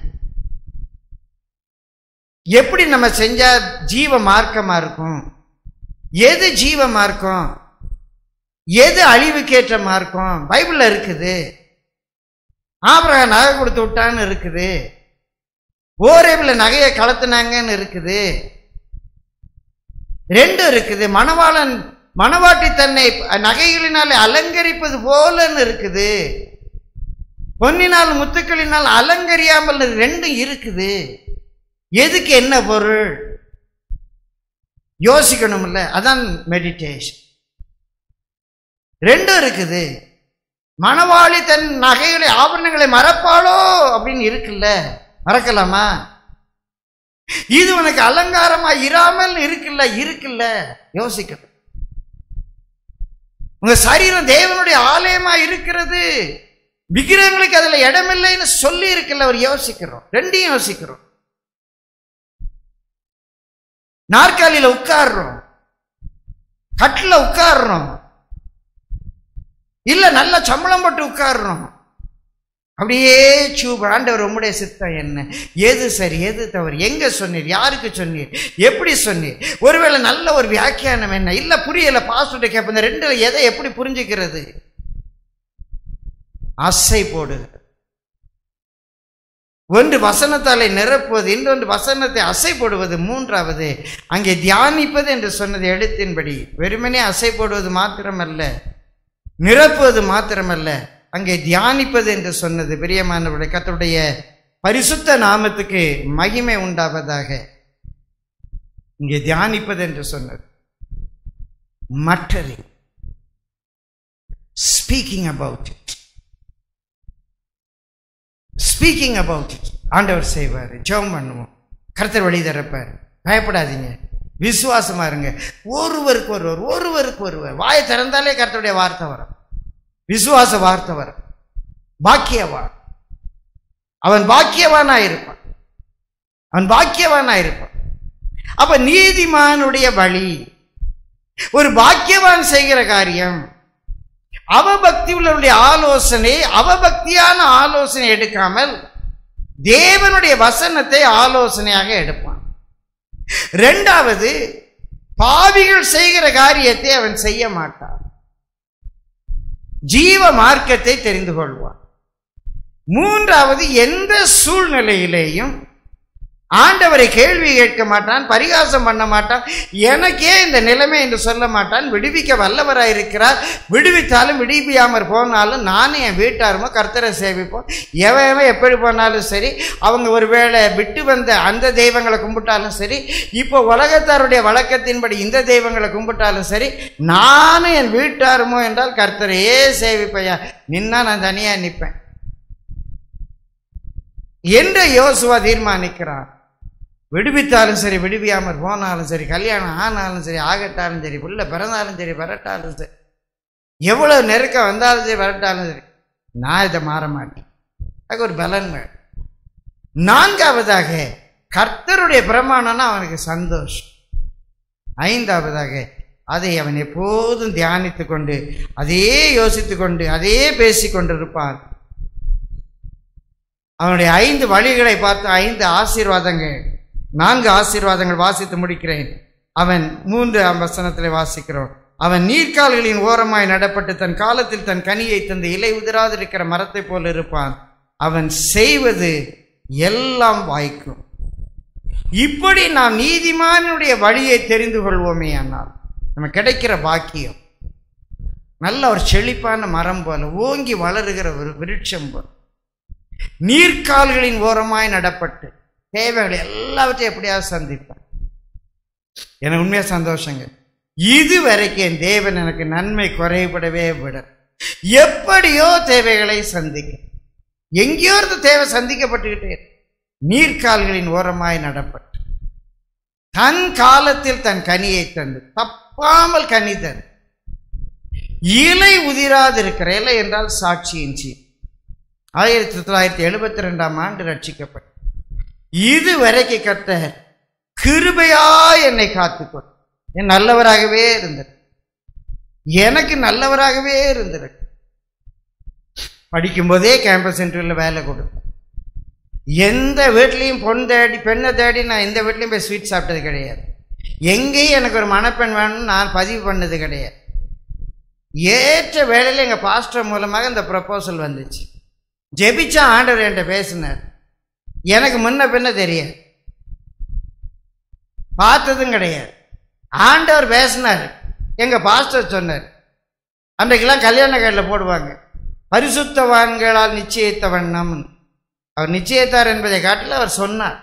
எப்படி நம்ம செஞ்சா ஜீவ மார்க்கமா இருக்கும் எது ஜீவ மார்க்கம் எது அழிவுக்கேற்ற மார்க்கம் பைபிள்ல இருக்குது ஆபிரகாம் நகை கொடுத்து விட்டான்னு இருக்குது ஓரேபில் நகையை கலத்துனாங்கன்னு இருக்குது ரெண்டும் இருக்குது மணவாளன் மணவாட்டி தன்னை நகைகளினாலே அலங்கரிப்பது போலன்னு இருக்குது பொன்னினால் முத்துக்களினால் அலங்கரியாமல் ரெண்டும் இருக்குது எதுக்கு என்ன பொருள் யோசிக்கணும்ல அதான் மெடிடேஷன் ரெண்டும் இருக்குது மணவாளி தன் நகைகளை ஆபரணங்களை மறப்பாளோ அப்படின்னு இருக்குல்ல மறக்கலாமா இது உனக்கு அலங்காரமா இராமல் இருக்குல்ல இருக்குல்ல யோசிக்கணும் உங்க சரீரம் தேவனுடைய ஆலயமா இருக்கிறது விக்கிரகங்களுக்கு அதுல இடமில்லைன்னு சொல்லி இருக்குல்ல அவர் யோசிக்கிறோம் ரெண்டையும் யோசிக்கிறோம் நாற்காலியில உட்கார்றோம் கட்டில் உட்கார்றோம் இல்ல நல்ல சம்பளம் போட்டு உட்கார்றோம் அப்படியே சூப் ஆண்டவர் உம்முடைய சித்தம் என்ன எது சரி எது தவறு எங்க சொன்னீர் யாருக்கு சொன்னீர் எப்படி சொன்னீர் ஒருவேளை நல்ல ஒரு வியாக்கியானம் என்ன இல்ல புரியல பாஸ்வேர்டு கேட்ப இந்த ரெண்டுல எதை எப்படி புரிஞ்சுக்கிறது அசை போடு ஒன்று வசனத்தாலே நிரப்புவது இன்னொன்று வசனத்தை அசை போடுவது மூன்றாவது அங்கே தியானிப்பது என்று சொன்னது எழுத்தின்படி வெறுமனே அசை போடுவது மாத்திரமல்ல நிரப்புவது மாத்திரமல்ல அங்கே தியானிப்பது என்று சொன்னது பிரியமானவருடைய கத்தருடைய பரிசுத்த நாமத்துக்கு மகிமை உண்டாவதாக இங்கே தியானிப்பது என்று சொன்னது மற்றறி speaking about it speaking about it ஆண்டவர் செய்வார் ஜெபம் பண்ணுவோம் கருத்தர் வழி தரப்பார் பயப்படாதீங்க விசுவாசமா இருங்க ஒருவருக்கு ஒருவர் ஒருவருக்கு ஒருவர் வாயை திறந்தாலே கர்த்தருடைய வார்த்தை வரும் விசுவாச வார்த்தை வரும் பாக்கியவான் அவன் பாக்கியவானா இருப்பான் அவன் பாக்கியவானா இருப்பான் அப்ப நீதிமானுடைய வழி ஒரு பாக்கியவான் செய்கிற காரியம் அவபக்தி உள்ளவருடைய ஆலோசனை அவபக்தியான ஆலோசனை எடுக்காமல் தேவனுடைய வசனத்தை ஆலோசனையாக எடுப்பான் ரெண்டாவது பாவிகள் செய்கிற காரியத்தை அவன் செய்ய மாட்டான் ஜீவ மார்க்கத்தை தெரிந்து கொள்வான் மூன்றாவது எந்த சூழ்நிலையிலேயும் ஆண்டவரை கேள்வி கேட்க மாட்டான் பரிகாசம் பண்ண மாட்டான் எனக்கே இந்த நிலைமை என்று சொல்ல மாட்டான் விடுவிக்க வல்லவராய் இருக்கிறார் விடுவித்தாலும் விடுவியாமற் போனாலும் நானும் என் வீட்டாருமோ கர்த்தரை சேவிப்போம் எவன் எவன் எப்படி போனாலும் சரி அவங்க ஒருவேளை விட்டு வந்த அந்த தெய்வங்களை கும்பிட்டாலும் சரி இப்போ உலகத்தாருடைய வழக்கத்தின்படி இந்த தெய்வங்களை கும்பிட்டாலும் சரி நானும் என் வீட்டாருமோ என்றால் கர்த்தரையே சேவிப்பையா நின்னா நான் தனியாக நிற்பேன் என்று யோசுவா தீர்மானிக்கிறான் விடுவித்தாலும் சரி விடுவியாமற் போனாலும் சரி கல்யாணம் ஆனாலும் சரி ஆகட்டாலும் சரி புள்ள பிறந்தாலும் சரி வரட்டாலும் சரி எவ்வளவு நெருக்கம் வந்தாலும் சரி வரட்டாலும் சரி நான் இதை மாற மாட்டேன் அதுக்கு ஒரு பலன் வேணும் நான்காவதாக கர்த்தருடைய பிரமாணம்னா அவனுக்கு சந்தோஷம் ஐந்தாவதாக அதை அவன் எப்போதும் தியானித்து கொண்டு அதையே யோசித்து கொண்டு அதையே பேசிக் கொண்டிருப்பான் அவனுடைய ஐந்து வழிகளை பார்த்து ஐந்து ஆசீர்வாதங்கள் நான்கு ஆசீர்வாதங்கள் வாசித்து முடிக்கிறேன் அவன் மூன்று வசனத்தில் வாசிக்கிறோம் அவன் நீர்க்கால்களின் ஓரமாய் நடப்பட்டு தன் காலத்தில் தன் கனியை தந்து இலை உதிராதிருக்கிற மரத்தைப் போல இருப்பான் அவன் செய்வது எல்லாம் வாய்க்கும் இப்படி நாம் நீதிமானுடைய வழியை தெரிந்து கொள்வோமே ஆனால் நம்ம கிடைக்கிற பாக்கியம் நல்ல ஒரு செழிப்பான மரம் போல ஓங்கி வளருகிற ஒரு விருட்சம் போல நீர்க்கால்களின் ஓரமாய் நடப்பட்டு தேவைகள் எல்லாவற்றையும் எப்படியாவது சந்திப்பேன் எனக்கு உண்மையாக சந்தோஷங்க இது வரைக்கும் என் தேவன் எனக்கு நன்மை குறைபடவே விட எப்படியோ தேவைகளை சந்திக்க எங்கேயோ இருந்து தேவை சந்திக்கப்பட்டுக்கிட்டே இருக்கு. நீர்க்கால்களின் ஓரமாய் நடப்பட்டு தன் காலத்தில் தன் கனியை தந்து தப்பாமல் கனி தந்து இலை உதிராதிருக்கிற இலை என்றால் சாட்சியின் சீ ஆயிரத்தி தொள்ளாயிரத்தி எழுபத்தி ரெண்டாம் ஆண்டு ரட்சிக்கப்பட்ட இது வரைக்கும் கர்த்தர் கிருபையா என்னை காத்துக்கொண்டு என் நல்லவராகவே இருந்தது எனக்கு நல்லவராகவே இருந்தது படிக்கும்போதே கேம்பஸ் சென்டரில் வேலை கொடுப்பேன் எந்த வீட்லேயும் பொன் தேடி பெண்ணை தேடி நான் எந்த வீட்லேயும் போய் ஸ்வீட் சாப்பிட்டது கிடையாது எங்கேயும் எனக்கு ஒரு மணப்பெண் வேணும்னு நான் பதிவு பண்ணது கிடையாது ஏற்ற வேளையில் எங்கள் பாஸ்டர் மூலமாக இந்த ப்ரப்போசல் வந்துச்சு ஜெபிச்சா ஆண்டவர் என்கிட்ட பேசினார் எனக்கு முன்ன பின்ன தெரியாது பார்த்ததும் கிடையாது ஆண்டவர் பேசினார் எங்க பாஸ்டர் சொன்னார் அன்றைக்கெல்லாம் கல்யாண கார்டில் போடுவாங்க பரிசுத்தவான்களால் நிச்சயித்த வண்ணம் அவர் நிச்சயித்தார் என்பதை காட்டில் அவர் சொன்னார்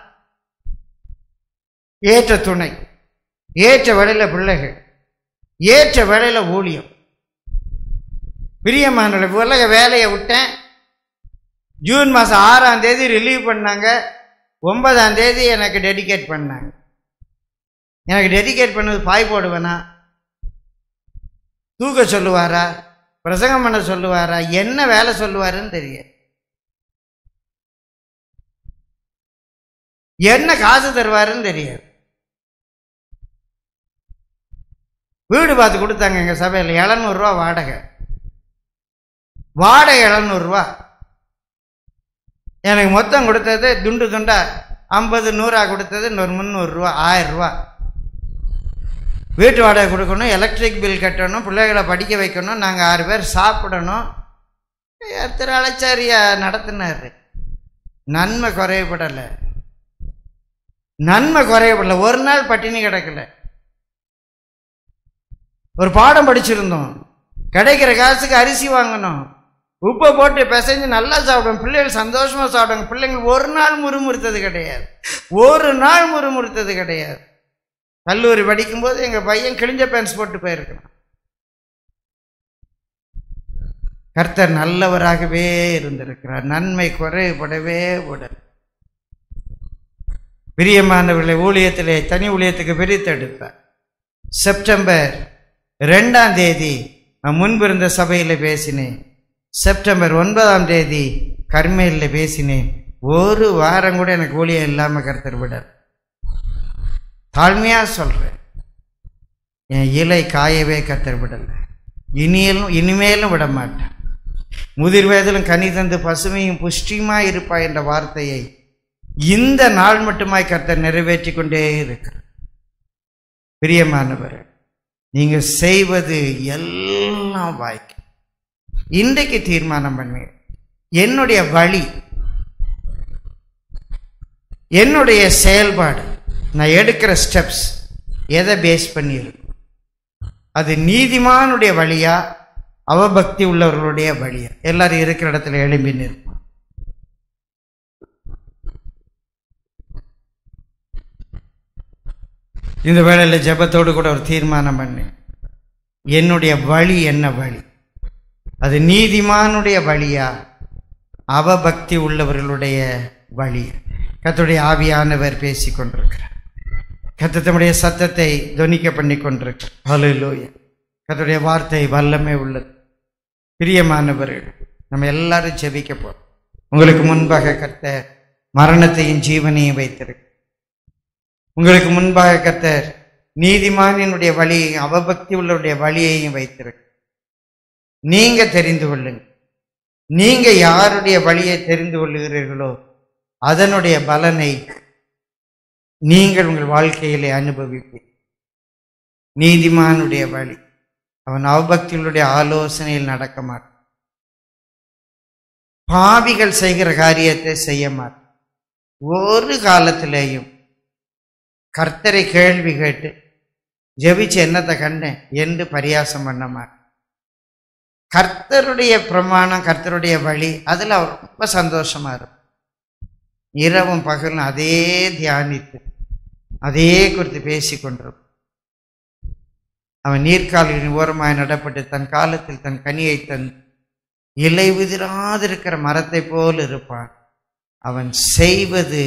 ஏற்ற துணை ஏற்ற வேலையில பிள்ளைகள் ஏற்ற வேலையில ஊழியம் பிரியமான உலக வேலையை விட்டேன் ஜூன் மாதம் ஆறாம் தேதி ரிலீவ் பண்ணாங்க ஒன்பதாம் தேதி எனக்கு டெடிகேட் பண்ணாங்க எனக்கு டெடிகேட் பண்ணது பாய் போடுவேனா தூக்க சொல்லுவாரா பிரசங்கம் பண்ண சொல்லுவாரா என்ன வேலை சொல்லுவாருன்னு தெரியாது என்ன காசு தருவாருன்னு தெரியாது வீடு பார்த்து கொடுத்தாங்க எங்கள் சபையில் எழுநூறுரூவா வாடகை வாடகை எழுநூறுரூவா எனக்கு மொத்தம் கொடுத்தது துண்டு துண்டா ஐம்பது நூறா கொடுத்தது இன்னொரு முந்நூறுரூவா ஆயிரரூவா வீட்டு வாடகை கொடுக்கணும் எலக்ட்ரிக் பில் கட்டணும் பிள்ளைகளை படிக்க வைக்கணும் நாங்கள் ஆறு பேர் சாப்பிடணும் திரு அழைச்சாரியா நடத்தினார் நன்மை குறையப்படலை நன்மை குறையப்படலை ஒரு நாள் பட்டினி கிடக்கல ஒரு பாடம் படிச்சிருந்தோம் கிடைக்கிற காசுக்கு அரிசி வாங்கணும் உப்பை போட்டு பிசைஞ்சு நல்லா சாப்பிடுவோம் பிள்ளைகள் சந்தோஷமா சாப்பிடுவாங்க பிள்ளைங்க ஒரு நாள் முறுமுறுத்தது கிடையாது ஒரு நாள் முறுமுறுத்தது கிடையாது கல்லூரி படிக்கும்போது எங்க பையன் கிழிஞ்ச பேண்ட்ஸ் போட்டு போயிருக்கிறான் கர்த்தர் நல்லவராகவே இருந்திருக்கிறார் நன்மை குறைபடவே விடல் பிரியமானவர்களை ஊழியத்திலே தனி ஊழியத்துக்கு பிரித்தெடுத்தார் செப்டம்பர் ரெண்டாம் தேதி நான் முன்பு இருந்த சபையில் பேசினேன் செப்டம்பர் ஒன்பதாம் தேதி கர்மேலில் பேசினேன் ஒரு வாரம் கூட எனக்கு ஊழியம் இல்லாமல் கருத்தர் விடல் தாழ்மையாக சொல்கிறேன் என் இலை காயவே கத்தர் விடலை இனியலும் இனிமேலும் விட மாட்டேன் முதிர் வயதிலும் கனி தந்து பசுமையும் புஷ்டியுமாய் இருப்பாய் என்ற வார்த்தையை இந்த நாள் மட்டுமாய் கர்த்தர் நிறைவேற்றி கொண்டே இருக்கிறார் பிரியமானவர் நீங்க செய்வது எல்லாம் வாய்க்கு இன்றைக்கு தீர்மானம் பண்ணு என்னுடைய வழி என்னுடைய செயல்பாடு நான் எடுக்கிற ஸ்டெப்ஸ் எதை பேஸ் பண்ணி இருக்கும் அது நீதிமானுடைய வழியா அவபக்தி உள்ளவர்களுடைய வழியா எல்லாரும் இருக்கிற இடத்துல எழும்பி நிற்போம் இந்த வேளையில் ஜெபத்தோடு கூட ஒரு தீர்மானம் பண்ணு என்னுடைய வழி என்ன வழி அது நீதிமானுடைய வழியா அவபக்தி உள்ளவர்களுடைய வழி கர்த்தருடைய ஆவியானவர் பேசிக் கொண்டிருக்கிறார் கர்த்தர் தம்முடைய சத்தத்தை துணிக்க பண்ணி கொண்டிருக்கிறார் ஹalleluya கர்த்தருடைய வார்த்தை வல்லமை உள்ளது பிரியமானவர்கள் நம்ம எல்லாரும் ஜெபிக்க போறோம் உங்களுக்கு முன்பாக கர்த்தர் மரணத்தையும் ஜீவனையும் வைத்திருக்கு உங்களுக்கு முன்பாக கர்த்தர் நீதிமானினுடைய வழியையும் அவபக்தி உள்ளவருடைய வழியையும் வைத்திருக்கு நீங்க தெரிந்து கொள்ளுங்க நீங்க யாருடைய வழியை தெரிந்து கொள்ளுகிறீர்களோ அதனுடைய பலனை நீங்கள் உங்கள் வாழ்க்கையிலே அனுபவிப்பீர்கள் நீதிமானுடைய வழி அவன் அவபக்திகளுடைய ஆலோசனையில் நடக்க மாட்டான் பாவிகள் செய்கிற காரியத்தை செய்ய மாட்டான் ஒரு காலத்திலேயும் கர்த்தரை கேள்வி கேட்டு ஜெபிச்சு என்னத்தை கண்டேன் என்று பரியாசம் பண்ண மாட்டான் கர்த்தருடைய பிரமாணம் கர்த்தருடைய வழி அதில் அவர் ரொம்ப சந்தோஷமா இருக்கும் இரவும் பகலும் அதே தியானித்து அதே குறித்து பேசி கொண்டிருக்கும் அவன் நீர்க்கால்களின் ஓரமாய் நடப்பட்டு தன் காலத்தில் தன் கனியை தன் இலை உதிராதிருக்கிற மரத்தை போல் இருப்பான் அவன் செய்வது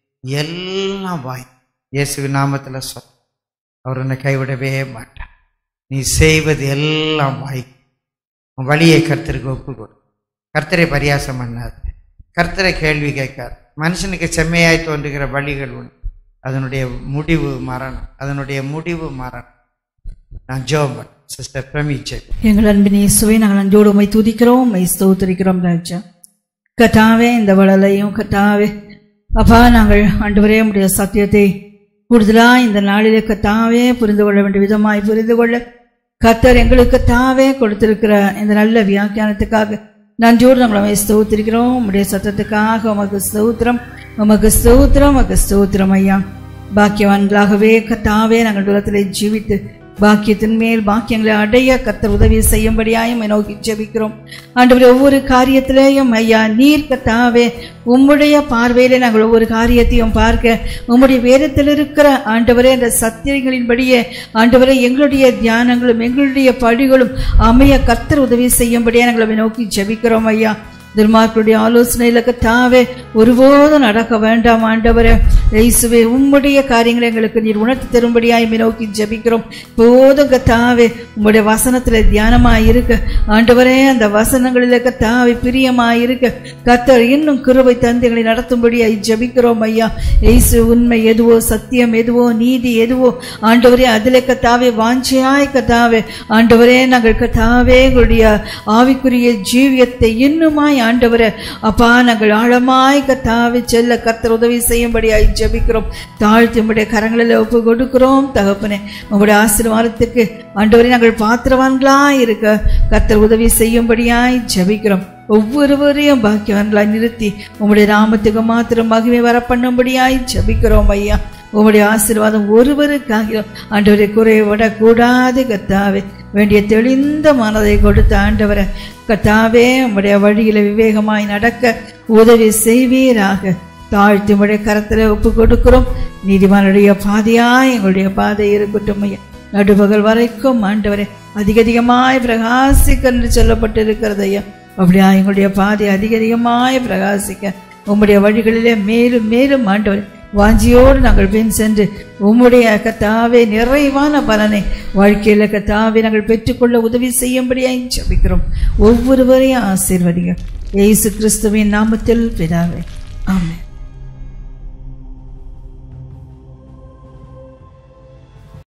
எல்லாம் வாய் இயேசு நாமத்தில் சொல் அவர் உன்னை கைவிடவே மாட்டான் நீ செய்வது எல்லாம் வாய் உன் வழியை கர்த்தருக்கு ஒப்பு கொடு கர்த்தரை பரியாசம் பண்ணாது கர்த்தரை கேள்வி கேட்காது மனுஷனுக்கு செம்மையாய் தோன்றுகிற வழிகள் உண்டு அதனுடைய முடிவு மரணம் அதனுடைய முடிவு மரணம் நான் ஜோபன் சிஸ்டர் பிரமிச்சை எங்கள் அன்பின் இயேசுவை நாங்கள் அன்போடு உம்மை துதிக்கிறோம் உம்மை ஸ்தோத்திரிக்கிறோம் ராஜா கத்தாவே இந்த வளலையும் கத்தாவே அப்பா நாங்கள் ஆண்டவரே உடைய சத்தியத்தை கூடுதலா இந்த நாளிலே கத்தாவே புரிந்து கொள்ள வேண்டிய விதமாய் புரிந்து கொள்ள கத்தர் எங்களுக்கு தாவே கொடுத்திருக்கிற இந்த நல்ல வியாக்கியானத்துக்காக நன்றியோடு நாங்கள் உம்மை ஸ்தோத்திரிக்கிறோம் உம்முடைய சத்தத்துக்காக உமக்கு ஸ்தோத்திரம் உமக்கு ஸ்தோத்திரம் உமக்கு ஸ்தோத்திரம் ஐயா பாக்கியவான்களாகவே கத்தாவே நாங்கள் தூரத்திலே ஜீவித்து பாக்கியத்தின் மேல் பாக்கியங்களை அடைய கர்த்தர் உதவி செய்யும்படியாயும் உம்மை நோக்கி ஜெபிக்கிறோம் ஆண்டவரே ஒவ்வொரு காரியத்திலேயும் ஐயா நீர் கத்தாவே உம்முடைய பார்வையிலே நாங்கள் ஒவ்வொரு காரியத்தையும் பார்க்க உம்முடைய வேதத்தில் இருக்கிற ஆண்டவரே அந்த சத்தியங்களின்படியே ஆண்டவரே எங்களுடைய தியானங்களும் எங்களுடைய படிகளும் அமைய கர்த்தர் உதவி செய்யும்படியா நாங்கள் உம்மை நோக்கி ஜெபிக்கிறோம் ஐயா துர்மார்களுடைய ஆலோசனையில கத்தாவே ஒருபோதும் நடக்க வேண்டாம் ஆண்டவரே இயேசுவே உம்முடைய காரியங்களை எங்களுக்கு நீர் உணர்த்தி தரும்படியாய் உம்மை நோக்கி ஜெபிக்கிறோம் போதும் கத்தாவே உம்முடைய வசனத்துல தியானமாய் இருக்க ஆண்டவரே அந்த வசனங்களில கத்தாவே பிரியமாய் இருக்க கத்தர் இன்னும் கிருபை தந்தைகளை நடத்தும்படியாய் ஜெபிக்கிறோம் ஐயா இயேசு உண்மை எதுவோ சத்தியம் எதுவோ நீதி எதுவோ ஆண்டவரே அதிலே கத்தாவே வாஞ்சியாய் கத்தாவே ஆண்டவரே நாங்கள் கத்தாவே எங்களுடைய ஆவிக்குரிய ஜீவியத்தை இன்னுமாய் ஆண்டவரே அப்பா நாங்கள் ஆழமாய் கத்தாவே செல்ல கர்த்தர் உதவி செய்யும்படியாய் ஜெபிக்கிறோம் தாழ்த்தி உம்முடைய கரங்களில் ஒப்பு கொடுக்கிறோம் தகப்பனே உங்களுடைய ஆசீர்வாதத்துக்கு ஆண்டவரே நாங்கள் பாத்திரவான்களாய் இருக்க கர்த்தர் உதவி செய்யும்படியாய் ஜெபிக்கிறோம் ஒவ்வொருவரையும் பாக்கியவான்களாய் நிறுத்தி உம்முடைய நாமத்துக்கு மாத்திரம் மகிமை வர பண்ணும்படியாய் ஜெபிக்கிறோம் ஐயா உம்முடைய ஆசீர்வாதம் ஒருவருக்காக ஆண்டவரை குறைவிட கூடாது கத்தாவே வேண்டிய தெளிந்த மனதை கொடுத்த ஆண்டவரை கத்தாவே உம்முடைய வழியில விவேகமாய் நடக்க உதவி செய்வீராக தாழ்த்தி உம்முடைய கரத்துல ஒப்பு கொடுக்கிறோம் நீதிமானுடைய பாதையாய் எங்களுடைய பாதை இருக்கட்டும் ஐயா நடுபகல் வரைக்கும் ஆண்டவரே அதிக அதிகமாய் பிரகாசிக்க என்று சொல்லப்பட்டிருக்கிறது ஐயா அப்படியா எங்களுடைய பாதை அதிக அதிகமாய் பிரகாசிக்க உம்முடைய வழிகளிலே மேலும் மேலும் ஆண்டவரே வாஞ்சியோடு நாங்கள் பின் சென்று உம்முடைய கத்தாவே நிறைவான பலனை வாழ்க்கையில கத்தாவே நாங்கள் பெற்றுக்கொள்ள உதவி செய்யும்படியாய் ஜெபிக்கிறோம் ஒவ்வொருவரையும் ஆசீர்வதிங்க இயேசு கிறிஸ்துவின் நாமத்தில் பிதாவே ஆமென்